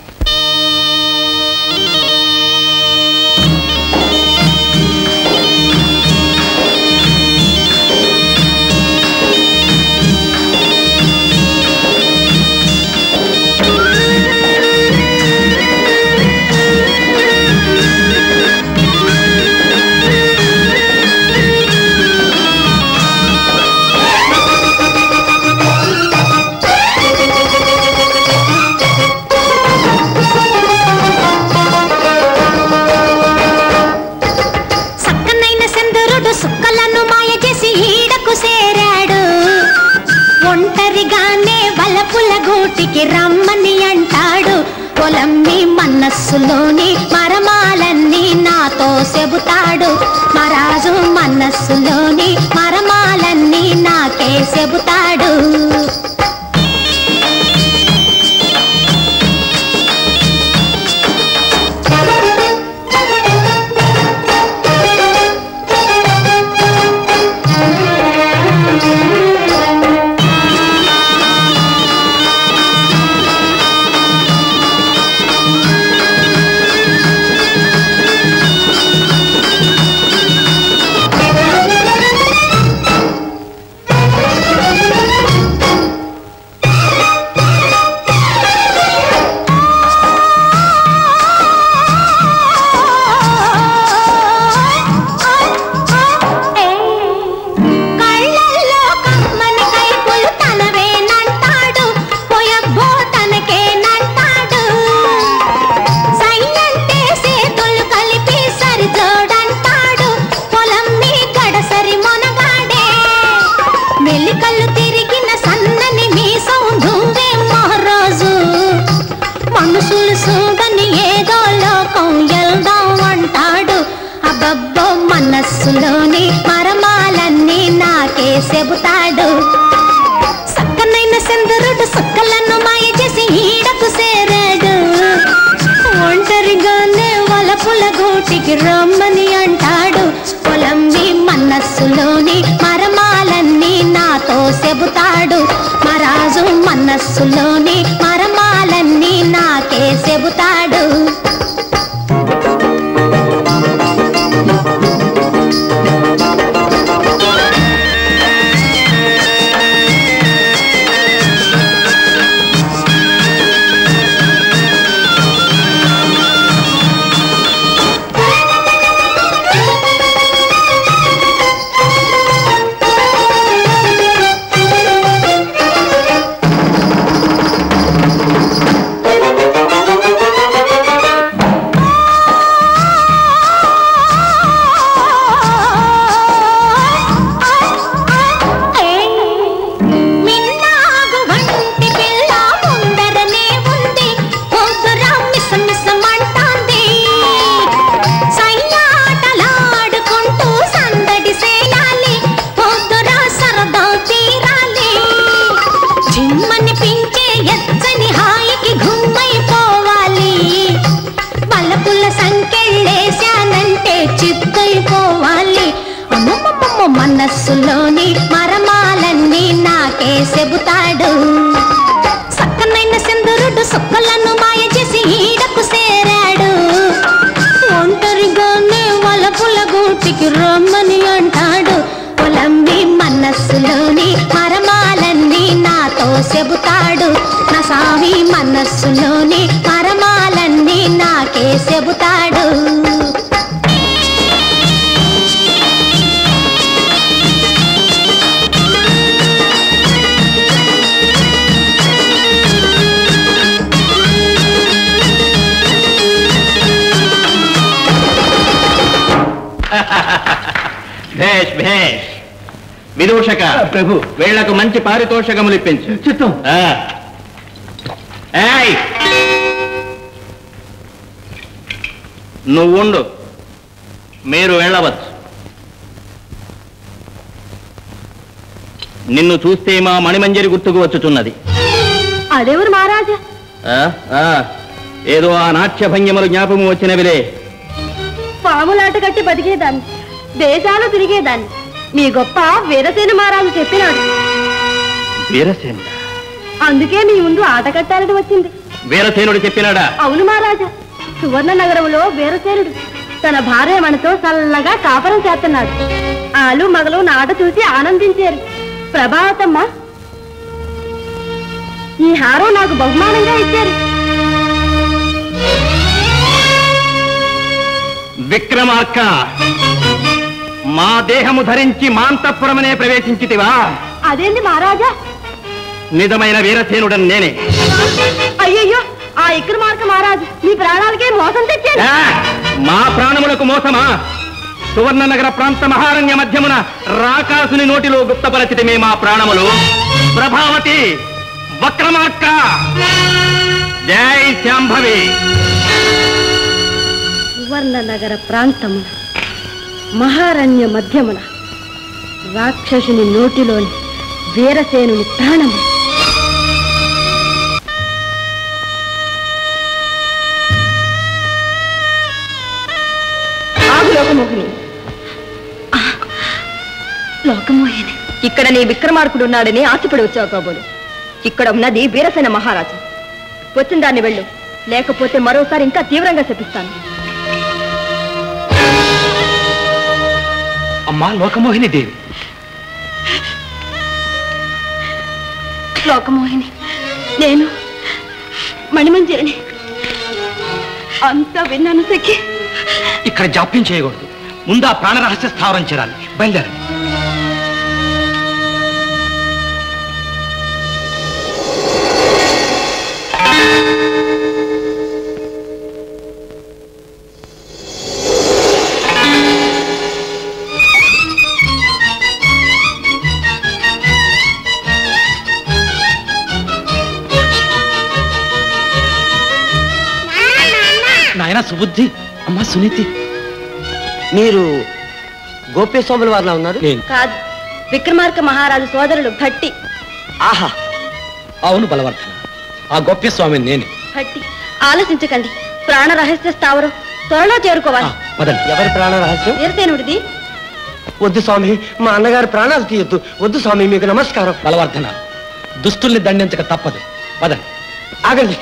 సక్కనైన చంద్రుడు సుక్కలను మాయ చేసి ఈడకు చేరాడు ఒంటరిగానే వలపుల గూటికి రమ్మని అంటాడు పొలమ్మి మనస్సులోని మరమాలన్నీ నాతో చెబుతాడు మరాజు మనస్సులోని మరమాలన్నీ నాకే చెబుతాడు కళ్ళల్లో కమ్మని కైపులు తనవేనంటాడు పొయబ్బో తనకేనంటాడు సైన్యంటే సేతులు కలిపి సరిజోడంటాడు పొలం మీ గడసరి మొనగాడే మెలికలు తిరిగిన సన్నని మీసం దువ్వే మహారాజు మనుషులు చూడని ఏదో లోకం వెళ్దాం అంటాడు అబ్బబ్బో మనస్సులోని మరమాలన్నీ నాకే చెబుతాడు సక్కనైన చంద్రుడు సుక్కలను మాయ చేసి ఈడకు చేరాడు ఒంటరిగానే వలపుల గూటికి రమ్మని అంటాడు పొలంవి మనస్సులోని మరమాలన్నీ నాతో చెబుతాడు మరాజు మనస్సులోని మరమాలన్నీ నాకే చెబుతాడు మిన్నాగు వంటి పిల్ల ముందరనే ఉంది పొద్దురా మిసమిసమంటాంది సయ్యాటలాడుకుంటూ సందడి చేయాలి పొద్దురా సరదా తీరాలి జిమ్మనిపించే ఎచ్చని హాయికి గుమ్మైపోవాలి బలపుల సంకెళ్ళేశానంటే చిత్తైపోవాలి అమ్మమ్మమ్మ మనస్సులోని మరమాలన్నీ నాకే చెబుతాడు సక్కనైన చంద్రుడు సుక్కలను మాయ చేసి ఈడకు చేరాడు ఒంటరిగానే వలపుల గూటికి రమ్మని అంటాడు పొలంవి మనస్సులోని మరమాలన్నీ నాతో చెబుతాడు నా సామి మనస్సులోని మరమాలన్నీ నాకే చెబుతాడు భేష్ భేష్ విదూషక ప్రభు వీళ్లకు మంచి పారితోషకములు ఇప్పించు చిత్తం నువ్వుండు మీరు వెళ్ళవచ్చు నిన్ను చూస్తే మా మణిమంజరి గుర్తుకు వచ్చుచున్నది అదెవరు మహారాజా ఆ, ఆ, ఏదో ఆ నాట్య భంగిమలు జ్ఞాపకం వచ్చినవిలే పాములాట కట్టి బతికేదాన్ని దేశాలు తిరిగేదాన్ని మీ గొప్ప వీరసేన మహారాజు చెప్పినాడు వీరసేన అందుకే మీ ముందు ఆట కట్టాలని వచ్చింది వీరసేనుడు చెప్పినాడా అవును మహారాజా సువర్ణ నగరంలో వీరసేనుడు తన భార్య మనతో చల్లగా కాపరం చేస్తున్నాడు ఆలు మగలు నాట చూసి ఆనందించారు ప్రభావతమ్మ ఈ హారం నాకు బహుమానంగా ఇచ్చారు విక్రమార్క మా దేహము ధరించి మాంతపురమనే ప్రవేశించితివా అదేంటి మహారాజా నిజమైన వీరసేనుడని నేనే అయ్యయ్యో ఆ ఇక్రమార్క మహారాజు మీ ప్రాణాలకే మోసం తెచ్చారు ఆ, మా ప్రాణములకు మోసమా సువర్ణ నగర ప్రాంత మహారణ్య మధ్యమున రాకాసుని నోటిలో గుప్తపరచితమే మా ప్రాణములు ప్రభావతి వక్రమార్క జై శాంభవి సువర్ణ నగర ప్రాంతమున మహారణ్య మధ్యమున రాక్షసుని నోటిలోని వీరసేనుని ప్రాణము ఆగు లోకమోహిని లోకమోహిని ఇక్కడ నీ విక్రమార్కుడు ఉన్నాడని ఆశపడి వచ్చావు కాబోలు ఇక్కడ ఉన్నది వీరసేన మహారాజు వచ్చిన దాన్ని వెళ్ళు లేకపోతే మరోసారి ఇంకా తీవ్రంగా శపిస్తాను అమ్మా లోకమోహిని దేవి లోకమోహిని నేను మణిమంజరిని అంతా విన్నాను సఖి ఇక్కడ జాప్యం చేయకూడదు ముందు ఆ ప్రాణ రహస్య స్థావరం చేరాలి బయలుదేరండి నాయన సుబుద్ధి అమ్మా సునీతి మీరు గోప్యస్వాముల వారిలా ఉన్నారు కాదు విక్రమార్క మహారాజు సోదరుడు భట్టి ఆహా అవును బలవర్ధన ఆ గోప్య స్వామి నేనే భట్టి ఆలోచించకండి ప్రాణ రహస్య స్థావరం త్వరలో చేరుకోవాలి పదండి ఎవరి ప్రాణ రహస్యం వీరసేనుడిది వద్దు స్వామి మా అన్నగారి ప్రాణాలు తీయొద్దు వద్దు స్వామి మీకు నమస్కారం బలవర్ధన దుస్తుల్ని దండించక తప్పదు పదండి ఆగండి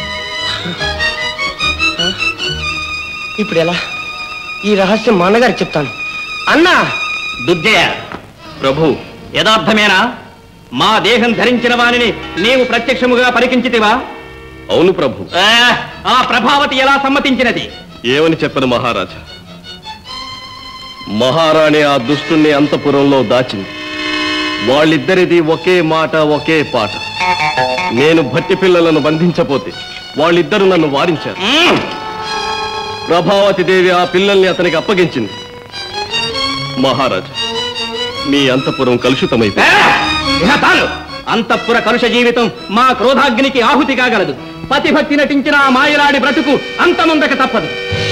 ఇప్పుడు ఎలా ఈ రహస్యం మా అన్నగారికి చెప్తాను అన్నా దుర్జయ ప్రభు యథార్థమేనా మా దేహం ధరించిన వానిని నీవు ప్రత్యక్షముగా పరికించితివా అవును ప్రభు ఆ, ఆ ప్రభావతి ఎలా సమ్మతించినది ఏమని చెప్పను మహారాజా మహారాణి ఆ దుష్టుణ్ణి అంతపురంలో దాచింది వాళ్ళిద్దరిది ఒకే మాట ఒకే పాట నేను భట్టి పిల్లలను బంధించపోతే వాళ్ళిద్దరూ నన్ను వారించారు ప్రభావతి దేవి ఆ పిల్లల్ని అతనికి అప్పగించింది మహారాజా మీ అంతపురం కలుషితమైపోయింది ఇహ తాను అంతఃపుర కలుష జీవితం మా క్రోధాగ్నికి ఆహుతి కాగలదు పతిభక్తి నటించిన ఆ మాయలాడి బ్రతుకు అంతముందక తప్పదు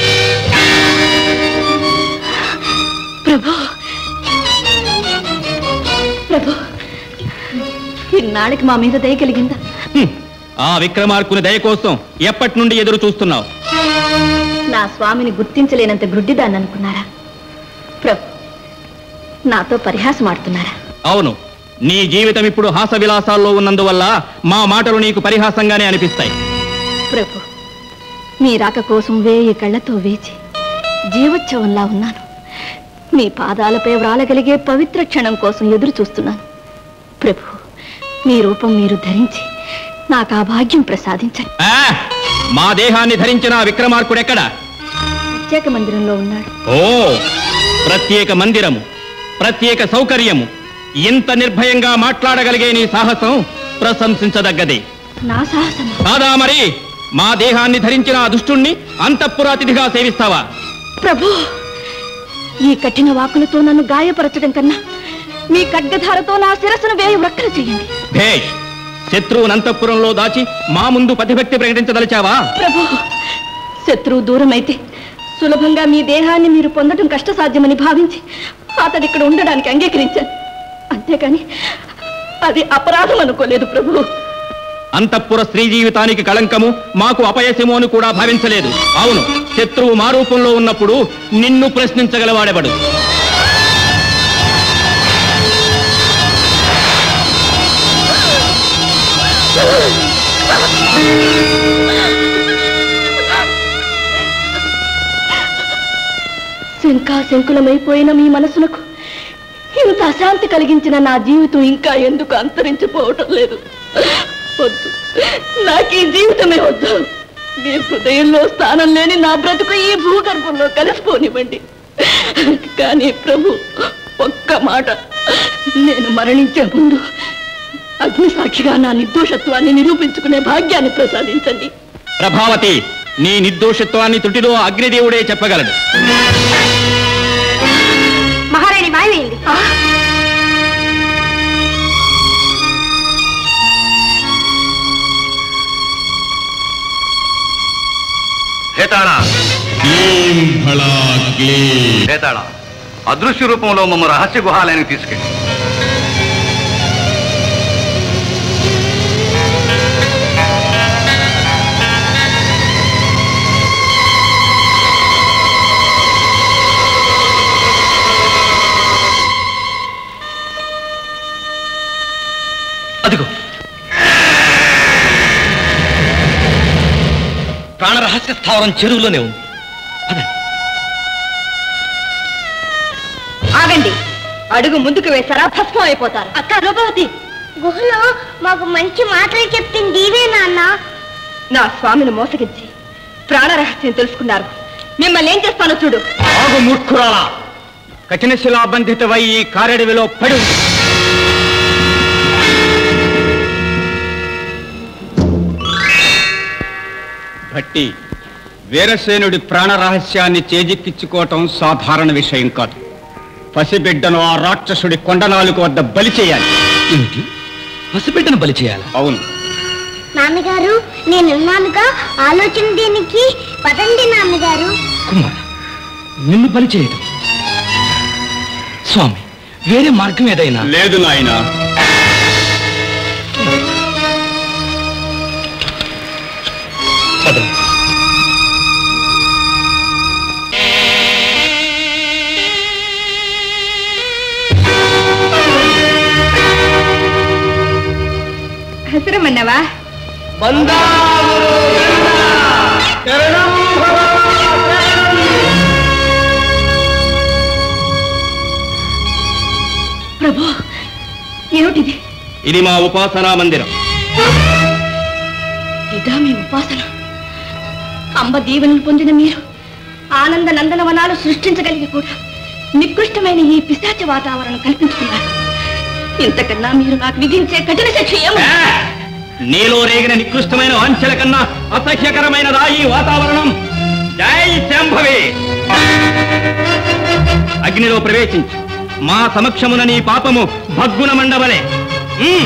ప్రభు ప్రభు ఇన్నాళ్ళకి మా మీద దయ కలిగిందా ఆ విక్రమార్కుని దయ కోసం ఎప్పటి నుండి ఎదురు చూస్తున్నావు నా స్వామిని గుర్తించలేనంత గుడ్డిదాన్ని అనుకున్నారా ప్రభు నాతో పరిహాసం ఆడుతున్నారా అవును నీ జీవితం ఇప్పుడు హాస విలాసాల్లో ఉన్నందువల్ల మా మాటలు నీకు పరిహాసంగానే అనిపిస్తాయి ప్రభు మీ రాక కోసం వేయి కళ్ళతో వేచి జీవోత్సవంలా ఉన్నాను మీ పాదాలపై వ్రాలగలిగే పవిత్ర క్షణం కోసం ఎదురు చూస్తున్నాను ప్రభు మీ రూపం మీరు ధరించి నాకు ఆ భాగ్యం ప్రసాదించండి ఆ, మా దేహాన్ని ధరించిన ఆ విక్రమార్కుడెక్కడా ప్రత్యేక మందిరంలో ఉన్నాడు ఓ ప్రత్యేక మందిరము ప్రత్యేక సౌకర్యము ఇంత నిర్భయంగా మాట్లాడగలిగే నీ సాహసం ప్రశంసించదగ్గదే నా సాహసం కాదా మరి మా దేహాన్ని ధరించిన ఆ దుష్టుణ్ణి అంతఃపురాతిథిగా సేవిస్తావా ప్రభు ఈ కఠిన వాకులతో నన్ను గాయపరచడం కన్నా మీ ఖడ్గధారతో నా శిరస్సును వేయి వ్రక్కలు చేయండి భేష్ శత్రువుని అంతఃపురంలో దాచి మా ముందు పతిభక్తి ప్రకటించదలిచావా ప్రభు శత్రువు దూరమైతే సులభంగా మీ దేహాన్ని మీరు పొందడం కష్టసాధ్యమని భావించి అతడు ఇక్కడ ఉండడానికి అంగీకరించాను అంతేకాని అది అపరాధం అనుకోలేదు ప్రభు అంతఃపుర స్త్రీ జీవితానికి కళంకము మాకు అపయశము అని కూడా భావించలేదు అవును శత్రువు మా రూపంలో ఉన్నప్పుడు నిన్ను ప్రశ్నించగలవాడెవడు శంకా శంకులమైపోయిన మీ మనసునకు ఇంత అశాంతి కలిగించిన నా జీవితం ఇంకా ఎందుకు అంతరించిపోవటం లేదు వద్దు నాకు ఈ జీవితమే వద్దు మీ హృదయంలో స్థానం లేని నా బ్రతుకు ఈ భూగర్భంలో కలిసిపోనివ్వండి కానీ ప్రభు ఒక్క మాట నేను మరణించే ముందు అగ్ని సాక్షిగా నా నిర్దోషత్వాన్ని నిరూపించుకునే భాగ్యాన్ని ప్రసాదించండి ప్రభావతి నీ నిర్దోషత్వాన్ని తుటిలో అగ్నిదేవుడే చెప్పగలడు మహారాణి మాయమైంది భేతాళ భేతాళ అదృశ్య రూపంలో మమ్మ రహస్య గుహాలయానికి తీసుకెళ్ళి అదిగో ప్రాణరహస్య స్థావరం చెరువులోనే ఉంది ఆగండి అడుగు ముందుకు వేశారా భస్మం అయిపోతారు అక్క రూపవతి గుహలో మాకు మంచి మాటలు చెప్పింది ఇవే నాన్న నా స్వామిని మోసగించి ప్రాణరహస్యం తెలుసుకున్నారు మిమ్మల్ని ఏం చేస్తానో చూడు ఆగు మూర్ఖురాలా కఠిన శిలాబంధితవై ఈ కారెడవిలో పడు భట్టి వీరసేనుడి ప్రాణ రహస్యాన్ని చేజిక్కించుకోవటం సాధారణ విషయం కాదు పసిబిడ్డను ఆ రాక్షసుడి కొండనాలుగు వద్ద బలి చేయాలి ఏమిటి పసిబిడ్డను బలి చేయాలి అవును నాన్నగారు నేనున్నానుగా ఆలోచన దీనికి పదండి నాన్నగారు కుమార్ నిన్ను బలి చేయటం స్వామి వేరే మార్గం ఏదైనా లేదు నాయనా పదండి. హసరమన్నవా ప్రభు ఏమిటిది ఇది మా ఉపాసనా మందిరం ఇదా మీ ఉపాసన అంబ దీవెనలు పొందిన మీరు ఆనంద నందనవనాలు సృష్టించగలిగి కూడా నికృష్టమైన ఈ పిశాచ వాతావరణం కల్పించుకున్నారు ఇంతకన్నా మీరు నాకు విధించే కఠిన శిక్ష ఏమో నీలో రేగిన నికృష్టమైన వాంఛల కన్నా అసహ్యకరమైనదా ఈ వాతావరణం జై శాంభవి అగ్నిలో ప్రవేశించు మా సమక్షమున నీ పాపము భగ్గున మండవలే ఉమ్.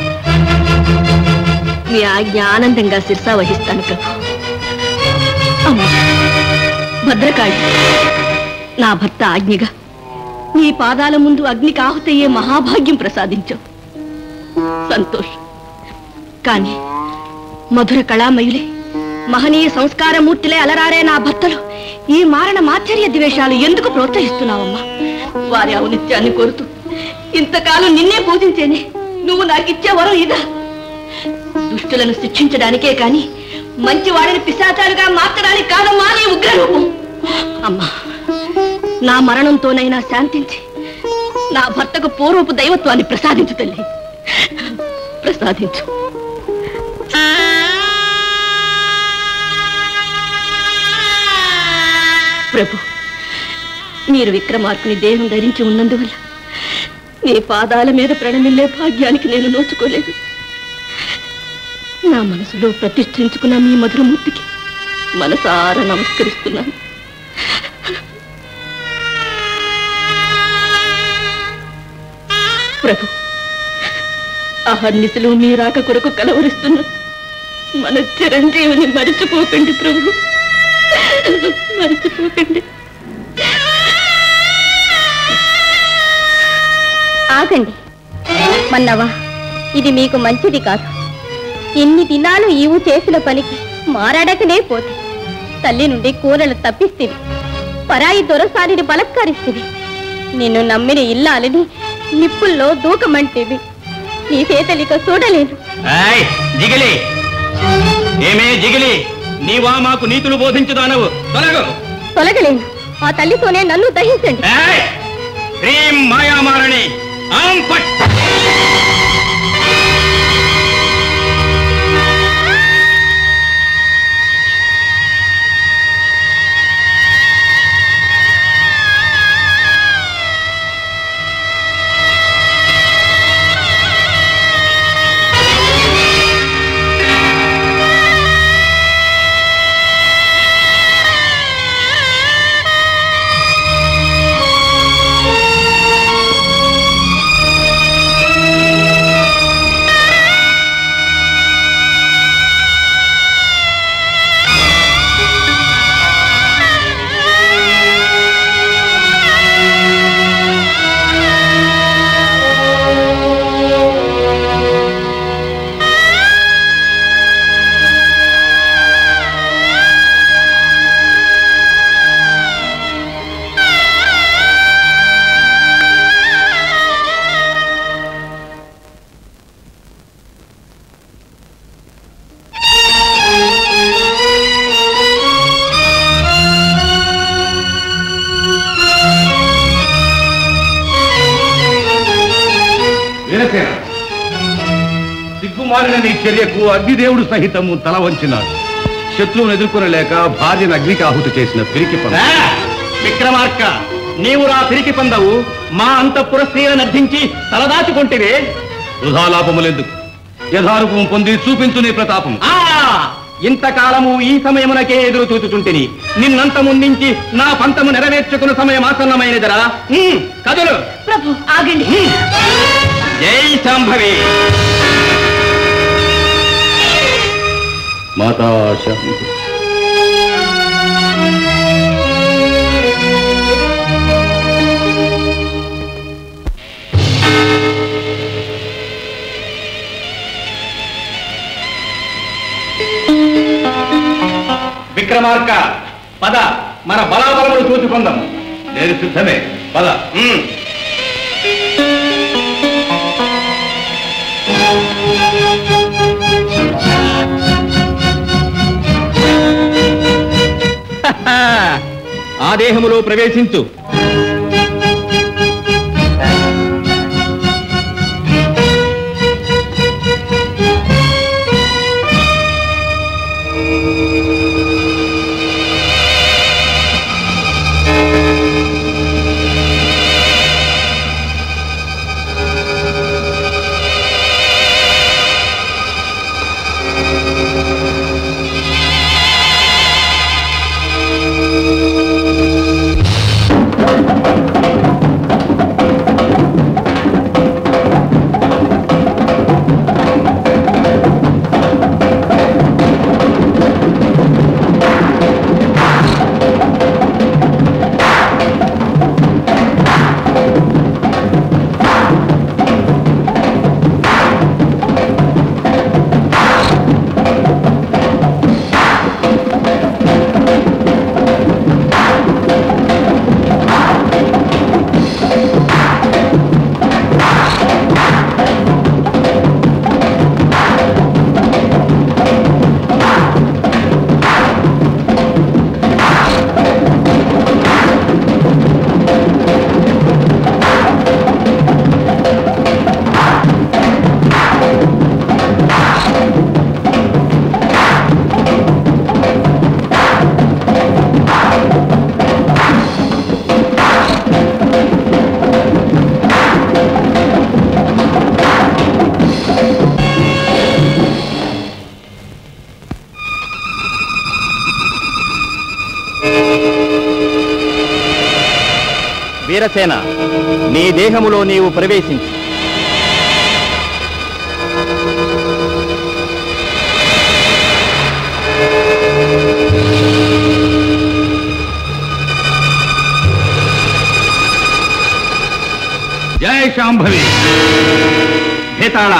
మీ ఆజ్ఞ ఆనందంగా శిరసా వహిస్తాను ప్రభు అమ్మా భద్రకాళి నా భర్త ఆజ్ఞగా నీ పాదాల ముందు అగ్నికి ఆహుతయ్యే మహాభాగ్యం ప్రసాదించావు సంతోషం కానీ మధుర కళామయులే మహనీయ సంస్కారమూర్తిలే అలరారే నా భర్తలు ఈ మారణ మాచర్య ద్వేషాలు ఎందుకు ప్రోత్సహిస్తున్నావమ్మా వారి ఔనిత్యాన్ని కోరుతూ ఇంతకాలం నిన్నే పూజించేనే నువ్వు నాకిచ్చే వరం ఇదా దుష్టులను శిక్షించడానికే కాని మంచి వాడిని పిశాచాలుగా మార్చడానికి కాదమ్మా నీ ఉగ్రరూపం అమ్మా నా మరణంతోనైనా శాంతించి నా భర్తకు పూర్వపు దైవత్వాన్ని ప్రసాదించు తల్లి ప్రసాదించు ప్రభు మీరు విక్రమార్కుని దేహం ధరించి ఉన్నందువల్ల నీ పాదాల మీద ప్రణమిల్లే భాగ్యానికి నేను నోచుకోలేదు నా మనసులో ప్రతిష్ఠించుకున్న మీ మధురమూర్తికి మనసారా నమస్కరిస్తున్నాను ప్రభు అహర్నిశలు మీ రాక కొరకు కలవరిస్తున్న మన చిరంజీవిని మరిచిపోకండి ప్రభు మర్చిపోకండి ఆగండి మన్నవా ఇది మీకు మంచిది కాదు ఎన్ని దినాలు ఈవు చేసిన పనికి మారాడకనే పోతే తల్లి నుండి కూరలు తప్పిస్తేవి పరాయి దొరసారిని బలత్కరిస్తేవి నిన్ను నమ్మిన ఇల్లాలని నిప్పుల్లో దూకమంటేవి నీ చేతలిక చూడలేను ఏయ్, జిగిలి ఏమే జిగిలి నీవా మాకు నీతులు బోధించుదానవు తొలగు తొలగలేను ఆ తల్లితోనే నన్ను దహించండి ఏయ్, హ్రీం మాయామారణి ఆం పట్ వీరసేన సిగ్గుమాలిన నీ చర్యకు అగ్నిదేవుడు సహితము తల వంచినాడు శత్రువును ఎదుర్కొనలేక భార్యను అగ్నికి ఆహుతి చేసిన పిరికి పని విక్రమార్క నీవు రా పిరికి పొందవు మా అంతఃపుర స్త్రీలను అర్థించి తలదాచుకుంటేవే వృధాలాపములెందుకు యథారూపం పొంది చూపించు నీ ప్రతాపం ఆ ఇంతకాలము ఈ సమయమునకే ఎదురు చూచుచుంటిని నిన్నంత ముందుంచి నా పంతము నెరవేర్చుకున్న సమయం ఆసన్నమైనదిరా ఉమ్, కదులు ప్రభు ఆగండి జై శాంభవి మాతా శాంతి విక్రమార్క పద మన బలాబలములు చూసుకుందాం నేను సిద్ధమే పద ఉమ్. ఆ దేహములో ప్రవేశించు వీరసేన నీ దేహములో నీవు ప్రవేశించు శాంభవి భేతాళ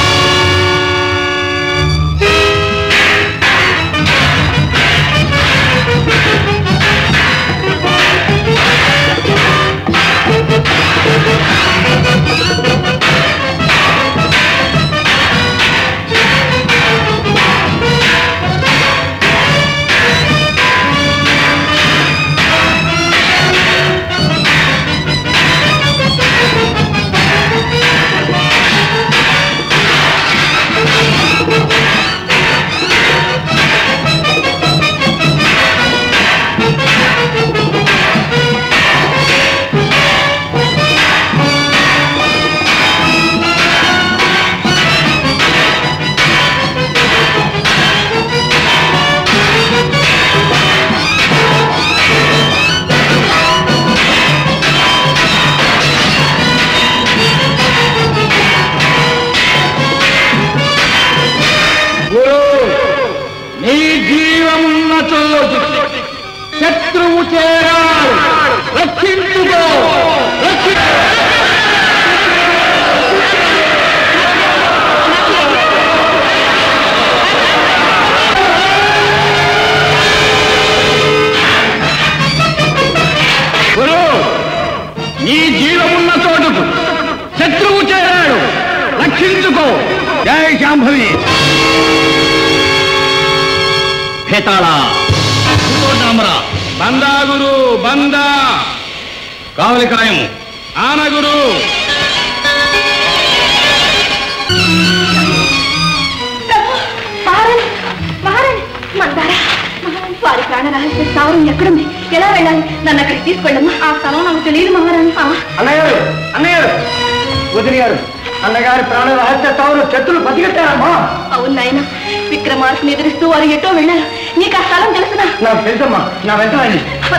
గురు నీ జీవమున్న చోటు శత్రువు చేరాడు రక్షించుకో రక్షి గురు నీ జీవమున్న చోటుకు శత్రువు చేరాడు రక్షించుకో జై శాంభవి భేతాళ రామరా బందా గురు బందా కావలి కాయము ఆనగురు మహారాణి మహారాణి మందారా మహారాణి వారి ప్రాణ రహస్య స్థావరం ఎక్కడుంది ఎలా వెళ్ళాలి నన్ను అక్కడికి తీసుకెళ్ళమ్మా ఆ స్థలం నాకు తెలియదు మహారాణి ఆ, అన్నగారు అన్నగారు వదిలి గారు అన్నగారి ప్రాణ రహస్య స్థావరం శత్రులు బతికెట్టారమ్మా అవును నాయన విక్రమార్కుని ఎదురిస్తూ వారు ఎటో వెళ్ళారు నీకు ఆ స్థలం తెలుసునా నాకు తెలుసమ్మా నా వెంట రండి. పద.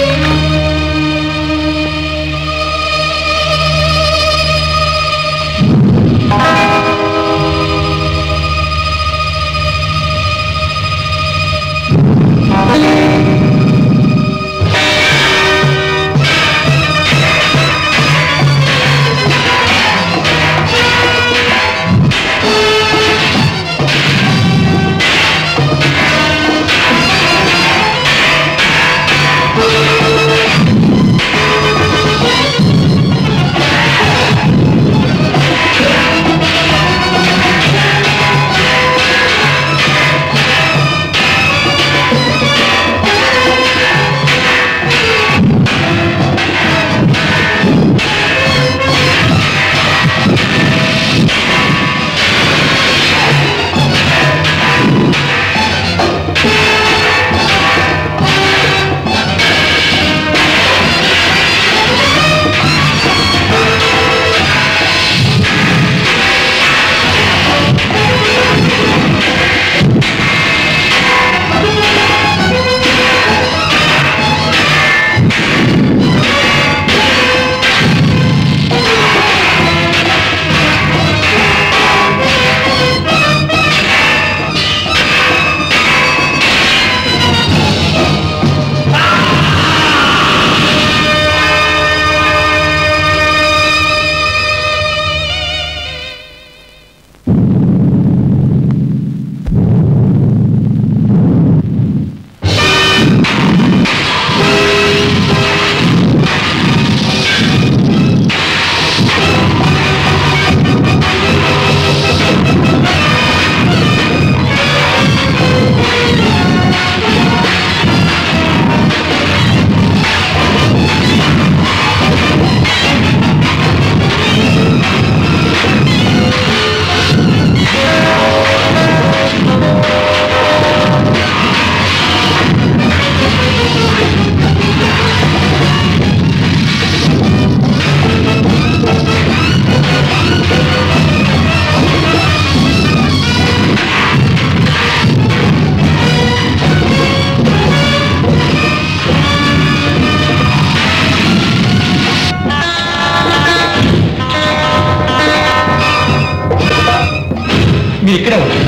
మీరు ఇక్కడే ఉన్నారు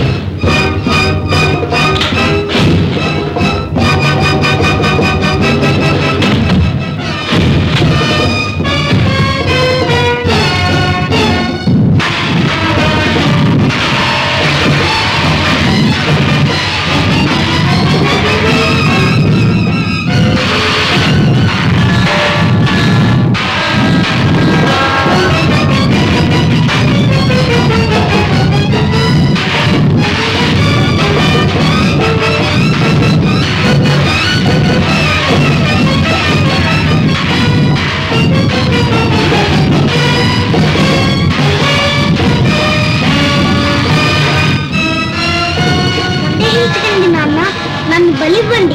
క్షమించండి నాన్న నన్ను బలివ్వండి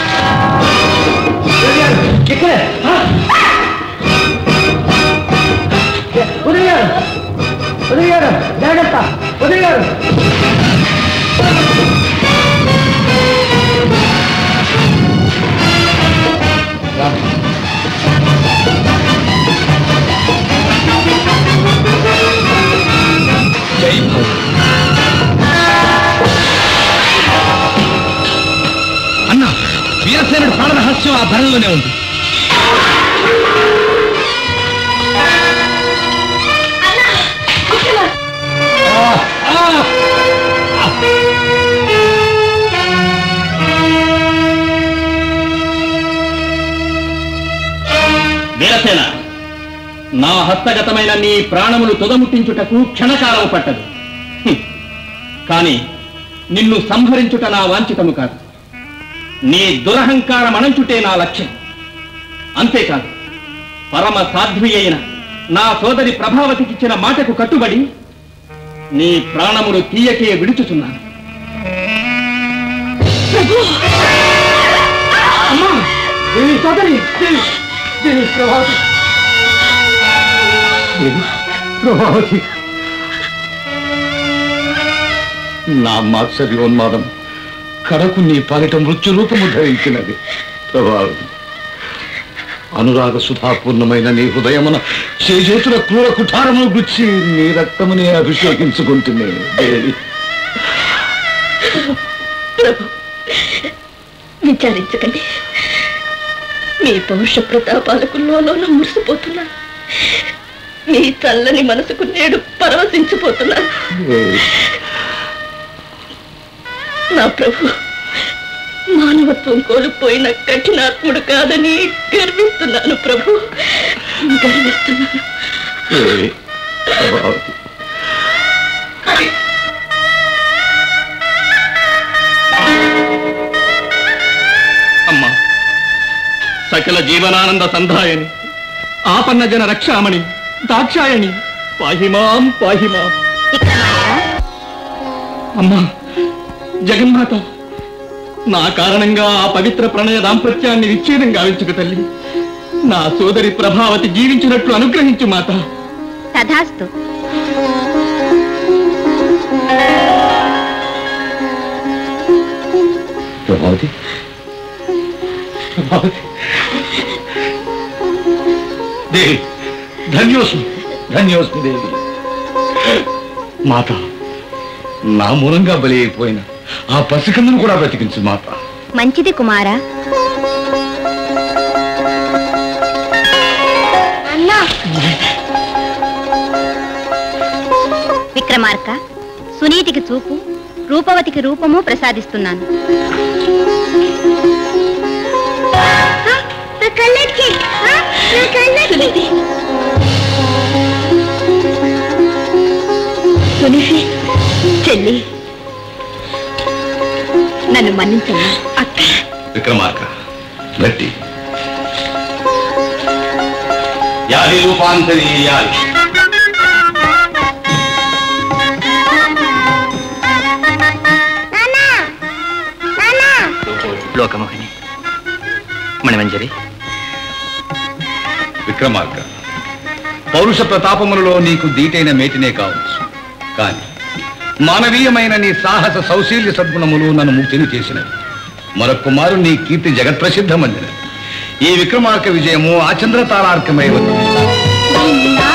ఉదయ్ గారు ఉదయ్ గారు జాగ్రత్త ఉదయ్ గారు జై భవ అన్నా వీరసేనుడు ప్రాణ రహస్యం ఆ భరణలోనే ఉంది వీరసేన నా హస్తగతమైన నీ ప్రాణములు తుదముట్టించుటకు క్షణకాలము పట్టదు హ్మ్. కాని నిన్ను సంహరించుట నా వాంఛితము కాదు నీ దురహంకారం అణంచుటే నా లక్ష్యం అంతేకాదు పరమ సాధ్వి అయిన నా సోదరి ప్రభావతికిచ్చిన మాటకు కట్టుబడి నీ ప్రాణములు తీయకే విడుచుచున్నాను అమ్మా దేవి సోదరి దేవి దేవి ప్రభావతి దేవి, ప్రభావతి నా మాత్సర్యోన్మాదం కడకు నీ పాలిట మృత్యు రూపము ధరించినది ప్రభావతి అనురాగ సుధాపూర్ణమైన నీ హృదయమున చేజేతుల క్రూర కుఠారమును గుచ్చి నీ రక్తమునే అభిషేకించుకుంటున్నే దేవి ప్రభు విచారించకండి మీ పౌరుష ప్రతాపాలకు లోలోన మురిసిపోతున్నా మీ చల్లని మనసుకు నేడు పరవశించిపోతున్నాను దేవి, నా ప్రభు మానవత్వం కోల్పోయిన కఠినాత్ముడు కాదని గర్విస్తున్నాను ప్రభు గర్విస్తున్నాను దేవి, ప్రభావతి అమ్మా సకల జీవనానంద సంధాయని ఆపన్న జన రక్షామణి దాక్షాయణి పాహిమాం పాహిమాం అమ్మా జగన్మాత నా కారణంగా ఆ పవిత్ర ప్రణయ దాంపత్యాన్ని విచ్ఛేదం గావించుకు తల్లి నా సోదరి ప్రభావతి జీవించినట్లు అనుగ్రహించు మాత తథాస్తు ప్రభావతి ప్రభావతి దేవి ధన్యోస్మి ధన్యోస్మి దేవి మాత నా మూలంగా బలి అయిపోయిన ఆ పసికందును కూడా బ్రతికించు మాత మంచిది కుమారా అన్నా విక్రమార్క సునీతికి చూపు రూపవతికి రూపము ప్రసాదిస్తున్నాను నా కళ్ళకి ఆ, నా కళ్ళకి సునీతి చెల్లి నన్ను మన్నించమ్మా అక్క విక్రమార్క గట్టి యాలి రూపాంతరి యాలి నాన్నా నాన్నా లోకమోహిని మణిమంజరి విక్రమార్క పౌరుష ప్రతాపములలో నీకు దీటైన మేటినే కావచ్చు కాని మానవీయమైన నీ సాహస సౌశీల్య సద్గుణములు నన్ను ముక్తిని చేసినవి మరొక్కుమారు నీ కీర్తి జగత్ప్రసిద్ధమైనది ఈ విక్రమార్క విజయము ఆచంద్ర తారార్కమై ఉంది నా